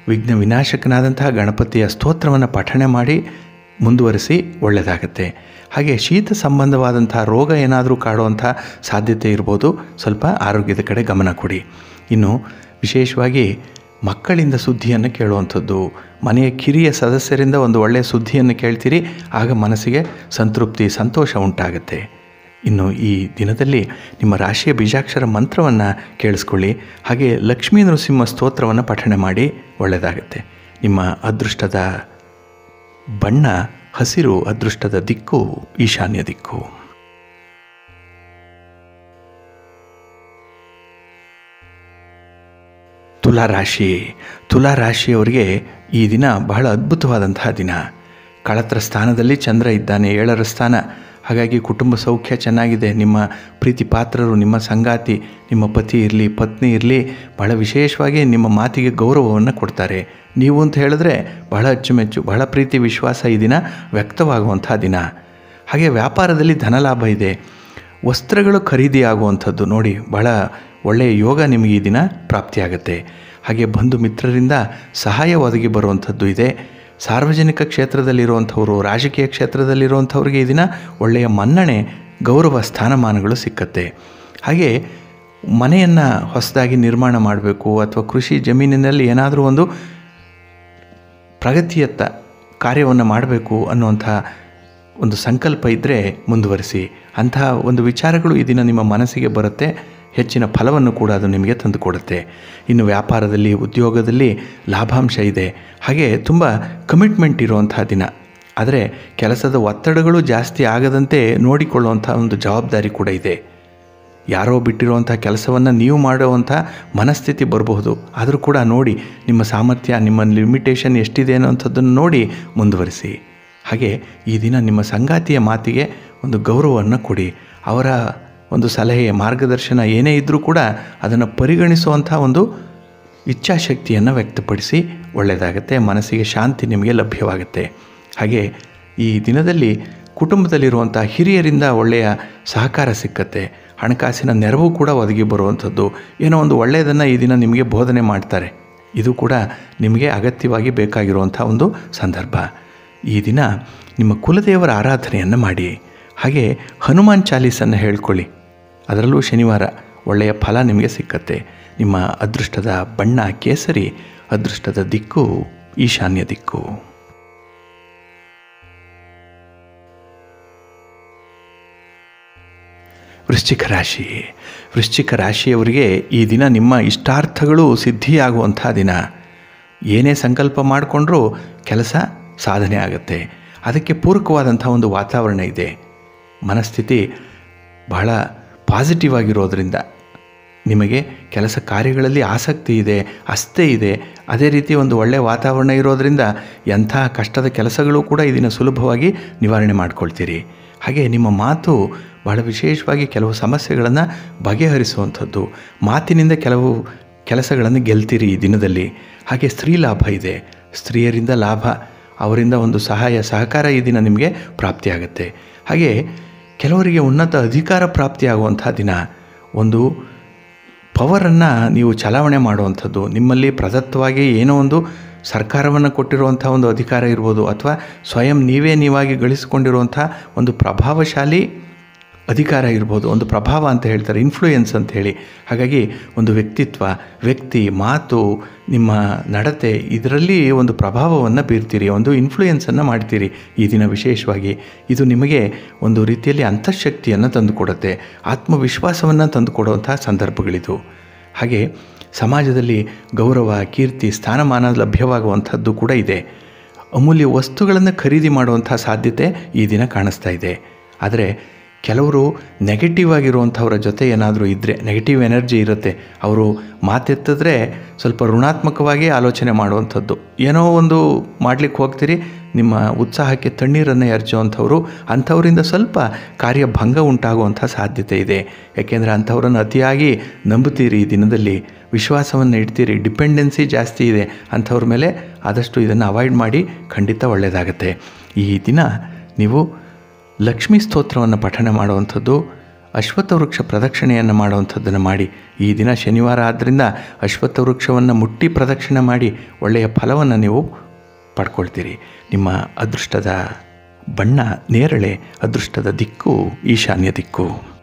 ವಿಘ್ನ ವಿನಾಶಕನಾದಂತಹ ಗಣಪತಿಯ ಸ್ತೋತ್ರವನ್ನು ಪಠಣೆ ಮಾಡಿ ಮುಂದುವರಿಸಿ ಒಳ್ಳೆಯದಾಗತ್ತೆ ಹಾಗೆ ಶೀತ ಸಂಬಂಧವಾದಂಥ ರೋಗ ಏನಾದರೂ ಕಾಡುವಂಥ ಸಾಧ್ಯತೆ ಇರ್ಬೋದು ಸ್ವಲ್ಪ ಆರೋಗ್ಯದ ಕಡೆ ಗಮನ ಕೊಡಿ ಇನ್ನು ವಿಶೇಷವಾಗಿ ಮಕ್ಕಳಿಂದ ಸುದ್ದಿಯನ್ನು ಕೇಳುವಂಥದ್ದು ಮನೆಯ ಕಿರಿಯ ಸದಸ್ಯರಿಂದ ಒಂದು ಒಳ್ಳೆಯ ಸುದ್ದಿಯನ್ನು ಕೇಳ್ತೀರಿ ಆಗ ಮನಸ್ಸಿಗೆ ಸಂತೃಪ್ತಿ ಸಂತೋಷ ಉಂಟಾಗುತ್ತೆ ಇನ್ನು ಈ ದಿನದಲ್ಲಿ ನಿಮ್ಮ ರಾಶಿಯ ಬೀಜಾಕ್ಷರ ಮಂತ್ರವನ್ನು ಕೇಳಿಸ್ಕೊಳ್ಳಿ ಹಾಗೆ ಲಕ್ಷ್ಮೀ ನರಸಿಂಹ ಸ್ತೋತ್ರವನ್ನು ಪಠಣೆ ಮಾಡಿ ಒಳ್ಳೆಯದಾಗುತ್ತೆ ನಿಮ್ಮ ಅದೃಷ್ಟದ ಬಣ್ಣ ಹಸಿರು ಅದೃಷ್ಟದ ದಿಕ್ಕು ಈಶಾನ್ಯ ದಿಕ್ಕು ತುಲಾ ರಾಶಿ ತುಲಾ ರಾಶಿಯವರಿಗೆ ಈ ದಿನ ಬಹಳ ಅದ್ಭುತವಾದಂತಹ ದಿನ ಕಳತ್ರ ಸ್ಥಾನದಲ್ಲಿ ಚಂದ್ರ ಇದ್ದಾನೆ ಏಳರ ಸ್ಥಾನ ಹಾಗಾಗಿ ಕುಟುಂಬ ಸೌಖ್ಯ ಚೆನ್ನಾಗಿದೆ ನಿಮ್ಮ ಪ್ರೀತಿ ಪಾತ್ರರು ನಿಮ್ಮ ಸಂಗಾತಿ ನಿಮ್ಮ ಪತಿ ಇರಲಿ ಪತ್ನಿ ಇರಲಿ ಬಹಳ ವಿಶೇಷವಾಗಿ ನಿಮ್ಮ ಮಾತಿಗೆ ಗೌರವವನ್ನು ಕೊಡ್ತಾರೆ ನೀವು ಅಂತ ಹೇಳಿದ್ರೆ ಬಹಳ ಅಚ್ಚುಮೆಚ್ಚು ಬಹಳ ಪ್ರೀತಿ ವಿಶ್ವಾಸ ಈ ದಿನ ವ್ಯಕ್ತವಾಗುವಂಥ ದಿನ ಹಾಗೆ ವ್ಯಾಪಾರದಲ್ಲಿ ಧನಲಾಭ ಇದೆ ವಸ್ತ್ರಗಳು ಖರೀದಿ ಆಗುವಂಥದ್ದು ನೋಡಿ ಬಹಳ ಒಳ್ಳೆಯ ಯೋಗ ನಿಮಗೆ ಈ ದಿನ ಪ್ರಾಪ್ತಿಯಾಗುತ್ತೆ ಹಾಗೆ ಬಂಧು ಮಿತ್ರರಿಂದ ಸಹಾಯ ಒದಗಿ ಬರುವಂಥದ್ದು ಇದೆ ಸಾರ್ವಜನಿಕ ಕ್ಷೇತ್ರದಲ್ಲಿರುವಂಥವರು ರಾಜಕೀಯ ಕ್ಷೇತ್ರದಲ್ಲಿರುವಂಥವ್ರಿಗೆ ಈ ದಿನ ಒಳ್ಳೆಯ ಮನ್ನಣೆ ಗೌರವ ಸ್ಥಾನಮಾನಗಳು ಸಿಕ್ಕತ್ತೆ ಹಾಗೆ ಮನೆಯನ್ನು ಹೊಸದಾಗಿ ನಿರ್ಮಾಣ ಮಾಡಬೇಕು ಅಥವಾ ಕೃಷಿ ಜಮೀನಿನಲ್ಲಿ ಏನಾದರೂ ಒಂದು ಪ್ರಗತಿಯತ್ತ ಕಾರ್ಯವನ್ನು ಮಾಡಬೇಕು ಅನ್ನುವಂಥ ಒಂದು ಸಂಕಲ್ಪ ಇದ್ದರೆ ಮುಂದುವರಿಸಿ ಅಂತಹ ಒಂದು ವಿಚಾರಗಳು ಈ ದಿನ ನಿಮ್ಮ ಮನಸ್ಸಿಗೆ ಬರುತ್ತೆ ಹೆಚ್ಚಿನ ಫಲವನ್ನು ಕೂಡ ಅದು ನಿಮಗೆ ತಂದುಕೊಡುತ್ತೆ ಇನ್ನು ವ್ಯಾಪಾರದಲ್ಲಿ ಉದ್ಯೋಗದಲ್ಲಿ ಲಾಭಾಂಶ ಇದೆ ಹಾಗೆ ತುಂಬ ಕಮಿಟ್ಮೆಂಟ್ ಇರುವಂಥ ದಿನ ಆದರೆ ಕೆಲಸದ ಒತ್ತಡಗಳು ಜಾಸ್ತಿ ಆಗದಂತೆ ನೋಡಿಕೊಳ್ಳುವಂಥ ಒಂದು ಜವಾಬ್ದಾರಿ ಕೂಡ ಇದೆ ಯಾರೋ ಬಿಟ್ಟಿರುವಂಥ ಕೆಲಸವನ್ನು ನೀವು ಮಾಡುವಂಥ ಮನಸ್ಥಿತಿ ಬರಬಹುದು ಆದರೂ ಕೂಡ ನೋಡಿ ನಿಮ್ಮ ಸಾಮರ್ಥ್ಯ ನಿಮ್ಮ ಲಿಮಿಟೇಷನ್ ಎಷ್ಟಿದೆ ಅನ್ನೋಂಥದ್ದನ್ನು ನೋಡಿ ಮುಂದುವರಿಸಿ ಹಾಗೆ ಈ ದಿನ ನಿಮ್ಮ ಸಂಗಾತಿಯ ಮಾತಿಗೆ ಒಂದು ಗೌರವವನ್ನು ಕೊಡಿ ಅವರ ಒಂದು ಸಲಹೆ ಮಾರ್ಗದರ್ಶನ ಏನೇ ಇದ್ದರೂ ಕೂಡ ಅದನ್ನು ಪರಿಗಣಿಸುವಂಥ ಒಂದು ಇಚ್ಛಾಶಕ್ತಿಯನ್ನು ವ್ಯಕ್ತಪಡಿಸಿ ಒಳ್ಳೆಯದಾಗುತ್ತೆ ಮನಸ್ಸಿಗೆ ಶಾಂತಿ ನಿಮಗೆ ಲಭ್ಯವಾಗುತ್ತೆ ಹಾಗೆ ಈ ದಿನದಲ್ಲಿ ಕುಟುಂಬದಲ್ಲಿರುವಂಥ ಹಿರಿಯರಿಂದ ಒಳ್ಳೆಯ ಸಹಕಾರ ಸಿಕ್ಕತ್ತೆ ಹಣಕಾಸಿನ ನೆರವು ಕೂಡ ಒದಗಿ ಬರುವಂಥದ್ದು ಏನೋ ಒಂದು ಒಳ್ಳೆಯದನ್ನು ಈ ದಿನ ನಿಮಗೆ ಬೋಧನೆ ಮಾಡ್ತಾರೆ ಇದು ಕೂಡ ನಿಮಗೆ ಅಗತ್ಯವಾಗಿ ಬೇಕಾಗಿರುವಂಥ ಒಂದು ಸಂದರ್ಭ ಈ ದಿನ ನಿಮ್ಮ ಕುಲದೇವರ ಆರಾಧನೆಯನ್ನು ಮಾಡಿ ಹಾಗೆ ಹನುಮಾನ್ ಚಾಲೀಸನ್ನು ಹೇಳ್ಕೊಳ್ಳಿ ಅದರಲ್ಲೂ ಶನಿವಾರ ಒಳ್ಳೆಯ ಫಲ ನಿಮಗೆ ಸಿಕ್ಕತ್ತೆ ನಿಮ್ಮ ಅದೃಷ್ಟದ ಬಣ್ಣ ಕೇಸರಿ ಅದೃಷ್ಟದ ದಿಕ್ಕು ಈಶಾನ್ಯ ದಿಕ್ಕು ವೃಶ್ಚಿಕ ರಾಶಿ ವೃಶ್ಚಿಕ ರಾಶಿಯವರಿಗೆ ಈ ದಿನ ನಿಮ್ಮ ಇಷ್ಟಾರ್ಥಗಳು ಸಿದ್ಧಿಯಾಗುವಂಥ ದಿನ ಏನೇ ಸಂಕಲ್ಪ ಮಾಡಿಕೊಂಡ್ರೂ ಕೆಲಸ ಸಾಧನೆ ಆಗುತ್ತೆ ಅದಕ್ಕೆ ಪೂರಕವಾದಂಥ ಒಂದು ವಾತಾವರಣ ಇದೆ ಮನಸ್ಥಿತಿ ಬಹಳ ಪಾಸಿಟಿವ್ ಆಗಿರೋದ್ರಿಂದ ನಿಮಗೆ ಕೆಲಸ ಕಾರ್ಯಗಳಲ್ಲಿ ಆಸಕ್ತಿ ಇದೆ ಅಸ್ಥೆ ಇದೆ ಅದೇ ರೀತಿ ಒಂದು ಒಳ್ಳೆಯ ವಾತಾವರಣ ಇರೋದರಿಂದ ಎಂಥ ಕಷ್ಟದ ಕೆಲಸಗಳು ಕೂಡ ಇದನ್ನು ಸುಲಭವಾಗಿ ನಿವಾರಣೆ ಮಾಡ್ಕೊಳ್ತೀರಿ ಹಾಗೆ ನಿಮ್ಮ ಮಾತು ಬಹಳ ವಿಶೇಷವಾಗಿ ಕೆಲವು ಸಮಸ್ಯೆಗಳನ್ನು ಬಗೆಹರಿಸುವಂಥದ್ದು ಮಾತಿನಿಂದ ಕೆಲವು ಕೆಲಸಗಳನ್ನು ಗೆಲ್ತೀರಿ ಈ ದಿನದಲ್ಲಿ ಹಾಗೆ ಸ್ತ್ರೀ ಲಾಭ ಇದೆ ಸ್ತ್ರೀಯರಿಂದ ಲಾಭ ಅವರಿಂದ ಒಂದು ಸಹಾಯ ಸಹಕಾರ ಈ ದಿನ ನಿಮಗೆ ಪ್ರಾಪ್ತಿಯಾಗುತ್ತೆ ಹಾಗೆ ಕೆಲವರಿಗೆ ಉನ್ನತ ಅಧಿಕಾರ ಪ್ರಾಪ್ತಿಯಾಗುವಂಥ ದಿನ ಒಂದು ಪವರನ್ನು ನೀವು ಚಲಾವಣೆ ಮಾಡುವಂಥದ್ದು ನಿಮ್ಮಲ್ಲಿ ಪ್ರದತ್ತವಾಗಿ ಏನೋ ಒಂದು ಸರ್ಕಾರವನ್ನು ಕೊಟ್ಟಿರುವಂಥ ಒಂದು ಅಧಿಕಾರ ಇರ್ಬೋದು ಅಥವಾ ಸ್ವಯಂ ನೀವೇ ನೀವಾಗಿ ಗಳಿಸಿಕೊಂಡಿರುವಂಥ ಒಂದು ಪ್ರಭಾವಶಾಲಿ ಅಧಿಕಾರ ಇರ್ಬೋದು ಒಂದು ಪ್ರಭಾವ ಅಂತ ಹೇಳ್ತಾರೆ ಇನ್ಫ್ಲೂಯೆನ್ಸ್ ಅಂತ ಹೇಳಿ ಹಾಗಾಗಿ ಒಂದು ವ್ಯಕ್ತಿತ್ವ ವ್ಯಕ್ತಿ ಮಾತು ನಿಮ್ಮ ನಡತೆ ಇದರಲ್ಲಿ ಒಂದು ಪ್ರಭಾವವನ್ನು ಬೀರ್ತೀರಿ ಒಂದು ಇನ್ಫ್ಲೂಯೆನ್ಸನ್ನು ಮಾಡ್ತೀರಿ ಈ ದಿನ ವಿಶೇಷವಾಗಿ ಇದು ನಿಮಗೆ ಒಂದು ರೀತಿಯಲ್ಲಿ ಅಂತಃಶಕ್ತಿಯನ್ನು ತಂದುಕೊಡುತ್ತೆ ಆತ್ಮವಿಶ್ವಾಸವನ್ನು ತಂದುಕೊಡುವಂಥ ಸಂದರ್ಭಗಳಿದು ಹಾಗೆ ಸಮಾಜದಲ್ಲಿ ಗೌರವ ಕೀರ್ತಿ ಸ್ಥಾನಮಾನ ಲಭ್ಯವಾಗುವಂಥದ್ದು ಕೂಡ ಇದೆ ಅಮೂಲ್ಯ ವಸ್ತುಗಳನ್ನು ಖರೀದಿ ಮಾಡುವಂಥ ಸಾಧ್ಯತೆ ಈ ದಿನ ಕಾಣಿಸ್ತಾ ಇದೆ ಆದರೆ ಕೆಲವರು ನೆಗೆಟಿವ್ ಆಗಿರುವಂಥವ್ರ ಜೊತೆ ಏನಾದರೂ ಇದ್ದರೆ ನೆಗೆಟಿವ್ ಎನರ್ಜಿ ಇರುತ್ತೆ ಅವರು ಮಾತೆತ್ತಿದ್ರೆ ಸ್ವಲ್ಪ ಋಣಾತ್ಮಕವಾಗಿ ಆಲೋಚನೆ ಮಾಡುವಂಥದ್ದು ಏನೋ ಒಂದು ಮಾಡಲಿಕ್ಕೆ ಹೋಗ್ತೀರಿ ನಿಮ್ಮ ಉತ್ಸಾಹಕ್ಕೆ ತಣ್ಣೀರನ್ನು ಎರಚುವಂಥವ್ರು ಅಂಥವರಿಂದ ಸ್ವಲ್ಪ ಕಾರ್ಯಭಂಗ ಉಂಟಾಗುವಂಥ ಸಾಧ್ಯತೆ ಇದೆ ಯಾಕೆಂದರೆ ಅಂಥವ್ರನ್ನು ಅತಿಯಾಗಿ ನಂಬುತ್ತೀರಿ ಈ ದಿನದಲ್ಲಿ ವಿಶ್ವಾಸವನ್ನು ಇಡ್ತೀರಿ ಡಿಪೆಂಡೆನ್ಸಿ ಜಾಸ್ತಿ ಇದೆ ಅಂಥವ್ರ ಮೇಲೆ ಆದಷ್ಟು ಇದನ್ನು ಅವಾಯ್ಡ್ ಮಾಡಿ ಖಂಡಿತ ಒಳ್ಳೆಯದಾಗತ್ತೆ ಈ ದಿನ ನೀವು ಲಕ್ಷ್ಮೀ ಸ್ತೋತ್ರವನ್ನು ಪಠನೆ ಮಾಡುವಂಥದ್ದು ಅಶ್ವತ್ಥ ವೃಕ್ಷ ಪ್ರದಕ್ಷಿಣೆಯನ್ನು ಮಾಡುವಂಥದ್ದನ್ನು ಮಾಡಿ ಈ ದಿನ ಶನಿವಾರ ಆದ್ದರಿಂದ ಅಶ್ವತ್ಥ ವೃಕ್ಷವನ್ನು ಮುಟ್ಟಿ ಪ್ರದಕ್ಷಿಣೆ ಮಾಡಿ ಒಳ್ಳೆಯ ಫಲವನ್ನು ನೀವು ಪಡ್ಕೊಳ್ತೀರಿ ನಿಮ್ಮ ಅದೃಷ್ಟದ ಬಣ್ಣ ನೇರಳೆ ಅದೃಷ್ಟದ ದಿಕ್ಕು ಈಶಾನ್ಯ ದಿಕ್ಕು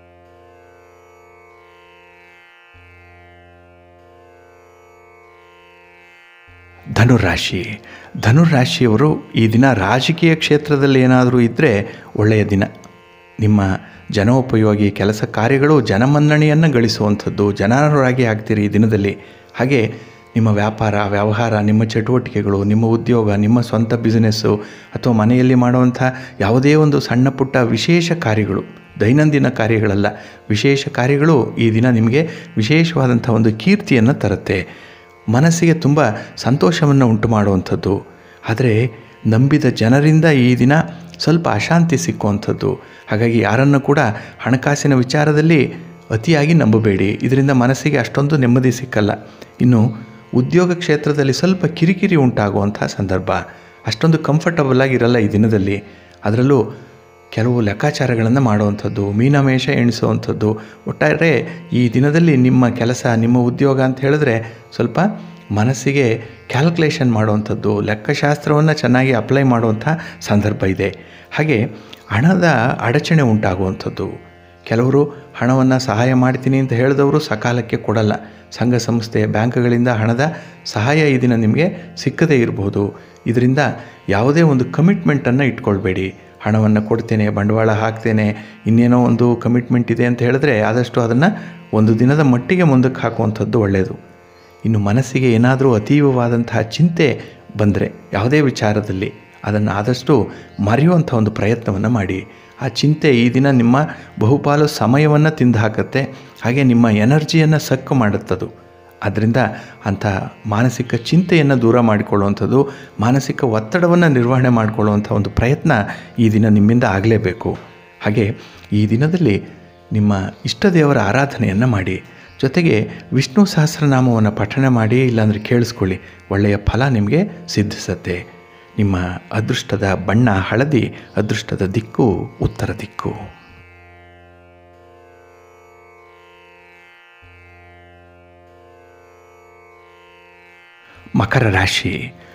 ಧನುರಾಶಿ ಧನುರಾಶಿಯವರು ಈ ದಿನ ರಾಜಕೀಯ ಕ್ಷೇತ್ರದಲ್ಲಿ ಏನಾದರೂ ಇದ್ದರೆ ಒಳ್ಳೆಯ ದಿನ ನಿಮ್ಮ ಜನೋಪಯೋಗಿ ಕೆಲಸ ಕಾರ್ಯಗಳು ಜನಮನ್ನಣೆಯನ್ನು ಗಳಿಸುವಂಥದ್ದು ಜನಾರ್ಹರಾಗಿ ಆಗ್ತೀರಿ ಈ ದಿನದಲ್ಲಿ ಹಾಗೆ ನಿಮ್ಮ ವ್ಯಾಪಾರ ವ್ಯವಹಾರ ನಿಮ್ಮ ಚಟುವಟಿಕೆಗಳು ನಿಮ್ಮ ಉದ್ಯೋಗ ನಿಮ್ಮ ಸ್ವಂತ ಬಿಸ್ನೆಸ್ಸು ಅಥವಾ ಮನೆಯಲ್ಲಿ ಮಾಡುವಂಥ ಯಾವುದೇ ಒಂದು ಸಣ್ಣ ಪುಟ್ಟ ವಿಶೇಷ ಕಾರ್ಯಗಳು ದೈನಂದಿನ ಕಾರ್ಯಗಳಲ್ಲ ವಿಶೇಷ ಕಾರ್ಯಗಳು ಈ ದಿನ ನಿಮಗೆ ವಿಶೇಷವಾದಂಥ ಒಂದು ಕೀರ್ತಿಯನ್ನು ತರುತ್ತೆ ಮನಸ್ಸಿಗೆ ತುಂಬ ಸಂತೋಷವನ್ನು ಉಂಟು ಮಾಡುವಂಥದ್ದು ಆದರೆ ನಂಬಿದ ಜನರಿಂದ ಈ ದಿನ ಸ್ವಲ್ಪ ಅಶಾಂತಿ ಸಿಕ್ಕುವಂಥದ್ದು ಹಾಗಾಗಿ ಯಾರನ್ನು ಕೂಡ ಹಣಕಾಸಿನ ವಿಚಾರದಲ್ಲಿ ಅತಿಯಾಗಿ ನಂಬಬೇಡಿ ಇದರಿಂದ ಮನಸ್ಸಿಗೆ ಅಷ್ಟೊಂದು ನೆಮ್ಮದಿ ಸಿಕ್ಕಲ್ಲ ಇನ್ನು ಉದ್ಯೋಗ ಕ್ಷೇತ್ರದಲ್ಲಿ ಸ್ವಲ್ಪ ಕಿರಿಕಿರಿ ಉಂಟಾಗುವಂಥ ಸಂದರ್ಭ ಅಷ್ಟೊಂದು ಕಂಫರ್ಟಬಲ್ ಆಗಿರಲ್ಲ ಈ ದಿನದಲ್ಲಿ ಅದರಲ್ಲೂ ಕೆಲವು ಲೆಕ್ಕಾಚಾರಗಳನ್ನು ಮಾಡುವಂಥದ್ದು ಮೀನಮೇಷ ಎಣಿಸುವಂಥದ್ದು ಒಟ್ಟಾರೆ ಈ ದಿನದಲ್ಲಿ ನಿಮ್ಮ ಕೆಲಸ ನಿಮ್ಮ ಉದ್ಯೋಗ ಅಂತ ಹೇಳಿದ್ರೆ ಸ್ವಲ್ಪ ಮನಸ್ಸಿಗೆ ಕ್ಯಾಲ್ಕುಲೇಷನ್ ಮಾಡುವಂಥದ್ದು ಲೆಕ್ಕಶಾಸ್ತ್ರವನ್ನು ಚೆನ್ನಾಗಿ ಅಪ್ಲೈ ಮಾಡುವಂಥ ಸಂದರ್ಭ ಇದೆ ಹಾಗೆ ಹಣದ ಅಡಚಣೆ ಉಂಟಾಗುವಂಥದ್ದು ಕೆಲವರು ಹಣವನ್ನು ಸಹಾಯ ಮಾಡ್ತೀನಿ ಅಂತ ಹೇಳಿದವರು ಸಕಾಲಕ್ಕೆ ಕೊಡಲ್ಲ ಸಂಘ ಸಂಸ್ಥೆ ಬ್ಯಾಂಕ್ಗಳಿಂದ ಹಣದ ಸಹಾಯ ಈ ದಿನ ನಿಮಗೆ ಸಿಕ್ಕದೇ ಇರಬಹುದು ಇದರಿಂದ ಯಾವುದೇ ಒಂದು ಕಮಿಟ್ಮೆಂಟನ್ನು ಇಟ್ಕೊಳ್ಬೇಡಿ ಹಣವನ್ನು ಕೊಡ್ತೇನೆ ಬಂಡವಾಳ ಹಾಕ್ತೇನೆ ಇನ್ನೇನೋ ಒಂದು ಕಮಿಟ್ಮೆಂಟ್ ಇದೆ ಅಂತ ಹೇಳಿದ್ರೆ ಆದಷ್ಟು ಅದನ್ನು ಒಂದು ದಿನದ ಮಟ್ಟಿಗೆ ಮುಂದಕ್ಕೆ ಹಾಕುವಂಥದ್ದು ಒಳ್ಳೆಯದು ಇನ್ನು ಮನಸ್ಸಿಗೆ ಏನಾದರೂ ಅತೀವವಾದಂತಹ ಚಿಂತೆ ಬಂದರೆ ಯಾವುದೇ ವಿಚಾರದಲ್ಲಿ ಅದನ್ನು ಆದಷ್ಟು ಮರೆಯುವಂಥ ಒಂದು ಪ್ರಯತ್ನವನ್ನು ಮಾಡಿ ಆ ಚಿಂತೆ ಈ ದಿನ ನಿಮ್ಮ ಬಹುಪಾಲು ಸಮಯವನ್ನು ತಿಂದು ಹಾಕುತ್ತೆ ಹಾಗೆ ನಿಮ್ಮ ಎನರ್ಜಿಯನ್ನು ಸಕ್ಕು ಮಾಡುತ್ತದು ಆದ್ದರಿಂದ ಅಂಥ ಮಾನಸಿಕ ಚಿಂತೆಯನ್ನು ದೂರ ಮಾಡಿಕೊಳ್ಳುವಂಥದ್ದು ಮಾನಸಿಕ ಒತ್ತಡವನ್ನು ನಿರ್ವಹಣೆ ಮಾಡಿಕೊಳ್ಳುವಂಥ ಒಂದು ಪ್ರಯತ್ನ ಈ ದಿನ ನಿಮ್ಮಿಂದ ಆಗಲೇಬೇಕು ಹಾಗೆ ಈ ದಿನದಲ್ಲಿ ನಿಮ್ಮ ಇಷ್ಟ ದೇವರ ಆರಾಧನೆಯನ್ನು ಮಾಡಿ ಜೊತೆಗೆ ವಿಷ್ಣು ಸಹಸ್ರನಾಮವನ್ನು ಪಠಣ ಮಾಡಿ ಇಲ್ಲಾಂದರೆ ಕೇಳಿಸ್ಕೊಳ್ಳಿ ಒಳ್ಳೆಯ ಫಲ ನಿಮಗೆ ಸಿದ್ಧಿಸುತ್ತೆ ನಿಮ್ಮ ಅದೃಷ್ಟದ ಬಣ್ಣ ಹಳದಿ ಅದೃಷ್ಟದ ದಿಕ್ಕು ಉತ್ತರ ದಿಕ್ಕು ಮಕರ ರಾಶಿ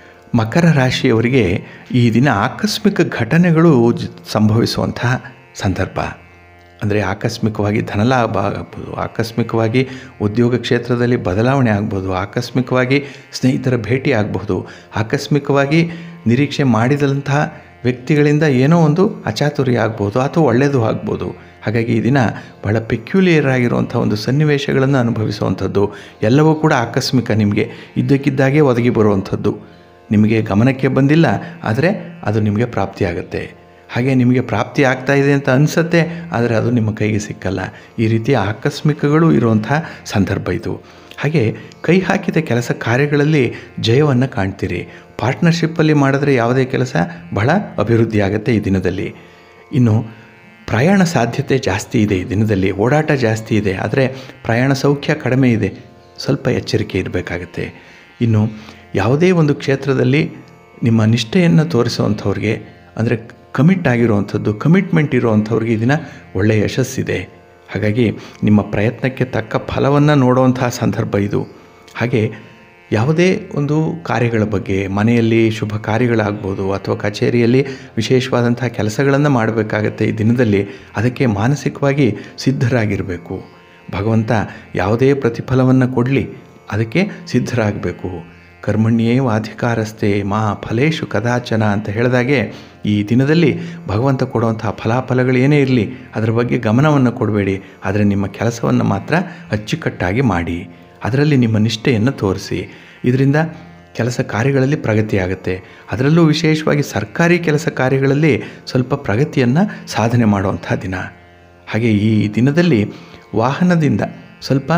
ಮಕರ ರಾಶಿಯವರಿಗೆ ಈ ದಿನ ಆಕಸ್ಮಿಕ ಘಟನೆಗಳು ಜ- ಸಂಭವಿಸುವಂತಹ ಸಂದರ್ಭ ಅಂದರೆ ಆಕಸ್ಮಿಕವಾಗಿ ಧನಲಾಭ ಆಗ್ಬೋದು ಆಕಸ್ಮಿಕವಾಗಿ ಉದ್ಯೋಗ ಕ್ಷೇತ್ರದಲ್ಲಿ ಬದಲಾವಣೆ ಆಗ್ಬೋದು ಆಕಸ್ಮಿಕವಾಗಿ ಸ್ನೇಹಿತರ ಭೇಟಿ ಆಗಬಹುದು ಆಕಸ್ಮಿಕವಾಗಿ ನಿರೀಕ್ಷೆ ಮಾಡಿದಂತಹ ವ್ಯಕ್ತಿಗಳಿಂದ ಏನೋ ಒಂದು ಅಚಾತುರ್ಯ ಆಗ್ಬೋದು ಅಥವಾ ಒಳ್ಳೆಯದು ಆಗ್ಬೋದು ಹಾಗಾಗಿ ಈ ದಿನ ಬಹಳ ಪೆಕ್ಯುಲಿಯರ್ ಆಗಿರುವಂಥ ಒಂದು ಸನ್ನಿವೇಶಗಳನ್ನು ಅನುಭವಿಸುವಂಥದ್ದು ಎಲ್ಲವೂ ಕೂಡ ಆಕಸ್ಮಿಕ ನಿಮಗೆ ಇದ್ದಕ್ಕಿದ್ದಾಗೆ ಒದಗಿ ಬರುವಂಥದ್ದು ನಿಮಗೆ ಗಮನಕ್ಕೆ ಬಂದಿಲ್ಲ ಆದರೆ ಅದು ನಿಮಗೆ ಪ್ರಾಪ್ತಿಯಾಗುತ್ತೆ ಹಾಗೆ ನಿಮಗೆ ಪ್ರಾಪ್ತಿ ಆಗ್ತಾ ಇದೆ ಅಂತ ಅನಿಸುತ್ತೆ ಆದರೆ ಅದು ನಿಮ್ಮ ಕೈಗೆ ಸಿಕ್ಕಲ್ಲ ಈ ರೀತಿಯ ಆಕಸ್ಮಿಕಗಳು ಇರುವಂಥ ಸಂದರ್ಭ ಇದು ಹಾಗೆ ಕೈ ಹಾಕಿದ ಕೆಲಸ ಕಾರ್ಯಗಳಲ್ಲಿ ಜಯವನ್ನು ಕಾಣ್ತೀರಿ ಪಾರ್ಟ್ನರ್ಶಿಪ್ಪಲ್ಲಿ ಮಾಡಿದ್ರೆ ಯಾವುದೇ ಕೆಲಸ ಬಹಳ ಅಭಿವೃದ್ಧಿ ಆಗುತ್ತೆ ಈ ದಿನದಲ್ಲಿ ಇನ್ನು ಪ್ರಯಾಣ ಸಾಧ್ಯತೆ ಜಾಸ್ತಿ ಇದೆ ಈ ದಿನದಲ್ಲಿ ಓಡಾಟ ಜಾಸ್ತಿ ಇದೆ ಆದರೆ ಪ್ರಯಾಣ ಸೌಖ್ಯ ಕಡಿಮೆ ಇದೆ ಸ್ವಲ್ಪ ಎಚ್ಚರಿಕೆ ಇರಬೇಕಾಗತ್ತೆ ಇನ್ನು ಯಾವುದೇ ಒಂದು ಕ್ಷೇತ್ರದಲ್ಲಿ ನಿಮ್ಮ ನಿಷ್ಠೆಯನ್ನು ತೋರಿಸುವಂಥವ್ರಿಗೆ ಅಂದರೆ ಕಮಿಟ್ ಆಗಿರುವಂಥದ್ದು ಕಮಿಟ್ಮೆಂಟ್ ಇರುವಂಥವ್ರಿಗೆ ಈ ದಿನ ಒಳ್ಳೆಯ ಯಶಸ್ಸಿದೆ ಹಾಗಾಗಿ ನಿಮ್ಮ ಪ್ರಯತ್ನಕ್ಕೆ ತಕ್ಕ ಫಲವನ್ನು ನೋಡುವಂತಹ ಸಂದರ್ಭ ಇದು ಹಾಗೆ ಯಾವುದೇ ಒಂದು ಕಾರ್ಯಗಳ ಬಗ್ಗೆ ಮನೆಯಲ್ಲಿ ಶುಭ ಕಾರ್ಯಗಳಾಗ್ಬೋದು ಅಥವಾ ಕಚೇರಿಯಲ್ಲಿ ವಿಶೇಷವಾದಂತಹ ಕೆಲಸಗಳನ್ನು ಮಾಡಬೇಕಾಗತ್ತೆ ಈ ದಿನದಲ್ಲಿ ಅದಕ್ಕೆ ಮಾನಸಿಕವಾಗಿ ಸಿದ್ಧರಾಗಿರಬೇಕು ಭಗವಂತ ಯಾವುದೇ ಪ್ರತಿಫಲವನ್ನು ಕೊಡಲಿ ಅದಕ್ಕೆ ಸಿದ್ಧರಾಗಬೇಕು ಕರ್ಮಣ್ಯೇ ವಾಧಿಕಾರಸ್ಥೆ ಮಾ ಫಲೇಶು ಕದಾಚನ ಅಂತ ಹೇಳಿದಾಗೆ ಈ ದಿನದಲ್ಲಿ ಭಗವಂತ ಕೊಡುವಂತಹ ಫಲಾಫಲಗಳು ಏನೇ ಇರಲಿ ಅದರ ಬಗ್ಗೆ ಗಮನವನ್ನು ಕೊಡಬೇಡಿ ಆದರೆ ನಿಮ್ಮ ಕೆಲಸವನ್ನು ಮಾತ್ರ ಅಚ್ಚುಕಟ್ಟಾಗಿ ಮಾಡಿ ಅದರಲ್ಲಿ ನಿಮ್ಮ ನಿಷ್ಠೆಯನ್ನು ತೋರಿಸಿ ಇದರಿಂದ ಕೆಲಸ ಕಾರ್ಯಗಳಲ್ಲಿ ಪ್ರಗತಿಯಾಗುತ್ತೆ ಅದರಲ್ಲೂ ವಿಶೇಷವಾಗಿ ಸರ್ಕಾರಿ ಕೆಲಸ ಕಾರ್ಯಗಳಲ್ಲಿ ಸ್ವಲ್ಪ ಪ್ರಗತಿಯನ್ನು ಸಾಧನೆ ಮಾಡುವಂಥ ದಿನ ಹಾಗೆ ಈ ದಿನದಲ್ಲಿ ವಾಹನದಿಂದ ಸ್ವಲ್ಪ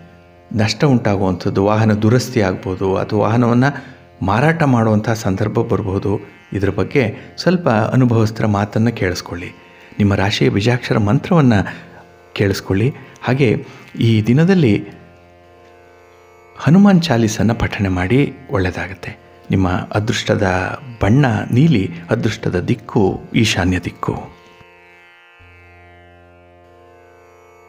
ನಷ್ಟ ಉಂಟಾಗುವಂಥದ್ದು ವಾಹನ ದುರಸ್ತಿ ಆಗ್ಬೋದು ಅಥವಾ ವಾಹನವನ್ನು ಮಾರಾಟ ಮಾಡುವಂಥ ಸಂದರ್ಭ ಬರ್ಬೋದು ಇದರ ಬಗ್ಗೆ ಸ್ವಲ್ಪ ಅನುಭವಸ್ಥರ ಮಾತನ್ನು ಕೇಳಿಸ್ಕೊಳ್ಳಿ ನಿಮ್ಮ ರಾಶಿಯ ಬೀಜಾಕ್ಷರ ಮಂತ್ರವನ್ನು ಕೇಳಿಸ್ಕೊಳ್ಳಿ ಹಾಗೆ ಈ ದಿನದಲ್ಲಿ ಹನುಮಾನ್ ಚಾಲೀಸನ್ನು ಪಠಣೆ ಮಾಡಿ ಒಳ್ಳೆಯದಾಗತ್ತೆ ನಿಮ್ಮ ಅದೃಷ್ಟದ ಬಣ್ಣ ನೀಲಿ ಅದೃಷ್ಟದ ದಿಕ್ಕು ಈಶಾನ್ಯ ದಿಕ್ಕು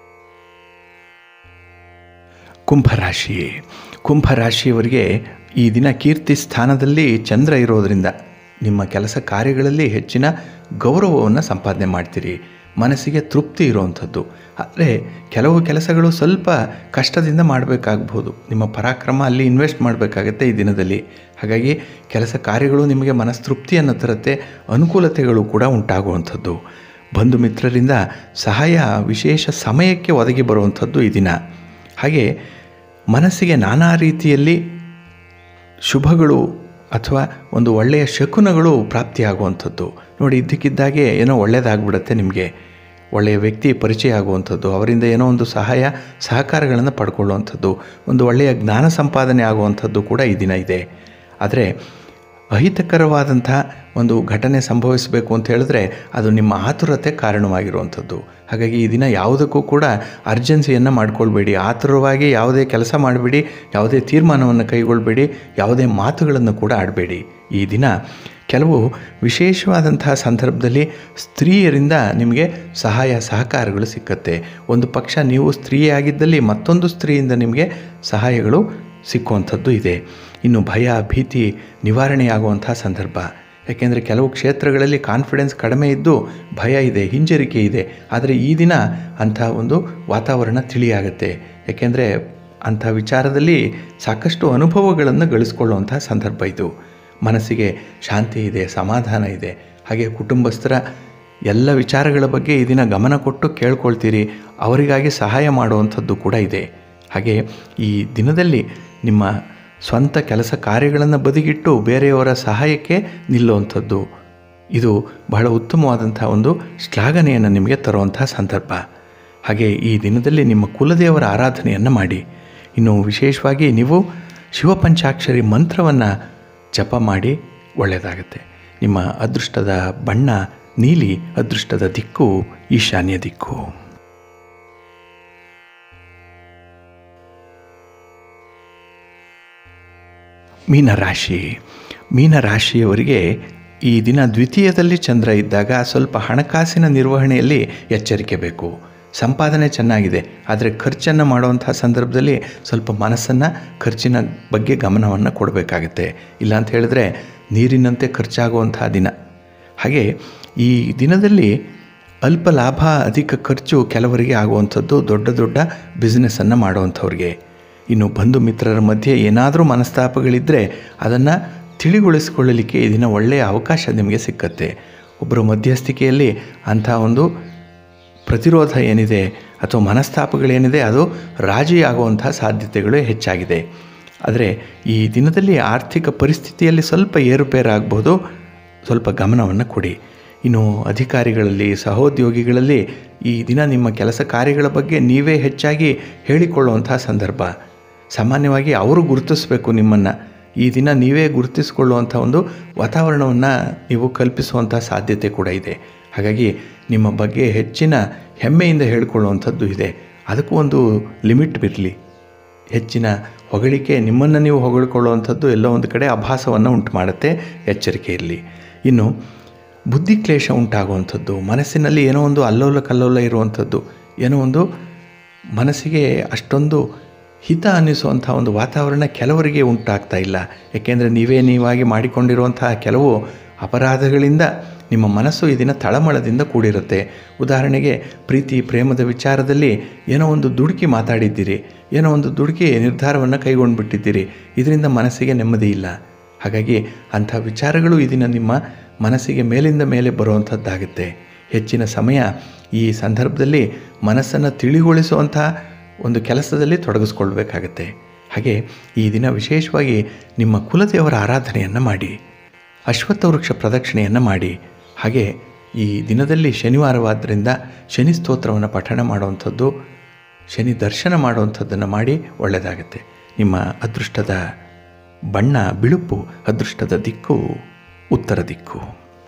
ಕುಂಭರಾಶಿ ಕುಂಭರಾಶಿಯವರಿಗೆ ಈ ದಿನ ಕೀರ್ತಿ ಸ್ಥಾನದಲ್ಲಿ ಚಂದ್ರ ಇರೋದರಿಂದ ನಿಮ್ಮ ಕೆಲಸ ಕಾರ್ಯಗಳಲ್ಲಿ ಹೆಚ್ಚಿನ ಗೌರವವನ್ನು ಸಂಪಾದನೆ ಮಾಡ್ತೀರಿ ಮನಸ್ಸಿಗೆ ತೃಪ್ತಿ ಇರುವಂಥದ್ದು ಆದರೆ ಕೆಲವು ಕೆಲಸಗಳು ಸ್ವಲ್ಪ ಕಷ್ಟದಿಂದ ಮಾಡಬೇಕಾಗ್ಬೋದು ನಿಮ್ಮ ಪರಾಕ್ರಮ ಅಲ್ಲಿ ಇನ್ವೆಸ್ಟ್ ಮಾಡಬೇಕಾಗತ್ತೆ ಈ ದಿನದಲ್ಲಿ ಹಾಗಾಗಿ ಕೆಲಸ ಕಾರ್ಯಗಳು ನಿಮಗೆ ಮನಸ್ತೃಪ್ತಿಯನ್ನು ತರುತ್ತೆ ಅನುಕೂಲತೆಗಳು ಕೂಡ ಉಂಟಾಗುವಂಥದ್ದು ಬಂಧು ಮಿತ್ರರಿಂದ ಸಹಾಯ ವಿಶೇಷ ಸಮಯಕ್ಕೆ ಒದಗಿ ಬರುವಂಥದ್ದು ಈ ದಿನ ಹಾಗೆ ಮನಸ್ಸಿಗೆ ನಾನಾ ರೀತಿಯಲ್ಲಿ ಶುಭಗಳು ಅಥವಾ ಒಂದು ಒಳ್ಳೆಯ ಶಕುನಗಳು ಪ್ರಾಪ್ತಿಯಾಗುವಂಥದ್ದು ನೋಡಿ ಇದ್ದಕ್ಕಿದ್ದಾಗೆ ಏನೋ ಒಳ್ಳೆಯದಾಗ್ಬಿಡುತ್ತೆ ನಿಮಗೆ ಒಳ್ಳೆಯ ವ್ಯಕ್ತಿ ಪರಿಚಯ ಆಗುವಂಥದ್ದು ಅವರಿಂದ ಏನೋ ಒಂದು ಸಹಾಯ ಸಹಕಾರಗಳನ್ನು ಪಡ್ಕೊಳ್ಳುವಂಥದ್ದು ಒಂದು ಒಳ್ಳೆಯ ಜ್ಞಾನ ಸಂಪಾದನೆ ಆಗುವಂಥದ್ದು ಕೂಡ ಈ ದಿನ ಇದೆ ಆದರೆ ಅಹಿತಕರವಾದಂಥ ಒಂದು ಘಟನೆ ಸಂಭವಿಸಬೇಕು ಅಂತ ಹೇಳಿದ್ರೆ ಅದು ನಿಮ್ಮ ಆತುರತೆ ಕಾರಣವಾಗಿರುವಂಥದ್ದು ಹಾಗಾಗಿ ಈ ದಿನ ಯಾವುದಕ್ಕೂ ಕೂಡ ಅರ್ಜೆನ್ಸಿಯನ್ನು ಮಾಡ್ಕೊಳ್ಬೇಡಿ ಆತುರವಾಗಿ ಯಾವುದೇ ಕೆಲಸ ಮಾಡಬೇಡಿ ಯಾವುದೇ ತೀರ್ಮಾನವನ್ನು ಕೈಗೊಳ್ಳಬೇಡಿ ಯಾವುದೇ ಮಾತುಗಳನ್ನು ಕೂಡ ಆಡಬೇಡಿ ಈ ದಿನ ಕೆಲವು ವಿಶೇಷವಾದಂತಹ ಸಂದರ್ಭದಲ್ಲಿ ಸ್ತ್ರೀಯರಿಂದ ನಿಮಗೆ ಸಹಾಯ ಸಹಕಾರಗಳು ಸಿಕ್ಕತ್ತೆ ಒಂದು ಪಕ್ಷ ನೀವು ಸ್ತ್ರೀಯಾಗಿದ್ದಲ್ಲಿ ಮತ್ತೊಂದು ಸ್ತ್ರೀಯಿಂದ ನಿಮಗೆ ಸಹಾಯಗಳು ಸಿಕ್ಕುವಂಥದ್ದು ಇದೆ ಇನ್ನು ಭಯ ಭೀತಿ ನಿವಾರಣೆಯಾಗುವಂಥ ಸಂದರ್ಭ ಯಾಕೆಂದರೆ ಕೆಲವು ಕ್ಷೇತ್ರಗಳಲ್ಲಿ ಕಾನ್ಫಿಡೆನ್ಸ್ ಕಡಿಮೆ ಇದ್ದು ಭಯ ಇದೆ ಹಿಂಜರಿಕೆ ಇದೆ ಆದರೆ ಈ ದಿನ ಅಂಥ ಒಂದು ವಾತಾವರಣ ತಿಳಿಯಾಗುತ್ತೆ ಯಾಕೆಂದರೆ ಅಂಥ ವಿಚಾರದಲ್ಲಿ ಸಾಕಷ್ಟು ಅನುಭವಗಳನ್ನು ಗಳಿಸ್ಕೊಳ್ಳುವಂಥ ಸಂದರ್ಭ ಇದು ಮನಸ್ಸಿಗೆ ಶಾಂತಿ ಇದೆ ಸಮಾಧಾನ ಇದೆ ಹಾಗೆ ಕುಟುಂಬಸ್ಥರ ಎಲ್ಲ ವಿಚಾರಗಳ ಬಗ್ಗೆ ಈ ದಿನ ಗಮನ ಕೊಟ್ಟು ಕೇಳ್ಕೊಳ್ತೀರಿ ಅವರಿಗಾಗಿ ಸಹಾಯ ಮಾಡುವಂಥದ್ದು ಕೂಡ ಇದೆ ಹಾಗೆ ಈ ದಿನದಲ್ಲಿ ನಿಮ್ಮ ಸ್ವಂತ ಕೆಲಸ ಕಾರ್ಯಗಳನ್ನು ಬದಿಗಿಟ್ಟು ಬೇರೆಯವರ ಸಹಾಯಕ್ಕೆ ನಿಲ್ಲುವಂಥದ್ದು ಇದು ಬಹಳ ಉತ್ತಮವಾದಂಥ ಒಂದು ಶ್ಲಾಘನೆಯನ್ನು ನಿಮಗೆ ತರುವಂಥ ಸಂದರ್ಭ ಹಾಗೆ ಈ ದಿನದಲ್ಲಿ ನಿಮ್ಮ ಕುಲದೇವರ ಆರಾಧನೆಯನ್ನು ಮಾಡಿ ಇನ್ನು ವಿಶೇಷವಾಗಿ ನೀವು ಶಿವಪಂಚಾಕ್ಷರಿ ಮಂತ್ರವನ್ನು ಜಪ ಮಾಡಿ ಒಳ್ಳೆಯದಾಗುತ್ತೆ ನಿಮ್ಮ ಅದೃಷ್ಟದ ಬಣ್ಣ ನೀಲಿ ಅದೃಷ್ಟದ ದಿಕ್ಕು ಈಶಾನ್ಯ ದಿಕ್ಕು ಮೀನರಾಶಿ ಮೀನರಾಶಿಯವರಿಗೆ ಈ ದಿನ ದ್ವಿತೀಯದಲ್ಲಿ ಚಂದ್ರ ಇದ್ದಾಗ ಸ್ವಲ್ಪ ಹಣಕಾಸಿನ ನಿರ್ವಹಣೆಯಲ್ಲಿ ಎಚ್ಚರಿಕೆ ಬೇಕು ಸಂಪಾದನೆ ಚೆನ್ನಾಗಿದೆ ಆದರೆ ಖರ್ಚನ್ನು ಮಾಡುವಂಥ ಸಂದರ್ಭದಲ್ಲಿ ಸ್ವಲ್ಪ ಮನಸ್ಸನ್ನು ಖರ್ಚಿನ ಬಗ್ಗೆ ಗಮನವನ್ನು ಕೊಡಬೇಕಾಗುತ್ತೆ ಇಲ್ಲ ಅಂತ ಹೇಳಿದ್ರೆ ನೀರಿನಂತೆ ಖರ್ಚಾಗುವಂಥ ದಿನ ಹಾಗೆ ಈ ದಿನದಲ್ಲಿ ಅಲ್ಪ ಲಾಭ ಅಧಿಕ ಖರ್ಚು ಕೆಲವರಿಗೆ ಆಗುವಂಥದ್ದು ದೊಡ್ಡ ದೊಡ್ಡ ಬಿಸ್ನೆಸ್ಸನ್ನು ಮಾಡುವಂಥವ್ರಿಗೆ ಇನ್ನು ಬಂಧು ಮಿತ್ರರ ಮಧ್ಯೆ ಏನಾದರೂ ಮನಸ್ತಾಪಗಳಿದ್ದರೆ ಅದನ್ನು ತಿಳಿಗೊಳಿಸಿಕೊಳ್ಳಲಿಕ್ಕೆ ಈ ದಿನ ಒಳ್ಳೆಯ ಅವಕಾಶ ನಿಮಗೆ ಸಿಕ್ಕತ್ತೆ ಒಬ್ಬರ ಮಧ್ಯಸ್ಥಿಕೆಯಲ್ಲಿ ಅಂಥ ಒಂದು ಪ್ರತಿರೋಧ ಏನಿದೆ ಅಥವಾ ಮನಸ್ತಾಪಗಳೇನಿದೆ ಅದು ರಾಜಿ ಆಗುವಂಥ ಸಾಧ್ಯತೆಗಳು ಹೆಚ್ಚಾಗಿದೆ ಆದರೆ ಈ ದಿನದಲ್ಲಿ ಆರ್ಥಿಕ ಪರಿಸ್ಥಿತಿಯಲ್ಲಿ ಸ್ವಲ್ಪ ಏರುಪೇರಾಗ್ಬೋದು ಸ್ವಲ್ಪ ಗಮನವನ್ನು ಕೊಡಿ ಇನ್ನು ಅಧಿಕಾರಿಗಳಲ್ಲಿ ಸಹೋದ್ಯೋಗಿಗಳಲ್ಲಿ ಈ ದಿನ ನಿಮ್ಮ ಕೆಲಸ ಕಾರ್ಯಗಳ ಬಗ್ಗೆ ನೀವೇ ಹೆಚ್ಚಾಗಿ ಹೇಳಿಕೊಳ್ಳುವಂಥ ಸಂದರ್ಭ ಸಾಮಾನ್ಯವಾಗಿ ಅವರು ಗುರುತಿಸಬೇಕು ನಿಮ್ಮನ್ನು ಈ ದಿನ ನೀವೇ ಗುರುತಿಸಿಕೊಳ್ಳುವಂಥ ಒಂದು ವಾತಾವರಣವನ್ನು ನೀವು ಕಲ್ಪಿಸುವಂಥ ಸಾಧ್ಯತೆ ಕೂಡ ಇದೆ ಹಾಗಾಗಿ ನಿಮ್ಮ ಬಗ್ಗೆ ಹೆಚ್ಚಿನ ಹೆಮ್ಮೆಯಿಂದ ಹೇಳಿಕೊಳ್ಳುವಂಥದ್ದು ಇದೆ ಅದಕ್ಕೂ ಒಂದು ಲಿಮಿಟ್ ಬಿರಲಿ ಹೆಚ್ಚಿನ ಹೊಗಳಿಕೆ ನಿಮ್ಮನ್ನು ನೀವು ಹೊಗಳಿಕೊಳ್ಳುವಂಥದ್ದು ಎಲ್ಲೋ ಒಂದು ಕಡೆ ಅಭಾಸವನ್ನು ಉಂಟು ಮಾಡುತ್ತೆ ಎಚ್ಚರಿಕೆ ಇರಲಿ ಇನ್ನು ಬುದ್ಧಿಕ್ಲೇಶ ಉಂಟಾಗುವಂಥದ್ದು ಮನಸ್ಸಿನಲ್ಲಿ ಏನೋ ಒಂದು ಅಲ್ಲೋಲ ಕಲ್ಲೋಲ ಇರುವಂಥದ್ದು ಏನೋ ಒಂದು ಮನಸ್ಸಿಗೆ ಅಷ್ಟೊಂದು ಹಿತ ಅನ್ನಿಸುವಂಥ ಒಂದು ವಾತಾವರಣ ಕೆಲವರಿಗೆ ಉಂಟಾಗ್ತಾ ಇಲ್ಲ ಏಕೆಂದರೆ ನೀವೇ ನೀವಾಗಿ ಮಾಡಿಕೊಂಡಿರುವಂತಹ ಕೆಲವು ಅಪರಾಧಗಳಿಂದ ನಿಮ್ಮ ಮನಸ್ಸು ಈ ದಿನ ತಳಮಳದಿಂದ ಕೂಡಿರುತ್ತೆ ಉದಾಹರಣೆಗೆ ಪ್ರೀತಿ ಪ್ರೇಮದ ವಿಚಾರದಲ್ಲಿ ಏನೋ ಒಂದು ದುಡುಕಿ ಮಾತಾಡಿದ್ದೀರಿ ಏನೋ ಒಂದು ದುಡುಕಿ ನಿರ್ಧಾರವನ್ನು ಕೈಗೊಂಡು ಬಿಟ್ಟಿದ್ದೀರಿ ಇದರಿಂದ ಮನಸ್ಸಿಗೆ ನೆಮ್ಮದಿ ಇಲ್ಲ ಹಾಗಾಗಿ ಅಂಥ ವಿಚಾರಗಳು ಈ ದಿನ ನಿಮ್ಮ ಮನಸ್ಸಿಗೆ ಮೇಲಿಂದ ಮೇಲೆ ಬರುವಂಥದ್ದಾಗುತ್ತೆ ಹೆಚ್ಚಿನ ಸಮಯ ಈ ಸಂದರ್ಭದಲ್ಲಿ ಮನಸ್ಸನ್ನು ತಿಳಿಗೊಳಿಸುವಂಥ ಒಂದು ಕೆಲಸದಲ್ಲಿ ತೊಡಗಿಸ್ಕೊಳ್ಬೇಕಾಗತ್ತೆ ಹಾಗೆ ಈ ದಿನ ವಿಶೇಷವಾಗಿ ನಿಮ್ಮ ಕುಲದೇವರ ಆರಾಧನೆಯನ್ನು ಮಾಡಿ ಅಶ್ವತ್ಥ ವೃಕ್ಷ ಪ್ರದಕ್ಷಿಣೆಯನ್ನು ಮಾಡಿ ಹಾಗೆ ಈ ದಿನದಲ್ಲಿ ಶನಿವಾರವಾದ್ದರಿಂದ ಶನಿ ಸ್ತೋತ್ರವನ್ನು ಪಠಣ ಮಾಡುವಂಥದ್ದು ಶನಿ ದರ್ಶನ ಮಾಡುವಂಥದ್ದನ್ನು ಮಾಡಿ ಒಳ್ಳೆಯದಾಗುತ್ತೆ ನಿಮ್ಮ ಅದೃಷ್ಟದ ಬಣ್ಣ ಬಿಳುಪು ಅದೃಷ್ಟದ ದಿಕ್ಕು ಉತ್ತರ ದಿಕ್ಕು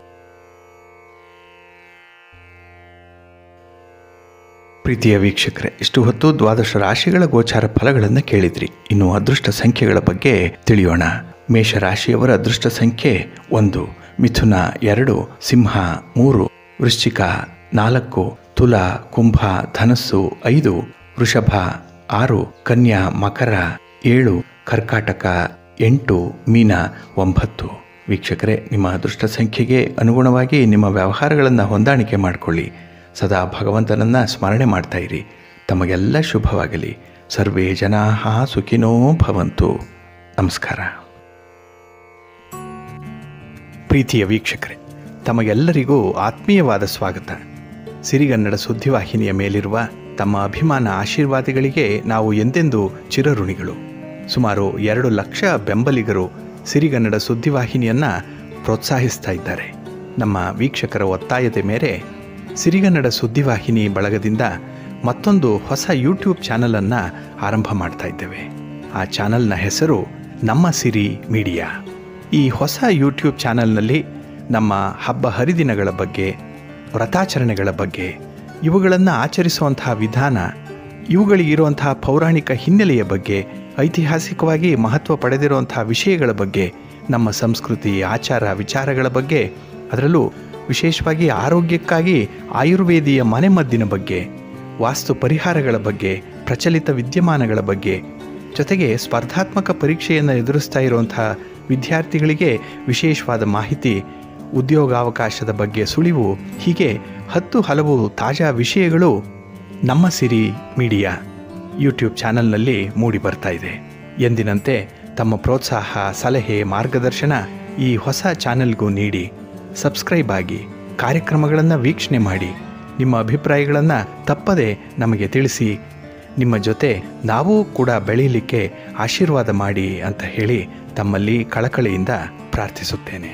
ಪ್ರೀತಿಯ ವೀಕ್ಷಕರೇ ಇಷ್ಟು ಹೊತ್ತು ದ್ವಾದಶ ರಾಶಿಗಳ ಗೋಚಾರ ಫಲಗಳನ್ನು ಕೇಳಿದ್ರಿ ಇನ್ನು ಅದೃಷ್ಟ ಸಂಖ್ಯೆಗಳ ಬಗ್ಗೆ ತಿಳಿಯೋಣ ಮೇಷರಾಶಿಯವರ ಅದೃಷ್ಟ ಸಂಖ್ಯೆ ಒಂದು ಮಿಥುನ ಎರಡು ಸಿಂಹ ಮೂರು ವೃಶ್ಚಿಕ ನಾಲ್ಕು ತುಲ ಕುಂಭ ಧನಸ್ಸು ಐದು ವೃಷಭ ಆರು ಕನ್ಯಾ ಮಕರ ಏಳು ಕರ್ಕಾಟಕ ಎಂಟು ಮೀನ ಒಂಬತ್ತು ವೀಕ್ಷಕರೇ ನಿಮ್ಮ ಅದೃಷ್ಟ ಸಂಖ್ಯೆಗೆ ಅನುಗುಣವಾಗಿ ನಿಮ್ಮ ವ್ಯವಹಾರಗಳನ್ನು ಹೊಂದಾಣಿಕೆ ಮಾಡಿಕೊಳ್ಳಿ ಸದಾ ಭಗವಂತನನ್ನು ಸ್ಮರಣೆ ಮಾಡ್ತಾ ಇರಿ ತಮಗೆಲ್ಲ ಶುಭವಾಗಲಿ ಸರ್ವೇ ಜನಾ ಸುಖಿನೋ ಭವಂತು ನಮಸ್ಕಾರ ಪ್ರೀತಿಯ ವೀಕ್ಷಕರೇ ತಮಗೆಲ್ಲರಿಗೂ ಆತ್ಮೀಯವಾದ ಸ್ವಾಗತ ಸಿರಿಗನ್ನಡ ಸುದ್ದಿವಾಹಿನಿಯ ಮೇಲಿರುವ ತಮ್ಮ ಅಭಿಮಾನ ಆಶೀರ್ವಾದಗಳಿಗೆ ನಾವು ಎಂದೆಂದೂ ಚಿರಋಣಿಗಳು ಸುಮಾರು ಎರಡು ಲಕ್ಷ ಬೆಂಬಲಿಗರು ಸಿರಿಗನ್ನಡ ಸುದ್ದಿವಾಹಿನಿಯನ್ನು ಪ್ರೋತ್ಸಾಹಿಸ್ತಾ ಇದ್ದಾರೆ ನಮ್ಮ ವೀಕ್ಷಕರ ಒತ್ತಾಯದ ಮೇರೆ ಸಿರಿಗನ್ನಡ ಸುದ್ದಿವಾಹಿನಿ ಬಳಗದಿಂದ ಮತ್ತೊಂದು ಹೊಸ ಯೂಟ್ಯೂಬ್ ಚಾನಲನ್ನು ಆರಂಭ ಮಾಡ್ತಾ ಇದ್ದೇವೆ ಆ ಚಾನಲ್ನ ಹೆಸರು ನಮ್ಮ ಸಿರಿ ಮೀಡಿಯಾ ಈ ಹೊಸ ಯೂಟ್ಯೂಬ್ ಚಾನಲ್ನಲ್ಲಿ ನಮ್ಮ ಹಬ್ಬ ಹರಿದಿನಗಳ ಬಗ್ಗೆ ವ್ರತಾಚರಣೆಗಳ ಬಗ್ಗೆ ಇವುಗಳನ್ನು ಆಚರಿಸುವಂತಹ ವಿಧಾನ ಇವುಗಳಿಗಿರುವಂತಹ ಪೌರಾಣಿಕ ಹಿನ್ನೆಲೆಯ ಬಗ್ಗೆ ಐತಿಹಾಸಿಕವಾಗಿ ಮಹತ್ವ ಪಡೆದಿರುವಂತಹ ವಿಷಯಗಳ ಬಗ್ಗೆ ನಮ್ಮ ಸಂಸ್ಕೃತಿ ಆಚಾರ ವಿಚಾರಗಳ ಬಗ್ಗೆ ಅದರಲ್ಲೂ ವಿಶೇಷವಾಗಿ ಆರೋಗ್ಯಕ್ಕಾಗಿ ಆಯುರ್ವೇದಿಯ ಮನೆಮದ್ದಿನ ಬಗ್ಗೆ ವಾಸ್ತು ಪರಿಹಾರಗಳ ಬಗ್ಗೆ ಪ್ರಚಲಿತ ವಿದ್ಯಮಾನಗಳ ಬಗ್ಗೆ ಜೊತೆಗೆ ಸ್ಪರ್ಧಾತ್ಮಕ ಪರೀಕ್ಷೆಯನ್ನು ಎದುರಿಸ್ತಾ ಇರುವಂತಹ ವಿದ್ಯಾರ್ಥಿಗಳಿಗೆ ವಿಶೇಷವಾದ ಮಾಹಿತಿ ಉದ್ಯೋಗಾವಕಾಶದ ಬಗ್ಗೆ ಸುಳಿವು ಹೀಗೆ ಹತ್ತು ಹಲವು ತಾಜಾ ವಿಷಯಗಳು ನಮ್ಮ ಸಿರಿ ಮೀಡಿಯಾ ಯೂಟ್ಯೂಬ್ ಚಾನಲ್ನಲ್ಲಿ ಮೂಡಿ ಬರ್ತಾ ಇದೆ ಎಂದಿನಂತೆ ತಮ್ಮ ಪ್ರೋತ್ಸಾಹ ಸಲಹೆ ಮಾರ್ಗದರ್ಶನ ಈ ಹೊಸ ಚಾನೆಲ್ಗೂ ನೀಡಿ ಸಬ್ಸ್ಕ್ರೈಬ್ ಆಗಿ ಕಾರ್ಯಕ್ರಮಗಳನ್ನು ವೀಕ್ಷಣೆ ಮಾಡಿ ನಿಮ್ಮ ಅಭಿಪ್ರಾಯಗಳನ್ನು ತಪ್ಪದೆ ನಮಗೆ ತಿಳಿಸಿ ನಿಮ್ಮ ಜೊತೆ ನಾವೂ ಕೂಡ ಬೆಳೀಲಿಕ್ಕೆ ಆಶೀರ್ವಾದ ಮಾಡಿ ಅಂತ ಹೇಳಿ ತಮ್ಮಲ್ಲಿ ಕಳಕಳಿಯಿಂದ ಪ್ರಾರ್ಥಿಸುತ್ತೇನೆ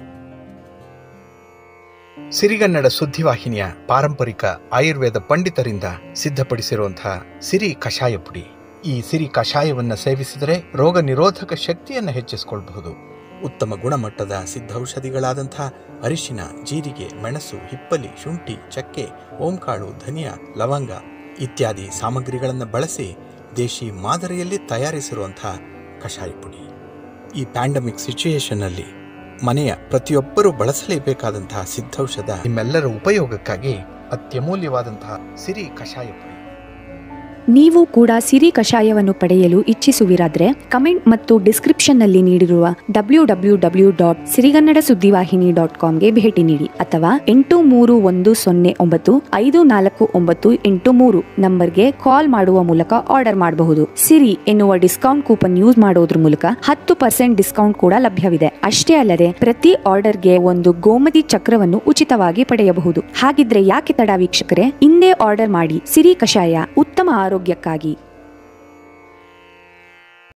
ಸಿರಿಗನ್ನಡ ಸುದ್ದಿವಾಹಿನಿಯ ಪಾರಂಪರಿಕ ಆಯುರ್ವೇದ ಪಂಡಿತರಿಂದ ಸಿದ್ಧಪಡಿಸಿರುವಂತಹ ಸಿರಿ ಕಷಾಯ ಪುಡಿ ಈ ಸಿರಿ ಕಷಾಯವನ್ನು ಸೇವಿಸಿದರೆ ರೋಗ ನಿರೋಧಕ ಶಕ್ತಿಯನ್ನು ಹೆಚ್ಚಿಸಿಕೊಳ್ಳಬಹುದು ಉತ್ತಮ ಗುಣಮಟ್ಟದ ಸಿದ್ಧೌಷಧಿಗಳಾದಂಥ ಅರಿಶಿನ ಜೀರಿಗೆ ಮೆಣಸು ಹಿಪ್ಪಲಿ ಶುಂಠಿ ಚಕ್ಕೆ ಓಂಕಾಳು ಧನಿಯಾ ಲವಂಗ ಇತ್ಯಾದಿ ಸಾಮಗ್ರಿಗಳನ್ನು ಬಳಸಿ ದೇಶಿ ಮಾದರಿಯಲ್ಲಿ ತಯಾರಿಸಿರುವಂಥ ಕಷಾಯ ಪುಡಿ ಈ ಪ್ಯಾಂಡಮಿಕ್ ಸಿಚುಯೇಷನ್ನಲ್ಲಿ ಮನೆಯ ಪ್ರತಿಯೊಬ್ಬರೂ ಬಳಸಲೇಬೇಕಾದಂತಹ ಸಿದ್ಧೌಷಧ ನಿಮ್ಮೆಲ್ಲರ ಉಪಯೋಗಕ್ಕಾಗಿ ಅತ್ಯಮೂಲ್ಯವಾದಂತಹ ಸಿರಿ ಕಷಾಯ ಪುಡಿ ನೀವು ಕೂಡ ಸಿರಿ ಕಷಾಯವನ್ನು ಪಡೆಯಲು ಇಚ್ಛಿಸುವಿರಾದ್ರೆ ಕಮೆಂಟ್ ಮತ್ತು ಡಿಸ್ಕ್ರಿಪ್ಷನ್ನಲ್ಲಿ ನೀಡಿರುವ W W W dot Sirigannada Suddivahini dot ಕಾಮ್ಗೆ ಭೇಟಿ ನೀಡಿ ಅಥವಾ ಎಂಟು ಮೂರು ಒಂದು ಸೊನ್ನೆ ಒಂಬತ್ತು ಐದು ನಾಲ್ಕು ಒಂಬತ್ತು ಎಂಟು ಮೂರು ನಂಬರ್ಗೆ ಕಾಲ್ ಮಾಡುವ ಮೂಲಕ ಆರ್ಡರ್ ಮಾಡಬಹುದು ಸಿರಿ ಎನ್ನುವ ಡಿಸ್ಕೌಂಟ್ ಕೂಪನ್ ಯೂಸ್ ಮಾಡೋದ್ರ ಮೂಲಕ ಹತ್ತು ಪರ್ಸೆಂಟ್ ಡಿಸ್ಕೌಂಟ್ ಕೂಡ ಲಭ್ಯವಿದೆ ಅಷ್ಟೇ ಅಲ್ಲದೆ ಪ್ರತಿ ಆರ್ಡರ್ಗೆ ಒಂದು ಗೋಮತಿ ಚಕ್ರವನ್ನು ಉಚಿತವಾಗಿ ಪಡೆಯಬಹುದು ಹಾಗಿದ್ರೆ ಯಾಕೆ ತಡ ವೀಕ್ಷಕರೇ ಇಂದೇ ಆರ್ಡರ್ ಮಾಡಿ ಸಿರಿ ಕಷಾಯ ಉತ್ತಮ ಆರೋಗ್ಯಕ್ಕಾಗಿ